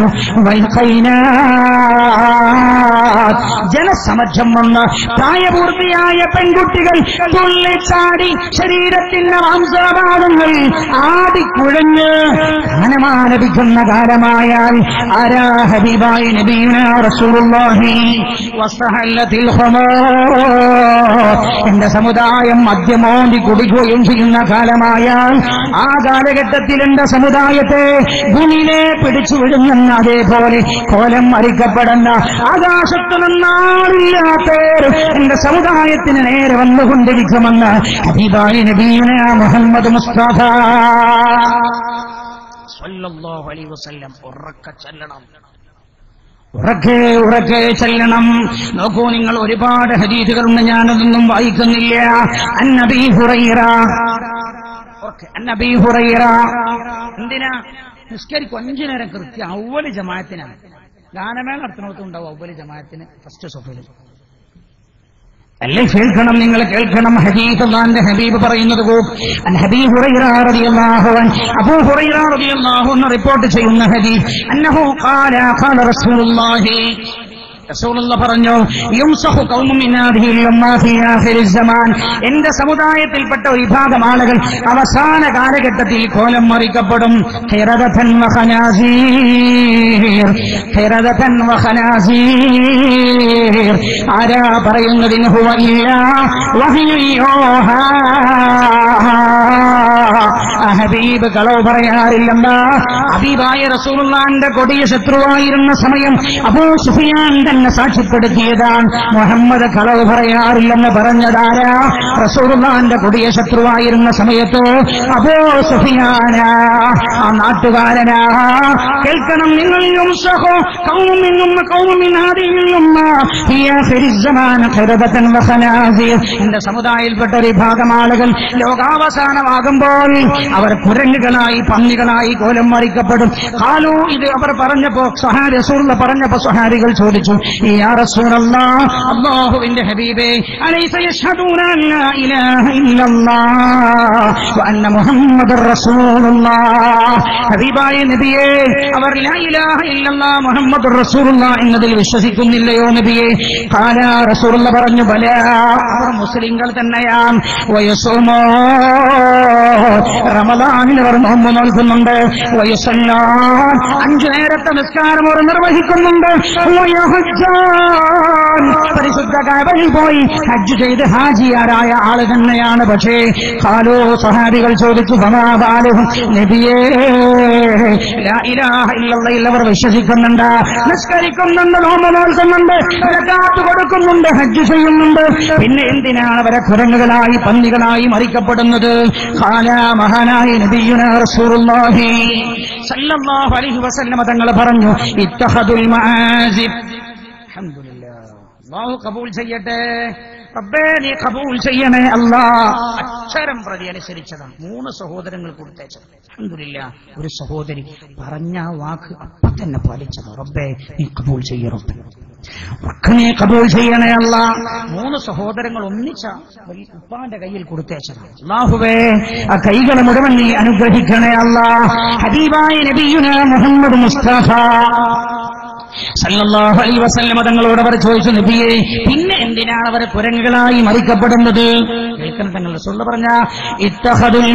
والخينات ജനസമക്ഷം വന്ന് പ്രായപൂർത്തിയായ പെൺകുട്ടികൾ തുള്ളിച്ചാടി ശരീരത്തിന്റെ മാംസഭാഗങ്ങൾ ആടിക്കുഴഞ്ഞ് ഗാനമാലപിക്കുന്ന കാലമായാൽ ആരാ ഹബീബായി നബീന റസൂലുള്ളാഹി വസ്തഹല്ലത്തിൽ ഖുമൂർ എന്റെ സമുദായം മദ്യമോന്തി കുടിക്കുകയും ചെയ്യുന്ന കാലമായാൽ ആ കാലഘട്ടത്തിൽ എന്റെ സമുദായത്തെ ഭൂമിയിലെ പിടിച്ചു വിടുന്നെന്ന് അതേപോലെ കോലം മറിക്കപ്പെടുന്ന ആകാശത്തു നിന്നാളില്ലാത്ത എന്റെ സമുദായത്തിന് നേരെ വന്നുകൊണ്ടിരിക്കുമെന്ന് ഹബീബായി നബീന മുഹമ്മദ് മുസ്തഫ സല്ലല്ലാഹു അലൈഹി വസല്ലം ഉറക്ക ചെല്ലണം ഉറക്കെ ഉറക്കെ ചെല്ലണം നോക്കൂ നിങ്ങൾ ഒരുപാട് ഹദീസുകളുണ്ട് ഞാനതൊന്നും വായിക്കുന്നില്ല അന്നബി ഹുറൈറ ഉറക്കെ, അന്നബി ഹുറൈറ എന്തിനാ നിസ്കരിക്കും അഞ്ചു നേരം കൃത്യം ഔവല് ജമാഅത്തിനാണ് ഗാനമേള നടത്തുന്നിടത്തുണ്ടാവും ഔവല് ജമാഅത്തിന് ഫസ്റ്റ് സൊഫയിൽ അല്ലേ കേൾക്കണം നിങ്ങൾ കേൾക്കണം ഹബീബ് അള്ളാന്റെ ഹബീബ് പറയുന്നത് കൂ- അൻ ഹബീബ് ഹുറൈറ റളിയല്ലാഹു അൻ അബൂ ഹുറൈറ റളിയല്ലാഹു അൻഹു റിപ്പോർട്ട് ചെയ്യുന്ന ഹദീസ് അന്നഹു ഖാല ഖാല റസൂലുള്ളാഹി റസൂലുള്ള പറഞ്ഞു യുംസഹു ഖൗമും മിൻ ഹാദിഹിൽ ഉമ്മ ഫീ ആഖിരിസ് സമാൻ എന്റെ സമുദായത്തിൽപ്പെട്ട ഒരു വിഭാഗം ആളുകൾ അവസാന കാലഘട്ടത്തിൽ കോലം മറിക്കപ്പെടും ഖിറദതൻ വഖനാസീർ ഖിറദതൻ വഖനാസീർ നദീർ ആരാ പറയുന്നതിന് ഹുവ ഇല്ല വഹ്യു യൂഹാ. ആ ഹബീബ് കളവ് പറയാറില്ലെന്നാ ഹബീബായ റസൂലുള്ളാന്റെ കൊടിയ ശത്രുവായിരുന്ന സമയം അബൂ സുഫിയാൻ തന്നെ സാക്ഷ്യപ്പെടുത്തിയതാണ് മുഹമ്മദ് കളവ് പറയാറില്ലെന്ന് പറഞ്ഞതാരാ റസൂലുള്ളാന്റെ കൊടിയ ശത്രുവായിരുന്ന സമയത്ത് അബൂ സുഫിയാന ആ നാട്ടുകാരനാ കേൾക്കണം നിങ്ങൾ യുംസഹു കൗമിനും കൗമിൻ ഹാദിഹിൽ ഉമ്മ ഈ ആഖിരിസ് സമാന ഖിറബതൻ വഖനാസിർ എന്റെ സമുദായത്തിൽപ്പെട്ട ഒരു വിഭാഗം ആളുകൾ ലോകാവസാനമാകുമ്പോൾ അവർ കുരങ്ങുകളായി പന്നികളായി കോലം മറിക്കപ്പെടും കാലു ഇത് അവർ പറഞ്ഞപ്പോ സഹാരി റസൂലുള്ള പറഞ്ഞപ്പോ സഹാരികൾ ചോദിച്ചു ഈ യാ റസൂലല്ലാഹ് അല്ലാഹുവിന്റെ ഹബീബേ അലൈസ യഷ്ഹദൂന അല്ലാ ഇലാഹ ഇല്ലല്ലാഹ് വഅന്ന മുഹമ്മദർ റസൂലുള്ളാഹ് ഹബീബായ നബിയേ അവർ ലാ ഇലാഹ ഇല്ലല്ലാഹ് മുഹമ്മദുർ റസൂലുള്ളാഹ് എന്നതിൽ വിശ്വസിക്കുന്നില്ലയോ നബിയെ കാല റസൂലുള്ള പറഞ്ഞു ബല അവർ മുസ്ലിങ്ങൾ തന്നെയാണ് വയസ്സുമോ റമദാനിൽ അവർ നോമ്പ് നോൽക്കുന്നുണ്ട് വയസ്സല്ലാൻ അഞ്ചു നേരത്തെ നിസ്കാരം അവർ നിർവഹിക്കുന്നുണ്ട് വയഹജ്ജാൻ. പരിശുദ്ധ കബയിൽ പോയി ഹജ്ജ് ചെയ്ത് ഹാജിയാരായ ആള് തന്നെയാണ് പക്ഷേ ഖാലോ സഹാബികൾ ചോദിച്ചു സമാബാലുഹും നബിയേ ലാ ഇലാഹ ഇല്ലല്ലയിൽ അവർ വിശ്വസിക്കുന്നുണ്ട് നിസ്കരിക്കുന്നുണ്ട് നോമ്പ് നോൽക്കുന്നുണ്ട് സക്കാത്ത് കൊടുക്കുന്നുണ്ട് ഹജ്ജ് ചെയ്യുന്നുണ്ട് പിന്നെ എന്തിനാണ് അവരെ കുരങ്ങുകളായി പന്നികളായി മറിക്കപ്പെടുന്നത് ഖാല മഹാനായ നബിയുന റസൂലുള്ളാഹി സല്ലല്ലാഹു അലൈഹി വസല്ലമ തങ്ങൾ പറഞ്ഞു ഇത്തഖദുൽ മആസിബ് അൽഹംദുലില്ലാഹ് അല്ലാഹു കബൂൽ ചെയ്യട്ടെ റബ്ബേ നീ കബൂൽ ചെയ്യണേ അല്ലാ അക്ഷരം പ്രതി അനുസരിച്ചതാണ് മൂന്ന് സഹോദരങ്ങൾ കൊടുത്തേച്ചത് അൽഹംദുലില്ല ഒരു സഹോദരി പറഞ്ഞ ആ വാക്ക് അപ്പൊ തന്നെ പാലിച്ചത് റബ്ബേ നീ കബൂൽ ചെയ്യ റബ്ബേ ഒക്കെ നീ കബൂൽ ചെയ്യണേ അല്ല മൂന്ന് സഹോദരങ്ങൾ ഒന്നിച്ച വലിയ ഉപ്പാന്റെ കയ്യിൽ കൊടുത്തേച്ചതാണ് അള്ളാഹുവേ ആ കൈകളെ മുഴുവൻ നീ അനുഗ്രഹിക്കണേ അല്ല ഹബീബായ നബിയുന മുഹമ്മദ് മുസ്തഫ സല്ലല്ലാഹു അലൈഹി വസല്ലമ തങ്ങളോട് അവർ ചോദിച്ചു നബിയെ പിന്നെ എന്തിനാണ് അവർ കുരങ്ങുകളായി മറിക്കപ്പെടുന്നത് കേൾക്കണം തങ്ങൾ റസൂൽ പറഞ്ഞ ഇത്തഹദുൽ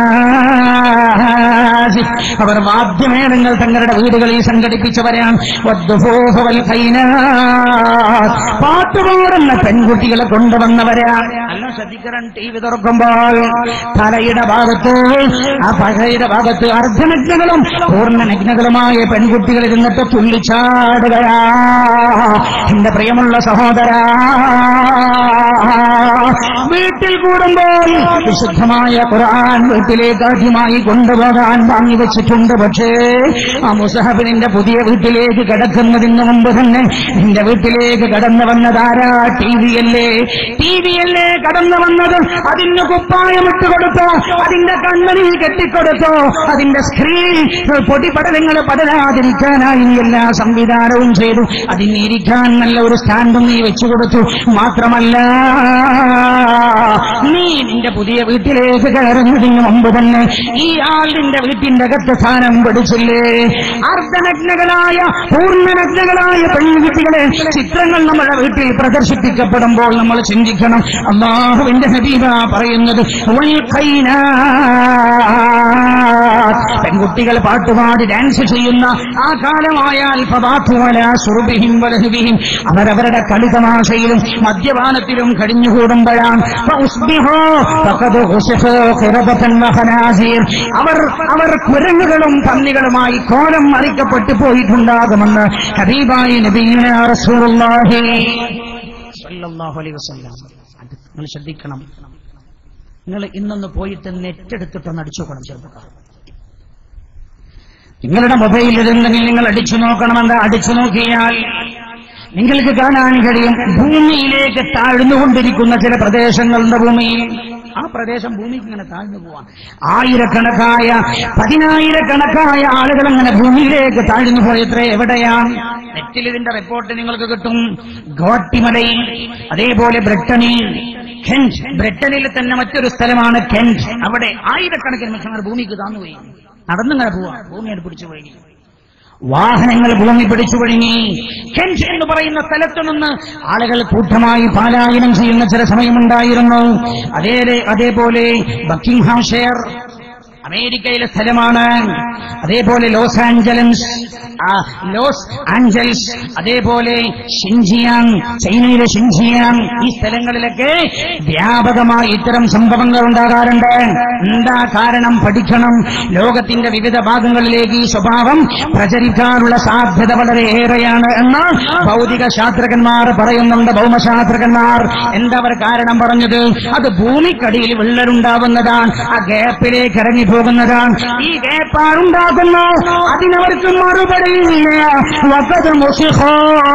മആസിഫ്. അവർ വാദ്യമേളങ്ങൾ തങ്ങളുടെ വീടുകളിൽ സംഘടിപ്പിച്ചവരാണ് വദ്ദുഫൂഫ് വൽ ഖൈനാത്ത്. പാട്ടുപാടുന്ന പെൺകുട്ടികളെ കൊണ്ടുവന്നവരാണ് നല്ല ശ്രദ്ധിക്കണം ടി വി തുറക്കുമ്പോൾ തലയുടെ ഭാഗത്ത് ആ പഴയുടെ ഭാഗത്ത് അർദ്ധനഗ്നകളും പൂർണ്ണനഗ്നകളുമായ പെൺകുട്ടികൾ ഇരുന്നിട്ട് തുള്ളിച്ചാടുകയാ എന്റെ പ്രിയമുള്ള സഹോദര വീട്ടിൽ കൂടുമ്പോൾ വിശുദ്ധമായ ഖുർആൻ വീട്ടിലേക്ക് ആദ്യമായി കൊണ്ടുപോകാൻ വാങ്ങി വെച്ചിട്ടുണ്ട് പക്ഷേ ആ മുസഹബ് നിന്റെ പുതിയ വീട്ടിലേക്ക് കിടക്കുന്നതിന് മുമ്പ് തന്നെ നിന്റെ വീട്ടിലേക്ക് കടന്നു വന്നതാരാ ടി വി അല്ലേ ടി വി അല്ലേ കടന്നു വന്നത് അതിന് കുപ്പായമിട്ട് കൊടുത്തോ അതിന്റെ കണ്ണനിൽ കെട്ടിക്കൊടുത്തോ അതിന്റെ സ്ക്രീൻ പൊടിപടലങ്ങൾ പടരാതിരിക്കാനായി നീ എല്ലാ സംവിധാനവും ചെയ്തു അതിനിരിക്കാൻ നല്ല ഒരു സ്റ്റാൻഡും നീ വെച്ചു കൊടുത്തു മാത്രമല്ല നീ നിന്റെ പുതിയ വീട്ടിലേക്ക് കയറുന്നതിന് മുമ്പ് തന്നെ ഈ ആൾ നിന്റെ വീട്ടിന്റെ അകത്ത് സ്ഥാനം പിടിച്ചില്ലേ അർദ്ധനഗ്നകളായ പൂർണ്ണനഗ്നകളായ പെൺകുട്ടികളെ ചിത്രങ്ങൾ നമ്മുടെ വീട്ടിൽ പ്രദർശിപ്പിക്കപ്പെടുമ്പോൾ നമ്മൾ ചിന്തിക്കണം അള്ളാഹുവിന്റെ ഹബീബ പറയുന്നത് വൽ ഖൈനാത്ത്. പെൺകുട്ടികൾ പാട്ടുപാടി ഡാൻസ് ചെയ്യുന്ന ആ കാലമായാൽ ഫദാത്തുവല സുറുബിഹിം വലഹുബിഹിം അവരവരുടെ കളിതമാശയിലും മദ്യപാനത്തിലും കഴിഞ്ഞുകൂടുമ്പോഴാണ് ഫഉസ്ബിഹൂ ഫഖദ് ഖുശിഫൂ ഖിറദതൻ വഖനാസീർ. അവർ അവർ കുരങ്ങുകളും പന്നികളുമായി കോലം മറിക്കപ്പെട്ടു പോയിട്ടുണ്ടാകുമെന്ന് ഹബീബായി നബീന റസൂലുള്ളാഹി സല്ലല്ലാഹു അലൈഹി വസല്ലം അത് നിങ്ങൾ ശ്രദ്ധിക്കണം നിങ്ങൾ ഇന്നൊന്ന് പോയിട്ട് നെറ്റ് എടുത്തിട്ടൊന്ന് അടിച്ചുകൊള്ളും ചെറുപ്പക്കാർ നിങ്ങളുടെ മൊബൈലിൽ എന്തെങ്കിലും നിങ്ങൾ അടിച്ചു നോക്കണമെന്ന് അടിച്ചു നോക്കിയാൽ നിങ്ങൾക്ക് കാണാൻ കഴിയും ഭൂമിയിലേക്ക് താഴ്ന്നുകൊണ്ടിരിക്കുന്ന ചില പ്രദേശങ്ങളുടെ ഭൂമിയിൽ ആ പ്രദേശം ഭൂമിക്ക് ഇങ്ങനെ താഴ്ന്നു പോവാൻ ആയിരക്കണക്കായ പതിനായിരക്കണക്കായ ആളുകൾ അങ്ങനെ ഭൂമിയിലേക്ക് താഴ്ന്നു പോയത്ര എവിടെയാണ് നെറ്റിൽ ഇതിന്റെ റിപ്പോർട്ട് നിങ്ങൾക്ക് കിട്ടും ഗോട്ടിമലയിൽ അതേപോലെ ബ്രിട്ടനിൽ കെന്റ് ബ്രിട്ടനിൽ തന്നെ മറ്റൊരു സ്ഥലമാണ് കെന്റ് അവിടെ ആയിരക്കണക്കിന് മനുഷ്യന്മാർ ഭൂമിക്ക് താന്നുപോയി നടന്നിങ്ങനെ പോവാ ഭൂമിയാണ് പിടിച്ചു പോയി വാഹനങ്ങൾ ഭൂമി പിടിച്ചു വിഴുങ്ങി കെന്റ് എന്ന് പറയുന്ന സ്ഥലത്തു നിന്ന് ആളുകൾ കൂട്ടമായി പാലായനം ചെയ്യുന്ന ചില സമയമുണ്ടായിരുന്നു അതേ അതേപോലെ ബക്കിംഗ്ഹാം ഷെയർ അമേരിക്കയിലെ സ്ഥലമാണ് അതേപോലെ ലോസ് ആഞ്ചലൻസ് ആ, ലോസ് ആഞ്ചൽസ് അതേപോലെ ഷിൻജിയാങ് ചൈനയിലെ ഷിൻജിയാങ് ഈ സ്ഥലങ്ങളിലൊക്കെ വ്യാപകമായി ഇത്തരം സംഭവങ്ങൾ ഉണ്ടാകാറുണ്ട് എന്താ കാരണം പഠിക്കണം ലോകത്തിന്റെ വിവിധ ഭാഗങ്ങളിലേക്ക് ഈ സ്വഭാവം പ്രചരിക്കാനുള്ള സാധ്യത വളരെ ഏറെയാണ് എന്ന് ഭൗതിക ശാസ്ത്രജ്ഞന്മാർ പറയുന്നുണ്ട് ഭൗമശാസ്ത്രജ്ഞന്മാർ എന്താ അവർ കാരണം പറഞ്ഞത് അത് ഭൂമിക്കടിയിൽ വിള്ളലുണ്ടാവുന്നതാണ് ആ ഗ്യാപ്പിലേക്ക് ഇറങ്ങി പോകുന്നതാണ് ഈ ഗ്യാപ്പാണ് ഉണ്ടാകുന്നു അതിനവർക്ക് മറുപടിയില്ല വഖദ് മുസിഖോ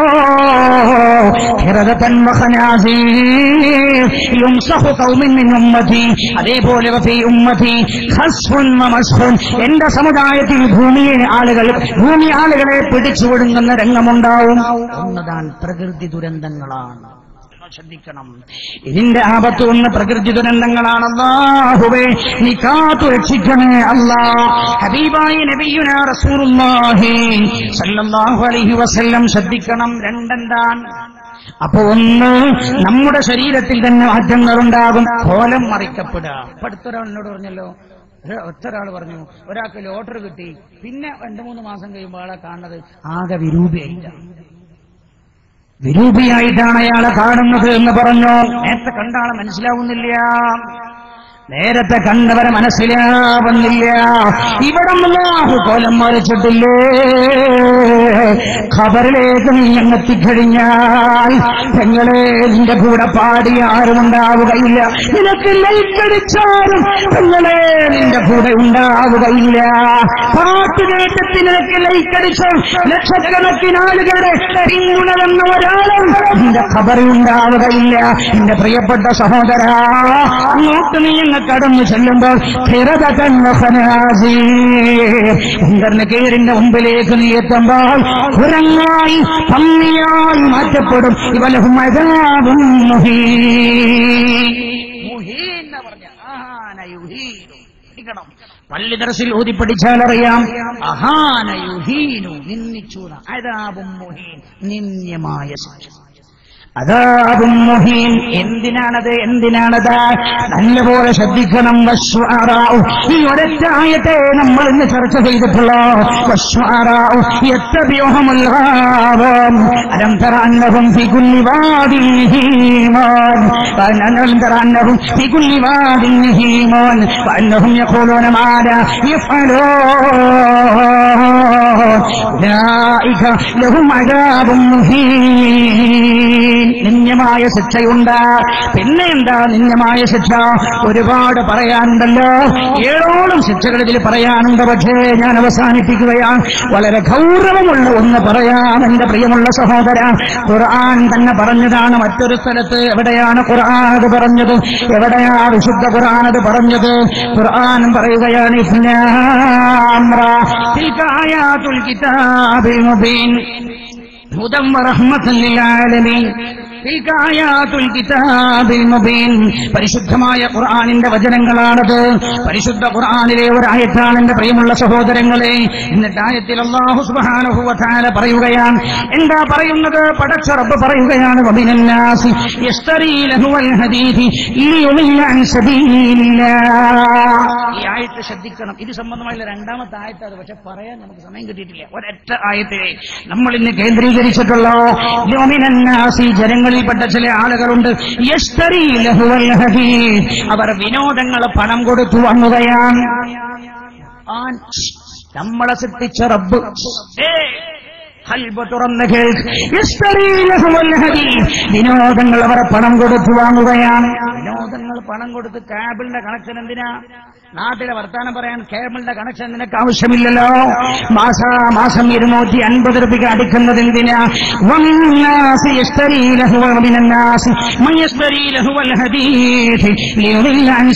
ഖിറദതൻ വഖനാസീർ യുംസഖു ഖൗമിൻ മിൻ ഉമ്മതി അതേപോലെ വഫീ ഉമ്മതി ഖസ്ഫുൻ വമസ്ഖുൻ എന്റെ സമുദായത്തിൽ ഭൂമിയെ ആളുകൾ ഭൂമി ആളുകളെ പിടിച്ചുവിടുങ്ങുന്ന രംഗമുണ്ടാവും എന്നതാണ് പ്രകൃതി ദുരന്തങ്ങളാണ് ശ്രദ്ധിക്കണം ഇതിന്റെ ആപത്ത് ഒന്ന് പ്രകൃതി ദുരന്തങ്ങളാണ് അല്ലാഹുവേ നീ കാത്തു രക്ഷിക്കണേ അല്ലാ ഹബീബായി നബിയുന റസൂലുള്ളാഹി സല്ലല്ലാഹു അലൈഹി വസല്ലം ശ്രദ്ധിക്കണം രണ്ടെന്താണ് അപ്പൊ ഒന്ന് നമ്മുടെ ശരീരത്തിൽ തന്നെ മാറ്റങ്ങൾ ഉണ്ടാകും കോലം മറിക്കപ്പെടുക ഇപ്പൊ അടുത്തൊരാൾ എന്നോട് പറഞ്ഞല്ലോ ഒരു- ഒറ്റൊരാൾ പറഞ്ഞു ഒരാൾക്ക് ലോട്ടറി കിട്ടി പിന്നെ രണ്ടു മൂന്ന് മാസം കഴിയുമ്പോൾ ആളെ കാണുന്നത് ആകെ വിരൂപയായിട്ടാണ് വിരൂപിയായിട്ടാണ് അയാളെ കാണുന്നത് എന്ന് പറഞ്ഞു നേരത്തെ കണ്ട ആളെ മനസ്സിലാവുന്നില്ല നേരത്തെ കണ്ടവരെ മനസ്സിലാവുന്നില്ല ഇവിടെ അല്ലാഹു കോലം മറിച്ചിട്ടില്ലേ ഖബറിലേക്ക് നീ അങ്ങെത്തിക്കഴിഞ്ഞാൽ പെങ്ങളെ നിന്റെ കൂടെ പാടി ആരും ഉണ്ടാവുകയില്ല നിനക്ക് ലൈക്കടിച്ചാലും പെങ്ങളെ നിന്റെ കൂടെ ഉണ്ടാവുകയില്ല പാട്ട് കേട്ടിട്ട് നിനക്ക് ലൈക്കടിച്ച് ലക്ഷക്കണക്കിന് ആളുകളുടെ പിന്തുണ തന്ന ഒരാളും നിന്റെ ഖബറിൽ ഉണ്ടാവുകയില്ല എന്റെ പ്രിയപ്പെട്ട സഹോദര അങ്ങോട്ട് നീ അങ്ങ് കടന്നു ചെല്ലുമ്പോൾ സ്ഥിരത കണ്ണീറിന്റെ മുമ്പിലേക്ക് നീ എത്തുമ്പോൾ കുരങ്ങായി പന്നിയായി മാറ്റപ്പെടും ഇവലഹും അതാവും പള്ളി ദർശിൽ ഊതി പഠിച്ചാലറിയാം അഹാനയുഹീനു നിന്നിച്ചൂന അതാബും മുഹീൻ നിന്യമായ ശിക്ഷ അതാബും മുഹീൻ എന്തിനാണത് എന്തിനാണത് നല്ലപോലെ ശ്രദ്ധിക്കണം വശ്വാറാവു ഈ ഒരൊറ്റ ആയത്തെ നമ്മൾ ഇന്ന് ചർച്ച ചെയ്തിട്ടുള്ളോ വശ്വാറാവു എത്ര വ്യൂഹമുള്ളാവും അലം തറ അന്നഹും ഫി കുല്ലി വാദിൻ ഹീമാൻ അലം തറ അന്നഹും ഫി കുല്ലി വാദിൻ ഹീമാൻ وأنهم يقولون ما لا يفعلون أولئك لهم عذاب مهين നിന്യമായ ശിക്ഷയുണ്ട് പിന്നെ എന്താ നിന്യമായ ശിക്ഷ ഒരുപാട് പറയാനുണ്ടല്ലോ ഏഴോളം ശിക്ഷകൾ ഇതിൽ പറയാനുണ്ട് പക്ഷേ ഞാൻ അവസാനിപ്പിക്കുകയാണ് വളരെ ഗൗരവമുള്ള ഒന്ന് പറയാം എന്റെ പ്രിയമുള്ള സഹോദര ഖുർആൻ തന്നെ പറഞ്ഞതാണ് മറ്റൊരു സ്ഥലത്ത് എവിടെയാണ് ഖുർആൻ അത് പറഞ്ഞത് എവിടെയാ വിശുദ്ധ ഖുർആൻ അത് പറഞ്ഞത് ഖുർആൻ പറയുകയാണ് ഇസ്ലാം റാ. തിൽക ആയാതുൽ കിതാബിൽ മുബീൻ هدى ورحمة للعالمين تلك آيات الكتاب المبين പരിശുദ്ധമായ ഖുർആാനിന്റെ വചനങ്ങളാണത് പരിശുദ്ധ ഖുർആാനിലെ ഒരു ആയത്താണ് എന്റെ പ്രിയമുള്ള സഹോദരങ്ങളെ എന്നിട്ട് ആയത്തിൽ അള്ളാഹു സുബ്ഹാനഹു വ തആല പറയുകയാണ് എന്താ പറയുന്നത് പടച്ച റബ്ബ് പറയുകയാണ് വമിനന്നാസി യസ്തരീ ലഹുവൽ ഹദീദി ലിയുളില്ല അൻ സബീലില്ലാഹ് ഈ ആയത്ത് ശ്രദ്ധിക്കണം ഇത് സംബന്ധമായുള്ള രണ്ടാമത്തെ ആയത്താണ് പക്ഷെ പറയാൻ നമുക്ക് സമയം കിട്ടിയിട്ടില്ല ഒരൊറ്റ ആയത്തെ നമ്മൾ ഇന്ന് കേന്ദ്രീകരിച്ചിട്ടുള്ളോ യോമിനന്നാസി ജനങ്ങളിൽപ്പെട്ട ചില ആളുകളുണ്ട് യസ്തരീ ലഹുവൽ ഹദീദ് അവർ വിനോദങ്ങൾ പണം കൊടുത്തു വാങ്ങുകയാണ് ആൻ നമ്മളെ സൃഷ്ടിച്ച റബ്ബ് ഏ, ഹൽബ് തുറന്ന് കേൾക്ക് യസ്തരീ ലഹുവൽ ഹദീദ് വിനോദങ്ങൾ അവർ പണം കൊടുത്തു വാങ്ങുകയാണ് വിനോദങ്ങൾ പണം കൊടുത്ത് കേബിളിന്റെ കണക്ഷൻ എന്തിനാ നാട്ടിലെ വർത്താനം പറയാൻ കേബിളിന്റെ കണക്ഷൻ നിനക്ക് ആവശ്യമില്ലല്ലോ മാസ മാസം ഇരുന്നൂറ്റി അൻപത് രൂപയ്ക്ക് അടിക്കുന്നത് എന്തിനാ വമിന്നാസി യസ്തരീ ലഹുവ വമിനന്നാസി മൻ യസ്തരീ ലഹുവൽ ഹദീദ് ലിയുദില്ല അൻ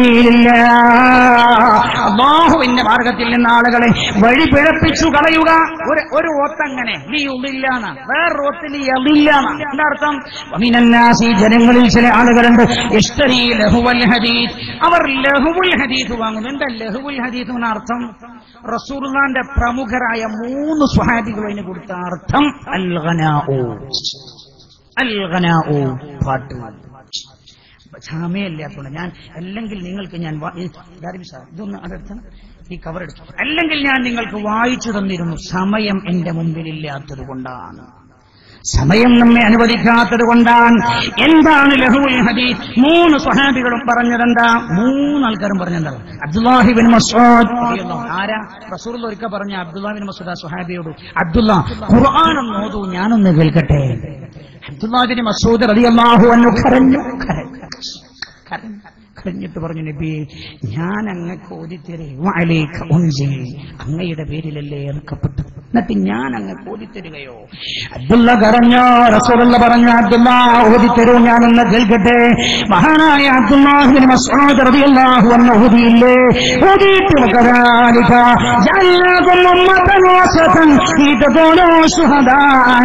സബീലില്ലാഹ് അല്ലാഹുവിന്റെ മാർഗത്തിൽ നിന്ന് ആളുകളെ വഴി പിഴപ്പിച്ചു കളയുക ഒരു ഒരു ഓത്തങ്ങനെ നീ ഉള്ളില്ലാന്ന വേറൊരു ഓത്തിന് എളില്ലാന്ന എന്താ അർത്ഥം വമിനന്നാസി ജനങ്ങളിൽ ചില ആളുകളുണ്ട് ഇഷ്ടരീ ലഹുവൽ ഹദീദ് അവർ ലഹുവുൽ ഹദീദ് വാങ്ങുന്നു എന്താ ലഹുവുൽ ഹദീദ് എന്ന അർത്ഥം റസൂർഖാന്റെ പ്രമുഖരായ മൂന്ന് സ്വഹാബികൾ അതിന് കൊടുത്ത അർത്ഥം അൽ ഖനാഊ അൽ ഖനാഊ പാട്ട് സമയമില്ലാത്തതുകൊണ്ട് ഞാൻ അല്ലെങ്കിൽ നിങ്ങൾക്ക് ഞാൻ വാ- ഈ- ദാരിമി സാർ, ഇതൊന്ന് അതെടുത്ത് ഈ കവർ എടുത്തു അല്ലെങ്കിൽ ഞാൻ നിങ്ങൾക്ക് വായിച്ചു തന്നിരുന്നു സമയം എന്റെ മുമ്പിലില്ലാത്തത് കൊണ്ടാണ് സമയം നമ്മെ അനുവദിക്കാത്തത് കൊണ്ടാണ് എന്താണ് ലഹുൽ ഹദീസ് മൂന്ന് സ്വഹാബികളും പറഞ്ഞതെന്താ മൂന്ന് ആൾക്കാരും പറഞ്ഞെന്താ അബ്ദുല്ലാഹിബിൻ മസൂദ് റളിയല്ലാഹു അൻഹു. ആരാ റസൂൽ ഒരിക്കൽ പറഞ്ഞ അബ്ദുല്ലാഹിബിൻ മസൂദ് ആ സ്വഹാബിയോട് അബ്ദുല്ല ഖുർആാനൊന്ന് ഓതൂ ഞാനൊന്ന് കേൾക്കട്ടെ അബ്ദുല്ലാഹിബിൻ മസൂദ് റളിയല്ലാഹു അൻഹു കരഞ്ഞു കരഞ്ഞു കരഞ്ഞു കരഞ്ഞിട്ട് പറഞ്ഞു നബി ഞാൻ അങ്ങക്ക് ഓതിത്തരേ വഅലൈക ഉൻസിൽ അങ്ങയുടെ പേരിലല്ലേ ഇറക്കപ്പെട്ടു എന്നിട്ട് ഞാൻ അങ്ങ് ഓതിത്തരുകയോ അബ്ദുള്ള കരഞ്ഞോ റസൂലുള്ള പറഞ്ഞു അബ്ദുള്ള ഓതിത്തരൂ ഞാനൊന്ന് കേൾക്കട്ടെ മഹാനായ അബ്ദുല്ലാഹിബിൻ മസ്ഊദ് റളിയല്ലാഹു അൻഹു ഓതിയില്ലേ ഓതിയിട്ട് കദാലിക ജഅൽനാകും ഉമ്മത്തൻ വസതൻ ലിതകൂനൂ ശുഹദാ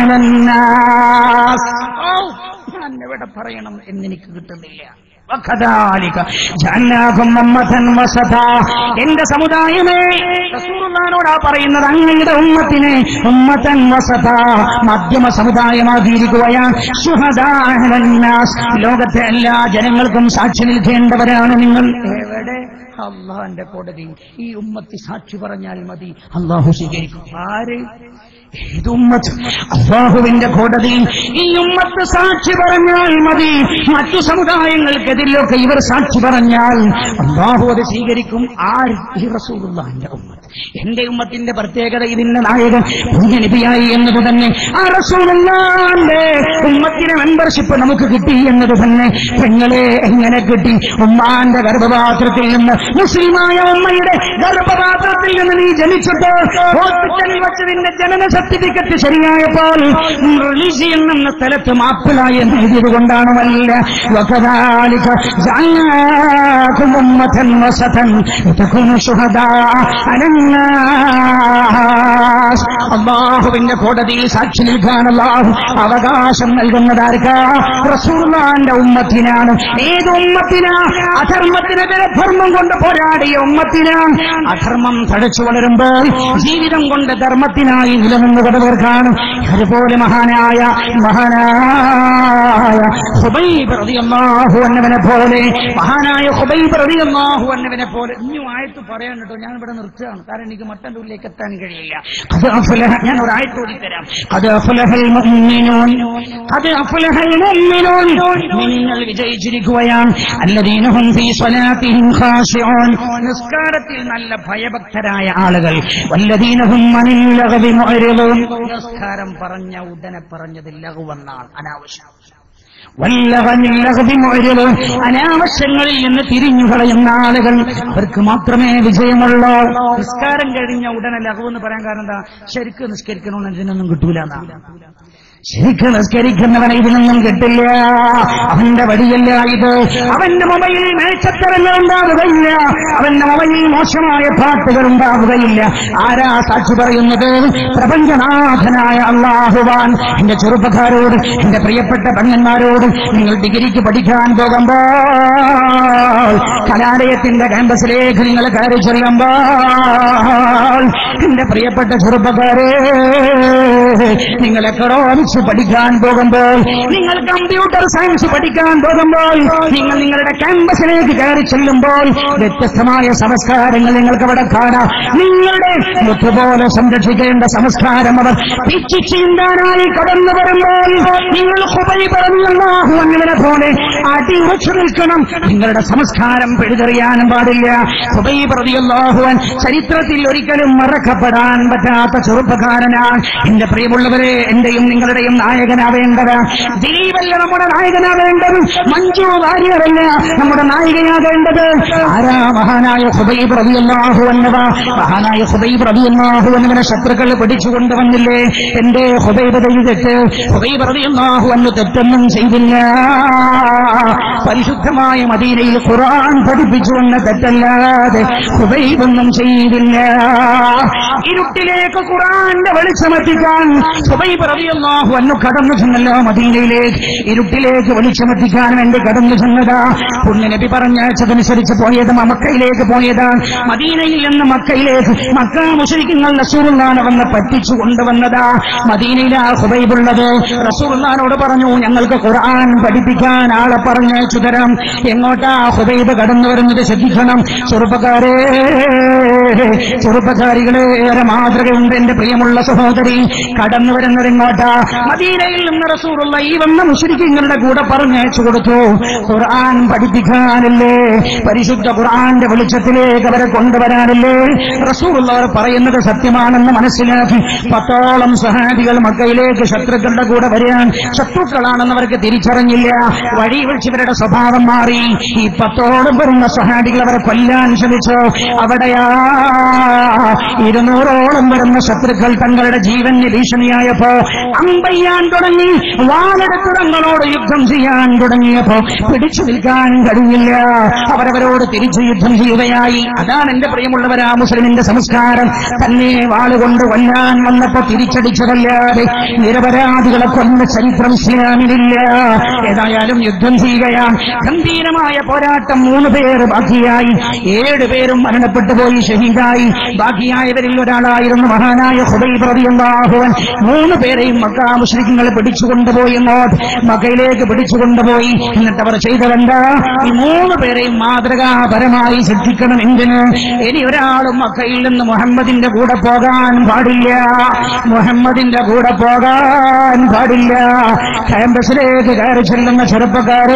അലന്നാസ് ഔ, ഞാൻ എവിടെ പറയണം എന്നെനിക്ക് കിട്ടുന്നില്ല വകദാലിക ജഅൽനാകും ഉമ്മത്തൻ വസതാ. എന്റെ സമുദായമേ റസൂലുള്ളാഹിനോടാ പറയുന്നത് അങ്ങയുടെ ഉമ്മത്തിനെ ഉമ്മത്തൻ വസത മധ്യമ സമുദായമാക്കിയിരിക്കുകയാണ് ശുഹദാ അലന്നാസ്. ലോകത്തെ എല്ലാ ജനങ്ങൾക്കും സാക്ഷി നിൽക്കേണ്ടവരാണ് നിങ്ങൾ എവിടെ അള്ളാന്റെ കോടതി ഈ ഉമ്മത്തി സാക്ഷി പറഞ്ഞാൽ മതി അള്ളാഹു സ്വീകരിക്കും ആര് ഏത് ഉമ്മത്ത് അള്ളാഹുവിന്റെ കോടതിയിൽ ഈ ഉമ്മത്ത് സാക്ഷി പറഞ്ഞാൽ മതി മറ്റു സമുദായങ്ങൾക്കെതിരിലൊക്കെ ഇവർ സാക്ഷി പറഞ്ഞാൽ അള്ളാഹു അത് സ്വീകരിക്കും ആര് ഈ റസൂലുള്ളാഹിന്റെ ഉമ്മത്ത് എന്റെ ഉമ്മത്തിന്റെ പ്രത്യേകത ഇതിന്റെ നായകൻ പുണ്യനിധിയായി എന്നത് തന്നെ ആ റസൂലുള്ളാന്റെ ഉമ്മത്തിന് മെമ്പർഷിപ്പ് നമുക്ക് കിട്ടി എന്നത് തന്നെ പെങ്ങളെ എങ്ങനെ കിട്ടി ഉമ്മാന്റെ ഗർഭപാത്രത്തിൽ നിന്ന് മുസ്ലിമായ ഉമ്മയുടെ ഗർഭപാത്രത്തിൽ നിന്ന് നീ ജനിച്ചിട്ട് ഹോസ്പിറ്റലിൽ വെച്ച് നിന്റെ ജനന സർട്ടിഫിക്കറ്റ് ശരിയായപ്പോൾ റിലീസ് ചെയ്യുന്ന സ്ഥലത്ത് മാപ്പിലായി എന്ന് എഴുതിയത് കൊണ്ടാണ് വല്ല وكذلك جعلناكم أمة وسطا لتكونوا شهداء على الناس അള്ളാഹുവിന്റെ കോടതിയിൽ സാക്ഷി നിൽക്കാൻ അള്ളാഹു അവകാശം നൽകുന്നതാർക്കാ റസൂർമാന്റെ ഉമ്മത്തിനാണ് ഏത് ഉമ്മത്തിനാ അധർമ്മത്തിനെതിരെ ധർമ്മം കൊണ്ട് പോരാടിയ ഉമ്മത്തിനാ അധർമ്മം തഴച്ചു വളരുമ്പോൾ ജീവിതം കൊണ്ട് ധർമ്മത്തിനായി നിലനിന്നുകൊണ്ടവർക്കാണ് അതുപോലെ മഹാനായ മഹാനായ ഹുബൈബ് റളിയല്ലാഹു അന്നവനെ പോലെ മഹാനായ ഹുബൈബ് റളിയല്ലാഹു അന്നവനെ പോലെ ഇനിയും ആയത്ത് പറയാൻ കേട്ടോ ഞാൻ ഇവിടെ നിർത്തുകയാണ് കാരണം എനിക്ക് മട്ടന്റെ ഉള്ളിലേക്ക് എത്താൻ കഴിയില്ല അത് അഫ്ലഹ ഞാൻ ഒരു ആയത്ത് ഓടിത്തരാം അത് അഫ്ലഹൽ മുഅ്മിനൂൻ അത് അഫ്ലഹൽ മുഅ്മിനൂൻ മുഅ്മിനീങ്ങൾ വിജയിച്ചിരിക്കുകയാണ് അല്ലദീനഹും ഫീ സ്വലാത്തിഹിം ഖാശിഊൻ നിസ്കാരത്തിൽ നല്ല ഭയഭക്തരായ ആളുകൾ വല്ലദീനഹും അനിൽ ലഗ്വി മുഅ്രിദൂൻ നിസ്കാരം പറഞ്ഞ ഉടനെ പറഞ്ഞത് ലഘുവെന്നാണ് അനാവശ്യം വല്ലവനിൽ ലഗ്വി മുഅ്രിദൂൻ അനാവശ്യങ്ങളിൽ നിന്ന് തിരിഞ്ഞു കളയുന്ന ആളുകൾ അവർക്ക് മാത്രമേ വിജയമുള്ളൂ നിസ്കാരം കഴിഞ്ഞ ഉടനെ ലഘു എന്ന് പറയാൻ കാരണം എന്താ ശരിക്കും നിസ്കരിക്കണമെന്ന് ഇതിനൊന്നും കിട്ടൂല എന്നാണ് ശരിക്ക് നിസ്കരിക്കുന്നവനെ ഇതിനൊന്നും കിട്ടില്ല അവന്റെ വഴിയല്ല ഇത് അവന്റെ മൊബൈലിൽ മേച്ചത്തരങ്ങൾ ഉണ്ടാവുകയില്ല അവന്റെ മൊബൈലിൽ മോശമായ പാട്ടുകൾ ഉണ്ടാവുകയില്ല ആരാ സാക്ഷി പറയുന്നത് പ്രപഞ്ചനാഥനായ അള്ളാഹുവാൻ എന്റെ ചെറുപ്പക്കാരോട് എന്റെ പ്രിയപ്പെട്ട പെണ്ണന്മാരോട് നിങ്ങൾ ഡിഗ്രിക്ക് പഠിക്കാൻ പോകുമ്പോൾ കലാലയത്തിന്റെ ക്യാമ്പസിലേക്ക് നിങ്ങൾ കയറി ചെല്ലുമ്പോൾ എന്റെ പ്രിയപ്പെട്ട ചെറുപ്പക്കാരെ നിങ്ങൾ എക്കണോമിക്സ് പഠിക്കാൻ പോകുമ്പോൾ നിങ്ങൾ കമ്പ്യൂട്ടർ സയൻസ് പഠിക്കാൻ പോകുമ്പോൾ നിങ്ങൾ നിങ്ങളുടെ ക്യാമ്പസിലേക്ക് കയറി ചെല്ലുമ്പോൾ വ്യത്യസ്തമായ സംസ്കാരങ്ങൾ നിങ്ങൾക്ക് അവിടെ കാണാം നിങ്ങളുടെ മുത്തുപോലെ സംരക്ഷിക്കേണ്ട സംസ്കാരം അവർ പിച്ചു ചീന്താനായി കടന്നു വരുമ്പോൾ നിങ്ങൾ ഹുബൈ പറഞ്ഞാഹു അങ്ങനെ പോലെ അടിയുറച്ചു നിൽക്കണം നിങ്ങളുടെ സംസ്കാരം പിഴുതെറിയാനും പാടില്ല ഹുബൈ പ്രതിയല്ലാഹുവൻ ചരിത്രത്തിൽ ഒരിക്കലും മറക്കപ്പെടാൻ പറ്റാത്ത ചെറുപ്പക്കാരനാണ് എന്റെ പ്രിയമുള്ളവരെ എന്റെയും നിങ്ങളുടെയും നായകനാവേണ്ടത് ദിലീപല്ല നമ്മുടെ നായകനാവേണ്ടത് മഞ്ജു വാര്യറല്ല നമ്മുടെ നായികയാകേണ്ടത് ആരാ മഹാനായ ഹുബൈബ് റബിയല്ലാഹു എന്നവ മഹാനായ ഹുബൈബ് റബിയല്ലാഹു എന്നവനെ ശത്രുക്കൾ പിടിച്ചു കൊണ്ടുവന്നില്ലേ എന്റെ ഹുബൈബ് തെറ്റ് ഹുബൈബ് റബിയല്ലാഹു എന്ന് തെറ്റൊന്നും ചെയ്തില്ല പരിശുദ്ധമായ മദീനയിൽ ഖുർആൻ പഠിപ്പിച്ചു എന്ന തെറ്റല്ലാതെ ഹുബൈബൊന്നും ചെയ്തില്ല ഇരുട്ടിലേക്ക് ഖുർആന്റെ വെളിച്ചമെത്തിക്കാൻ ഹുബൈബ് റളിയല്ലാഹു അന്നു കടന്നു ചെന്നല്ലോ മദീനയിലേക്ക് ഇരുട്ടിലേക്ക് വെളിച്ചമെത്തിക്കാൻ വേണ്ടി കടന്നു ചെന്നതാ പുണ്യ നബി പറഞ്ഞയച്ചതനുസരിച്ച് പോയത് മക്കയിലേക്ക് പോയതാണ് മദീനയിൽ നിന്ന് മക്കയിലേക്ക് മക്ക മുഷരിക്കുന്ന റസൂറുല്ലാനെ വന്ന് പറ്റിച്ചു കൊണ്ടുവന്നതാ മദീനയിലാ ഹുബൈബുള്ളത് റസൂറുല്ലാനോട് പറഞ്ഞു ഞങ്ങൾക്ക് ഖുർആൻ പഠിപ്പിക്കാൻ ആളെ പറഞ്ഞയച്ചു തരാം എങ്ങോട്ടാ ഹുബൈബ് കടന്നു വരുന്നത് ശ്രദ്ധിക്കണം ചെറുപ്പക്കാരെ ചെറുപ്പക്കാരികളെ ഏറെ മാതൃകയുണ്ട് എന്റെ പ്രിയമുള്ള സഹോദരി കടന്നു വരുന്നത് എങ്ങോട്ടാ മദീനയിൽ നിന്ന് റസൂറുള്ള ഈ വന്ന മുഷരിക്കങ്ങളുടെ കൂടെ പറഞ്ഞയച്ചു കൊടുത്തു ഖുർആൻ പഠിപ്പിക്കാനല്ലേ പരിശുദ്ധ ഖുർആന്റെ വെളിച്ചത്തിലേക്ക് അവരെ കൊണ്ടുവരാനല്ലേ റസൂറുള്ളവർ പറയുന്നത് സത്യമാണെന്ന് മനസ്സിലാക്കി പത്തോളം സഹാബികൾ മക്കയിലേക്ക് ശത്രുക്കളുടെ കൂടെ വരാൻ ശത്രുക്കളാണെന്ന് അവർക്ക് തിരിച്ചറിഞ്ഞില്ല വഴി വിളിച്ചവരുടെ സ്വഭാവം മാറി ഈ പത്തോളം വരുന്ന സഹാബികൾ അവരെ കൊല്ലാൻ ശ്രമിച്ചു അവിടെയാ ഇരുന്നൂറോളം വരുന്ന ശത്രുക്കൾ തങ്ങളുടെ ജീവന് ഭീഷണിയായപ്പോ അമ്പയ്യാൻ തുടങ്ങി വാളെടുത്ത് തങ്ങളോട് യുദ്ധം ചെയ്യാൻ തുടങ്ങിയപ്പോ പിടിച്ചു നിൽക്കാൻ കഴിഞ്ഞില്ല അവരവരോട് തിരിച്ചു യുദ്ധം ചെയ്യുകയായി അതാണ് എന്റെ പ്രിയമുള്ളവരാ മുസ്ലിമിന്റെ സംസ്കാരം തന്നെ വാളുകൊണ്ട് കൊല്ലാൻ വന്നപ്പോ തിരിച്ചടിച്ചതല്ലാതെ നിരപരാധികളെ കൊന്ന ചരിത്രം ഇസ്ലാമിലില്ല ഏതായാലും യുദ്ധം ചെയ്യുകയാണ് ഗംഭീരമായ പോരാട്ടം മൂന്ന് പേർ ബാക്കിയായി ഏഴ് പേരും മരണപ്പെട്ടു പോയി ഷഹീദായി ബാക്കിയായവരിൽ ഒരാളായിരുന്നു മഹാനായ ഹുബൈബ് റളിയല്ലാഹുവൻ മൂന്ന് പേരെയും മക്കാ മുസ്ലിങ്ങൾ പിടിച്ചുകൊണ്ടുപോയി അങ്ങോട്ട് മക്കയിലേക്ക് പിടിച്ചുകൊണ്ടുപോയി എന്നിട്ട് അവർ ചെയ്തതെന്താ ഈ മൂന്ന് പേരെയും മാതൃകാപരമായി ശ്രദ്ധിക്കണം എന്തിന് ഇനി ഒരാളും മക്കയിൽ നിന്ന് മുഹമ്മദിന്റെ കൂടെ പോകാൻ പാടില്ല മുഹമ്മദിന്റെ കൂടെ പോകാൻ പാടില്ല ക്യാമ്പസിലേക്ക് കയറി ചെല്ലുന്ന ചെറുപ്പക്കാരെ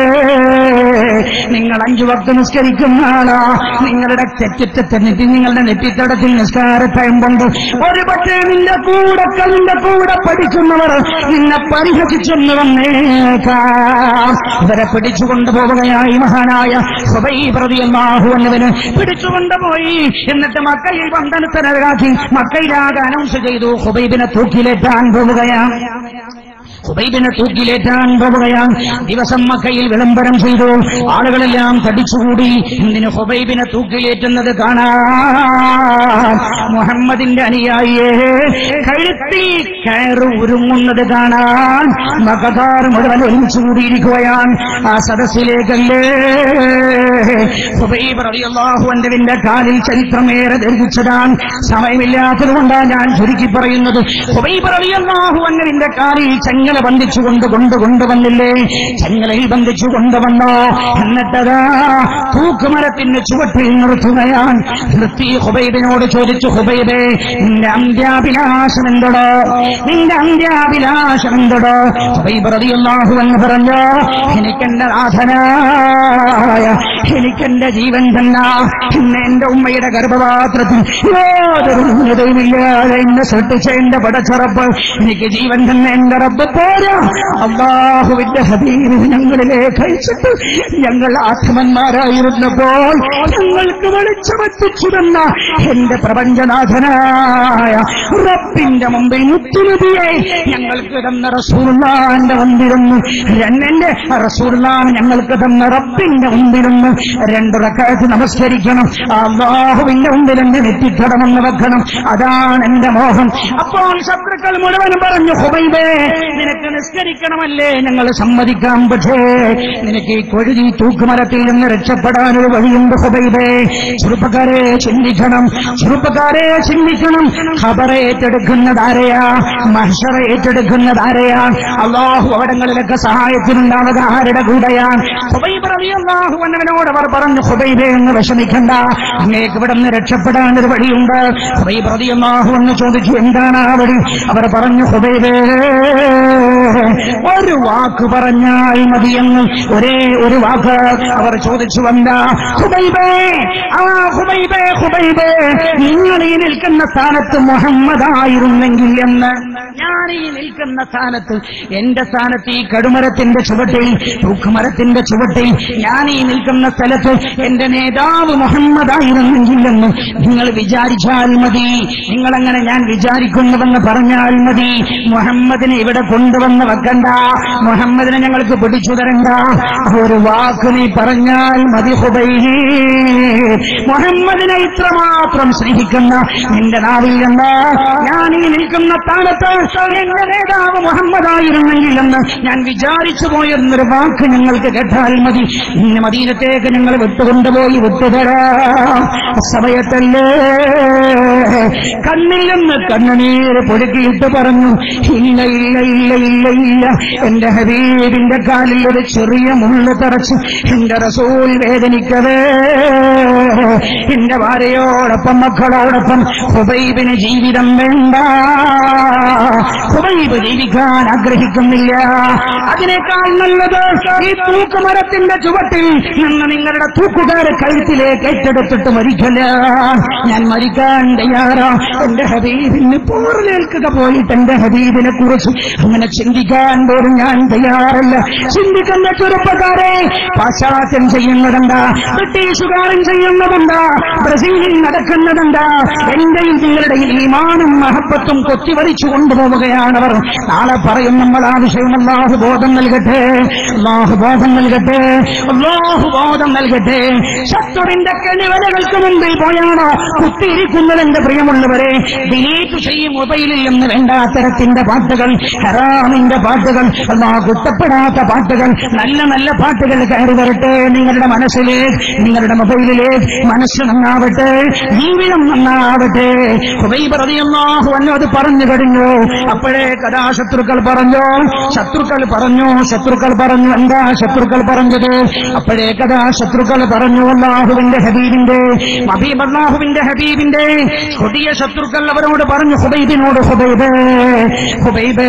നിങ്ങൾ അഞ്ചു വക്ത് നിസ്കരിക്കുന്ന ആളാ നിങ്ങളുടെ തെറ്റിത്തെ നെറ്റി നിങ്ങളുടെ നെറ്റിത്തടത്തിൽ നിസ്കാരത്തയം കൊണ്ട് ഒരു പക്ഷേ നിന്റെ കൂടെ നിന്റെ കൂടെ പഠിക്കുന്നവർ നിന്നെ പരിഹസിച്ചെന്ന് വന്നേക്കാം ഇവരെ പിടിച്ചുകൊണ്ടുപോവുകയായി മഹാനായ ഹുബൈബ്രതിയല്ലാഹുവന്നവന് പിടിച്ചുകൊണ്ടുപോയി എന്നിട്ട് മക്കയിൽ വന്ദനത്തനരാക്കി മക്കയിലാകെ അനൗൺസ് ചെയ്തു ഹുബൈബിനെ തൂക്കിലേറ്റാൻ പോവുകയാണ് ഹുബൈബിനെ തൂക്കിലേറ്റാൻ പോവുകയാണ് ദിവസം മക്കയിൽ വിളംബരം ചെയ്തു ആളുകളെല്ലാം തടിച്ചുകൂടി എന്തിന് ഹുബൈബിനെ തൂക്കിലേറ്റുന്നത് കാണാൻ മുഹമ്മദിന്റെ അനുയായിയെ കഴുത്തിൽ കയറ് ഉരുങ്ങുന്നത് കാണാൻ മകതാർ മുഴുവൻ ഒരുമിച്ച് കൂടിയിരിക്കുകയാണ് ആ സദസ്സിലേക്കല്ലേ ഹുബൈബ് റളിയല്ലാഹുവിന്റെ കാലിൽ ചരിത്രമേറെ ദീർഘിച്ചതാണ് സമയമില്ലാത്തതുകൊണ്ടാണ് ഞാൻ ചുരുക്കി പറയുന്നത് ഹുബൈബ് റളിയല്ലാഹുവിന്റെ കാലിൽ ചങ്ങല ബന്ധിച്ചുകൊണ്ട് കൊണ്ട് കൊണ്ടുവന്നില്ലേ ചങ്ങലയിൽ ബന്ധിച്ചു കൊണ്ടുവന്നോ എന്നിട്ടതാ തൂക്കുമരത്തിന്റെ ചുവട്ടിൽ നിർത്തുകയാണ് നിർത്തി ഹുബൈബിനോട് ചോദിച്ചു ഹുബൈബേ നിന്റെ അന്ത്യാഭിലാഷം എന്തടോ നിന്റെ അന്ത്യാഭിലാഷം എന്തടോ ഹുബൈബ് റളിയല്ലാഹു എന്ന് പറഞ്ഞോ എനിക്കെന്റെ നാഥനായ എനിക്കെന്റെ ജീവൻ തന്ന ഇന്ന് എന്റെ ഉമ്മയുടെ ഗർഭപാത്രത്തിൽ യാതൊരു ന്യൂനതയുമില്ലാതെ എന്നെ സൃഷ്ടിച്ച എന്റെ പടച്ചറപ്പ് എനിക്ക് ജീവൻ തന്നെ എന്റെ റബ്ബ് പോരാ അള്ളാഹുവിന്റെ ഹബീബ് ഞങ്ങളിലേക്ക് അയച്ചിട്ട് ഞങ്ങൾ ആത്മന്മാരായിരുന്നപ്പോൾ ഞങ്ങൾക്ക് വെളിച്ചമെത്തിച്ചു തന്ന എന്റെ പ്രപഞ്ചനാഥനായ റബ്ബിന്റെ മുമ്പിൽ മുത്തുനബിയെ ഞങ്ങൾക്ക് തന്ന റസൂർലാന്റെ മുമ്പിലൊന്ന് രണ്ടെന്റെ റസൂർലാൻ ഞങ്ങൾക്ക് തന്ന റബ്ബിന്റെ മുമ്പിലൊന്ന് രണ്ട് റക്കാറ്റ് നമസ്കരിക്കണം അള്ളാഹുവിന്റെ മുമ്പിൽ എന്റെ നെറ്റിക്കടമെന്ന് വെക്കണം അതാണ് എന്റെ മോഹം അപ്പോൾ ശത്രുക്കൾ മുഴുവനും പറഞ്ഞു ഹുബൈബേ നിനക്ക് നിസ്കരിക്കണമല്ലേ ഞങ്ങൾ സമ്മതിക്കാം പക്ഷേ നിനക്ക് ഈ കൊഴുതി തൂക്കുമരത്തിൽ നിന്ന് രക്ഷപ്പെടാനൊരു വഴിയുണ്ട് ഹുബൈബേ ചെറുപ്പക്കാരെ ചിന്തിക്കണം ചെറുപ്പക്കാരെ ചിന്തിക്കണം ഖബറെ ഏറ്റെടുക്കുന്നതാരെയാ മഹ്ഷറെ ഏറ്റെടുക്കുന്നതാരെയാ അള്ളാഹു അവിടങ്ങളിലൊക്കെ സഹായത്തിനുണ്ടാവുക ആരുടെ കൂടെയാണ് ഹുബൈബ് റളിയല്ലാഹു അൻഹുവിനോട് അവർ പറഞ്ഞു ഹുബൈബേ എന്ന് വിഷമിക്കണ്ട അങ്ങേക്ക് ഇവിടെ നിന്ന് രക്ഷപ്പെടാൻ ഒരു വഴിയുണ്ട് ഹുബൈബ് റളിയല്ലാഹു എന്ന് ചോദിച്ചു എന്താണ് ആ വഴി അവർ പറഞ്ഞു ഹുബൈബേ ഒരു വാക്ക് പറഞ്ഞാൽ മതിയെന്ന് ഒരേ ഒരു വാക്ക് അവർ ചോദിച്ചു വന്ന ഹുബൈബേ ആ ഹുബൈബേ ഹുബൈബേ നിങ്ങൾ ഈ നിൽക്കുന്ന സ്ഥാനത്ത് മുഹമ്മദായിരുന്നെങ്കിൽ എന്ന് ഞാൻ ഈ നിൽക്കുന്ന സ്ഥാനത്ത് എന്റെ സ്ഥാനത്ത് ഈ കടുമരത്തിന്റെ ചുവട്ടിൽ തൂക്കുമരത്തിന്റെ ചുവട്ടിൽ ഞാൻ ഈ നിൽക്കുന്ന സ്ഥലത്ത് എന്റെ നേതാവ് മുഹമ്മദായിരുന്നെങ്കിൽ എന്ന് നിങ്ങൾ വിചാരിച്ചാൽ മതി നിങ്ങളങ്ങനെ ഞാൻ വിചാരിക്കുന്നുവെന്ന് പറഞ്ഞാൽ മതി മുഹമ്മദിനെ ഇവിടെ കൊണ്ടുവന്ന് വെക്കണ്ട മുഹമ്മദിനെ ഞങ്ങൾക്ക് പിടിച്ചു തരണ്ട ഒരു വാക്ക് നീ പറഞ്ഞാൽ മതി ഹുബൈ മുഹമ്മദിനെ ഇത്രമാത്രം സ്നേഹിക്കുന്ന നിന്റെ നാവിൽ നിന്ന് ഞാൻ ഈ നിൽക്കുന്ന സ്ഥാനത്ത് എന്റെ നേതാവ് മുഹമ്മദായിരുന്നെങ്കിൽ എന്ന് ഞാൻ വിചാരിച്ചു പോയെന്നൊരു വാക്ക് ഞങ്ങൾക്ക് കേട്ടാൽ മതി ഇന്ന് മദീനത്തേക്ക് ഞങ്ങൾ വിട്ടുകൊണ്ടുപോയി വിട്ടുതരാം സമയത്തല്ലേ കണ്ണിൽ നിന്ന് കണ്ണുനീര് പൊടുക്കിയിട്ട് പറഞ്ഞു ഇല്ല ഇല്ല ഇല്ല ഇല്ല ഇല്ല എന്റെ ഹബീബിന്റെ കാലിൽ ഒരു ചെറിയ മുള്ളു തറച്ച് എന്റെ റസൂൽ വേദനിക്കവേ എന്റെ ഭാര്യയോടൊപ്പം മക്കളോടൊപ്പം ഹുബൈബിന് ജീവിതം വേണ്ട ഹുബൈബ് ജീവിക്കാൻ ആഗ്രഹിക്കുന്നില്ല അതിനേക്കാൾ നല്ലത് ഈ തൂക്കുമരത്തിന്റെ ചുവട്ടിൽ നിന്ന് നിങ്ങളുടെ തൂക്കുകാരെ കഴുത്തിലേക്ക് ഏറ്റെടുത്തിട്ട് മരിക്കല ഞാൻ മരിക്കാൻ തയ്യാറാ എന്റെ ഹബീബിന് പോറിലേൽക്കുക പോയിട്ട് എന്റെ ഹബീബിനെ കുറിച്ച് അങ്ങനെ ചിന്തിക്കാൻ പോലും ഞാൻ തയ്യാറല്ല ചിന്തിക്കുന്ന ചെറുപ്പക്കാരെ പാശ്ചാത്യം ചെയ്യുന്നതെന്താ ബ്രിട്ടീഷുകാരൻ ചെയ്യുന്നതെന്താ ബ്രസീലിൽ നടക്കുന്നതെന്താ എന്റെയും നിങ്ങളുടെയും ഈമാനും മഹത്വത്തും കൊത്തിവരിച്ചു കൊണ്ടുപോവുകയാണവർ നാളെ പറയും നമ്മൾ ആ വിഷയം അള്ളാഹു ബോധം നൽകട്ടെ അള്ളാഹു ബോധം നൽകട്ടെ അള്ളാഹു ബോധം നൽകട്ടെ ശത്രുവിന്റെ കെണിവലകൾക്ക് മുമ്പിൽ പോയാണോ കുത്തിയിരിക്കുന്നത് എന്റെ പ്രിയമുള്ളവരെ ഡിലീറ്റ് ചെയ്യും മൊബൈലിൽ നിന്ന് വേണ്ടാത്തരത്തിന്റെ പാട്ടുകൾ ഹറാമിന്റെ പാട്ടുകൾ അള്ളാഹു കുറ്റപ്പെടാത്ത പാട്ടുകൾ നല്ല നല്ല പാട്ടുകൾ കയറി വരട്ടെ നിങ്ങളുടെ മനസ്സിലേക്ക് നിങ്ങളുടെ മൊബൈലിലേക്ക് മനസ്സ് നന്നാവട്ടെ ജീവിതം നന്നാവട്ടെ ഹുബൈബറിയാഹു അന്നു അത് പറഞ്ഞു കഴിഞ്ഞു അപ്പോഴേ കഥാ ശത്രുക്കൾ പറഞ്ഞു ശത്രുക്കൾ പറഞ്ഞു ശത്രുക്കൾ പറഞ്ഞു എന്താ ശത്രുക്കൾ പറഞ്ഞത് അപ്പോഴേ കഥാ ശത്രുക്കൾ പറഞ്ഞു അള്ളാഹുവിന്റെ ഹബീബിന്റെ ഹബീബ് അള്ളാഹുവിന്റെ ഹബീബിന്റെ കൊടിയ ശത്രുക്കൾ അവരോട് പറഞ്ഞു ഹുബൈബിനോട് ഹുബൈബേ ഹുബൈബേ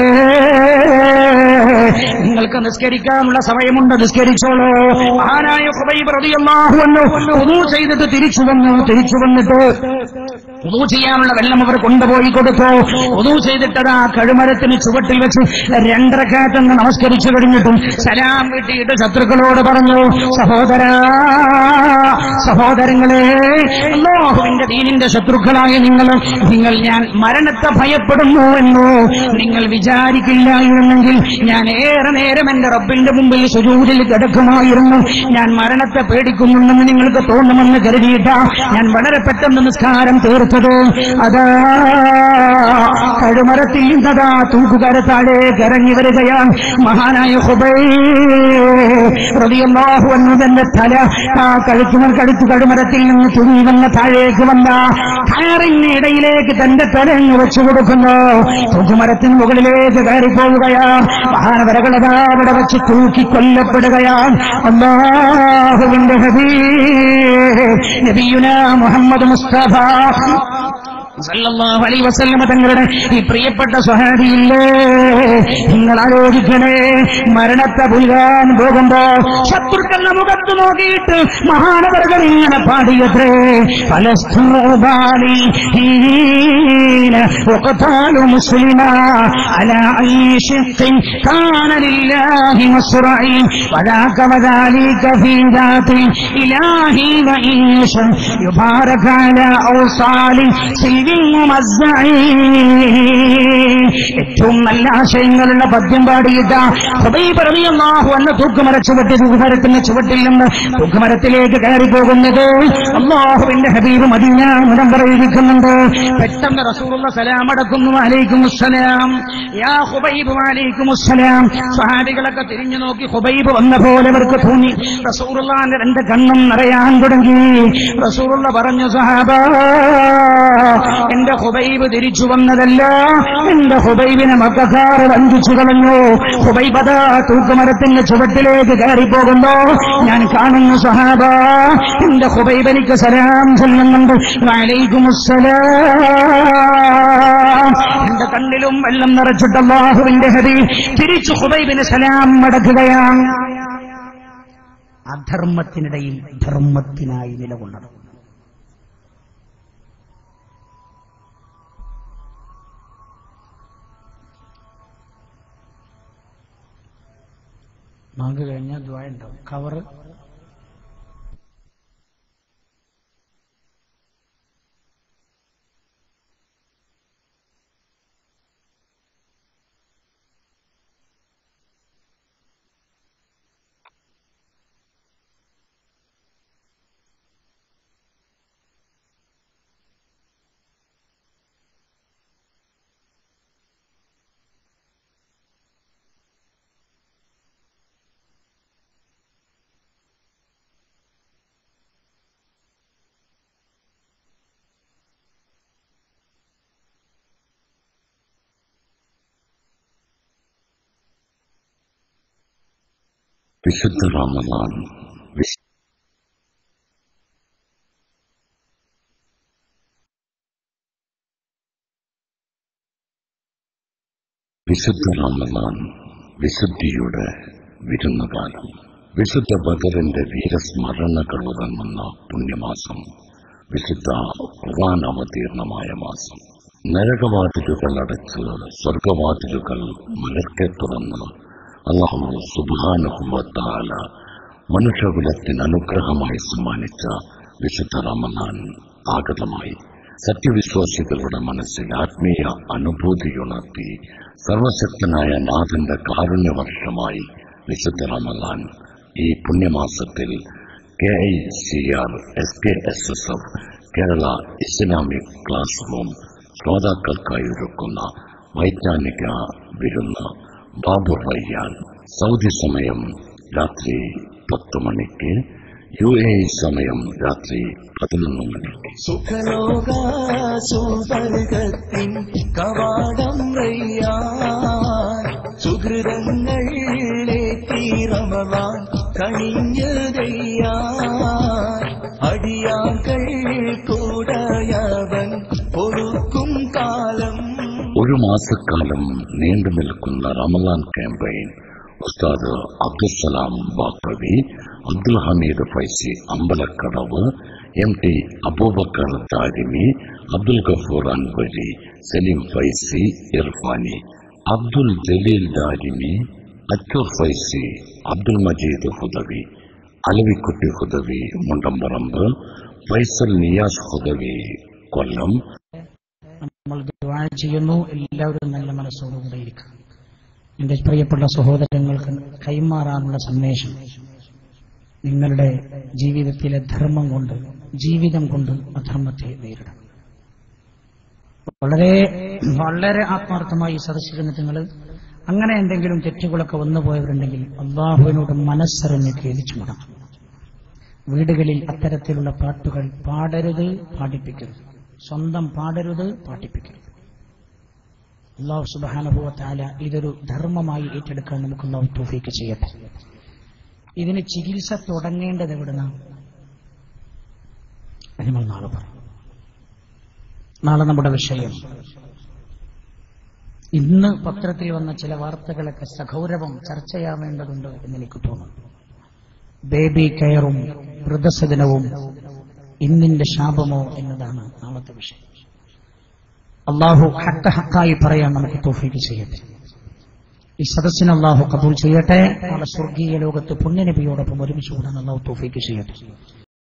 നിങ്ങൾക്ക് നിസ്കരിക്കാനുള്ള സമയമുണ്ട് നിസ്കരിച്ചോളൂ ആനായ ഹുബൈബ് റളിയല്ലാഹു അൻഹു വുദൂ ചെയ്തിട്ട് തിരിച്ചു വന്നു തിരിച്ചു വന്നിട്ട് വുദൂ ചെയ്യാനുള്ള വെള്ളം അവർ കൊണ്ടുപോയി കൊടുത്തു വുദൂ ചെയ്തിട്ടതാ കഴുമരത്തിന് ചുവട്ടിൽ വെച്ച് രണ്ടരക്കാറ്റെന്ന് നമസ്കരിച്ചു കഴിഞ്ഞിട്ടും സലാം വീട്ടിയിട്ട് ശത്രുക്കളോട് പറഞ്ഞു സഹോദര സഹോദരങ്ങളെ അല്ലാഹുവിന്റെ ദീനിന്റെ ശത്രുക്കളായ നിങ്ങൾ നിങ്ങൾ ഞാൻ മരണത്തെ ഭയപ്പെടുന്നു എന്നോ നിങ്ങൾ വിചാരിക്കില്ലായിരുന്നെങ്കിൽ ഞാൻ ഏറെ നേരം എന്റെ റബ്ബിന്റെ മുമ്പിൽ സുജൂതിൽ കിടക്കുമായിരുന്നു ഞാൻ മരണത്തെ പേടിക്കുന്നുണ്ടെന്ന് നിങ്ങൾക്ക് തോന്നുമെന്ന് കരുതിയിട്ട ഞാൻ വളരെ പെട്ടെന്ന് നിസ്കാരം തീർത്തത് അതാ കഴുമരത്തിൽ നിന്നതാ തൂക്കുകര താഴേക്ക് ഇറങ്ങി വരികയാണ് മഹാനായ ഹുബൈ റളിയല്ലാഹു അൻഹു തന്റെ തല ആ കഴുത്തുമൽ കഴുത്തു കഴുമരത്തിൽ നിന്ന് തുണി വന്ന താഴേക്ക് വന്ന കയറിന് ഇടയിലേക്ക് തന്റെ തലങ്ങ് വെച്ചു കൊടുക്കുന്നു തൂക്കുമരത്തിന് മുകളിലേക്ക് കയറിപ്പോവുകയാ മഹാനവരകളതാ അവിടെ വെച്ച് തൂക്കി കൊല്ലപ്പെടുകയാണ് അള്ളാഹുവിന്റെ ഹബീ നബിയുന മുഹമ്മദ് മുസ്തഫ സല്ലല്ലാഹു അലൈഹി വസല്ലമ തങ്ങളുടെ ഈ പ്രിയപ്പെട്ട സ്വഹാബിയില്ലേ നിങ്ങൾ ആലോചിക്കണേ മരണത്തെ പുൽകാൻ പോകുമ്പോ ശത്രുക്കളുടെ മുഖത്ത് നോക്കിയിട്ട് മഹാനവർകൾ ഇങ്ങനെ പാടിയത്രേ ഫലസ്തൂബാലി وقتال مسلما على أي شق كان لله مصرعي وذاك وذلك في ذات الإله وإيش يبارك على أوصال سلم الممزعي ഏറ്റവും നല്ല ആശയങ്ങളുള്ള പദ്യം പാടിയിട്ട ഹൃദയപരമിയല്ലാഹു എന്ന തൂക്കുമര ചുവട്ടി തൂക്കുമരത്തിന്റെ ചുവട്ടിൽ നിന്ന് തൂക്കുമരത്തിലേക്ക് കയറി പോകുന്നത് അള്ളാഹുവിന്റെ ഹബീബ് മദീന മുടം പറയിരിക്കുന്നുണ്ട് പെട്ടെന്ന് റസൂലുള്ള സലാം അടക്കുന്നു അലൈക്കും അസ്സലാം യാ ഹുബൈബ് അലൈക്കും അസ്സലാം സഹാബികളൊക്കെ തിരിഞ്ഞു നോക്കി ഹുബൈബ് വന്ന പോലെ അവർക്ക് തോന്നി റസൂറുള്ളാന്റെ രണ്ട് കണ്ണും നിറയാൻ തുടങ്ങി റസൂറുള്ള പറഞ്ഞു സഹാബ എന്റെ ഹുബൈബ് തിരിച്ചു വന്നതല്ല എന്റെ ഹുബൈബിനെ മക്കാർ വഞ്ചിച്ചു കളഞ്ഞു ഹുബൈബത തൂക്കുമരത്തിന്റെ ചുവട്ടിലേക്ക് കയറിപ്പോകുമ്പോ ഞാൻ കാണുന്നു സഹാബ എന്റെ ഹുബൈബ് എനിക്ക് സലാം ചൊല്ലുന്നുണ്ട് വലൈക്കും എന്റെ കണ്ണിലും വെള്ളം നിറച്ചിട്ട് അള്ളാഹുവിന്റെ ഹരി തിരിച്ചു ഹുബൈബിന് സലാം മടക്കുകയാണ് അധർമ്മത്തിനിടയിൽ ധർമ്മത്തിനായി നിലകൊള്ളണം ബാങ്ക് കഴിഞ്ഞാൽ ദ്വായ ഉണ്ടാവും കവറ് വിശുദ്ധ റമദാൻ വിശ്- വിശുദ്ധ റമദാൻ വിശുദ്ധിയുടെ വിരുന്നുകാലം വിശുദ്ധ ബദറിന്റെ വീരസ്മരണകൾ ഉറങ്ങുന്ന പുണ്യമാസം വിശുദ്ധ ഖുർആൻ അവതീർണമായ മാസം നരകവാതിലുകൾ അടച്ച് സ്വർഗവാതിലുകൾ മലർക്കെ തുറന്ന് അള്ളാഹു സുബാനുഭവത്താല മനുഷ്യകുലത്തിന് അനുഗ്രഹമായി സമ്മാനിച്ച വിശുദ്ധ റമദാൻ ആഗതമായി സത്യവിശ്വാസികളുടെ മനസ്സിൽ ആത്മീയ അനുഭൂതിയുണർത്തി സർവശക്തനായ നാഥന്റെ കാരുണ്യവർഷമായി വിശുദ്ധ റമദാൻ ഈ പുണ്യമാസത്തിൽ K I C R S K S S F Kerala Islamic class room ശ്രോതാക്കൾക്കായി ഒരുക്കുന്ന വൈജ്ഞാനിക വിരുന്ന് ബാബു റയ്യാൻ സൗദി സമയം രാത്രി പത്ത് മണിക്ക് യു എ ഇ സമയം രാത്രി പതിനൊന്ന് മണിക്ക് സുഖലോക സുവർഗത്തിൻ കവാടം റയ്യാൻ സുഹൃതങ്ങളേറ്റി റമവാൻ കണിഞ്ഞതയ്യാൻ അടിയാകൾ കൂടയവൻ പൊറുക്കും കാലം ഒരു മാസക്കാലം നീണ്ടു നിൽക്കുന്ന റമലാൻ ക്യാമ്പയിൻ ഉസ്താദ് അബ്ദുസലാം ബാക്കവി അബ്ദുൽ ഹമീദ് ഫൈസി അമ്പലക്കടവ് എം ടി അബൂബക്കർ താരിമി അബ്ദുൽ ഗഫൂർ അൻവരി സലീം ഫൈസി ഇർഫാനി അബ്ദുൽ ജലീൽ ദാരിമി അച്ചൂർ ഫൈസി അബ്ദുൽ മജീദ് ഹുദവി അലവിക്കുട്ടി ഹുദവി മുണ്ടമ്പറമ്പ് ഫൈസൽ നിയാസ് ഹുദവി കൊല്ലം നമ്മൾ ദുആ ചെയ്യുന്നു എല്ലാവരും നല്ല മനസ്സോടുകൂടെ ഇരിക്കുക എന്റെ പ്രിയപ്പെട്ട സഹോദരങ്ങൾക്ക് കൈമാറാനുള്ള സന്ദേശം നിങ്ങളുടെ ജീവിതത്തിലെ ധർമ്മം കൊണ്ട് ജീവിതം കൊണ്ട് അധർമ്മത്തെ നേരിടണം വളരെ വളരെ ആത്മാർത്ഥമായി ഈ സദസ്സിരുന്ന് നിങ്ങൾ അങ്ങനെ എന്തെങ്കിലും തെറ്റുകളൊക്കെ വന്നു പോയവരുണ്ടെങ്കിൽ അള്ളാഹുവിനോട് മനസ്സറിഞ്ഞ് ഖേദിച്ചു മടങ്ങും വീടുകളിൽ അത്തരത്തിലുള്ള പാട്ടുകൾ പാടരുത് പാടിപ്പിക്കരുത് സ്വന്തം പാടരുത് പാടിപ്പിക്കരുത് അള്ളാഹു സുബാനുഭവത്താല ഇതൊരു ധർമ്മമായി ഏറ്റെടുക്കാൻ നമുക്ക് അള്ളാഹു തോഫീക്ക് ചെയ്യട്ടെ ഇതിന് ചികിത്സ തുടങ്ങേണ്ടത് എവിടുന്നാ അത് നമ്മൾ നാളെ പറയും നാളെ നമ്മുടെ വിഷയം ഇന്ന് പത്രത്തിൽ വന്ന ചില വാർത്തകളൊക്കെ സഗൗരവം ചർച്ചയാവേണ്ടതുണ്ട് എന്ന് എനിക്ക് തോന്നുന്നു ബേബി കെയറും വൃദ്ധസദനവും ഇന്നിന്റെ ശാപമോ എന്നതാണ് നാളത്തെ വിഷയം അള്ളാഹു ഹക്ക ഹക്കായി പറയാൻ നമുക്ക് തോഫീക്ക് ചെയ്യട്ടെ ഈ സദസ്സിന് അള്ളാഹു കബൂൽ ചെയ്യട്ടെ നാളെ സ്വർഗീയ ലോകത്ത് പുണ്യനബിയോടൊപ്പം ഒരുമിച്ച് കൂടാൻ അള്ളാഹു തോഫീക്ക് ചെയ്യട്ടെ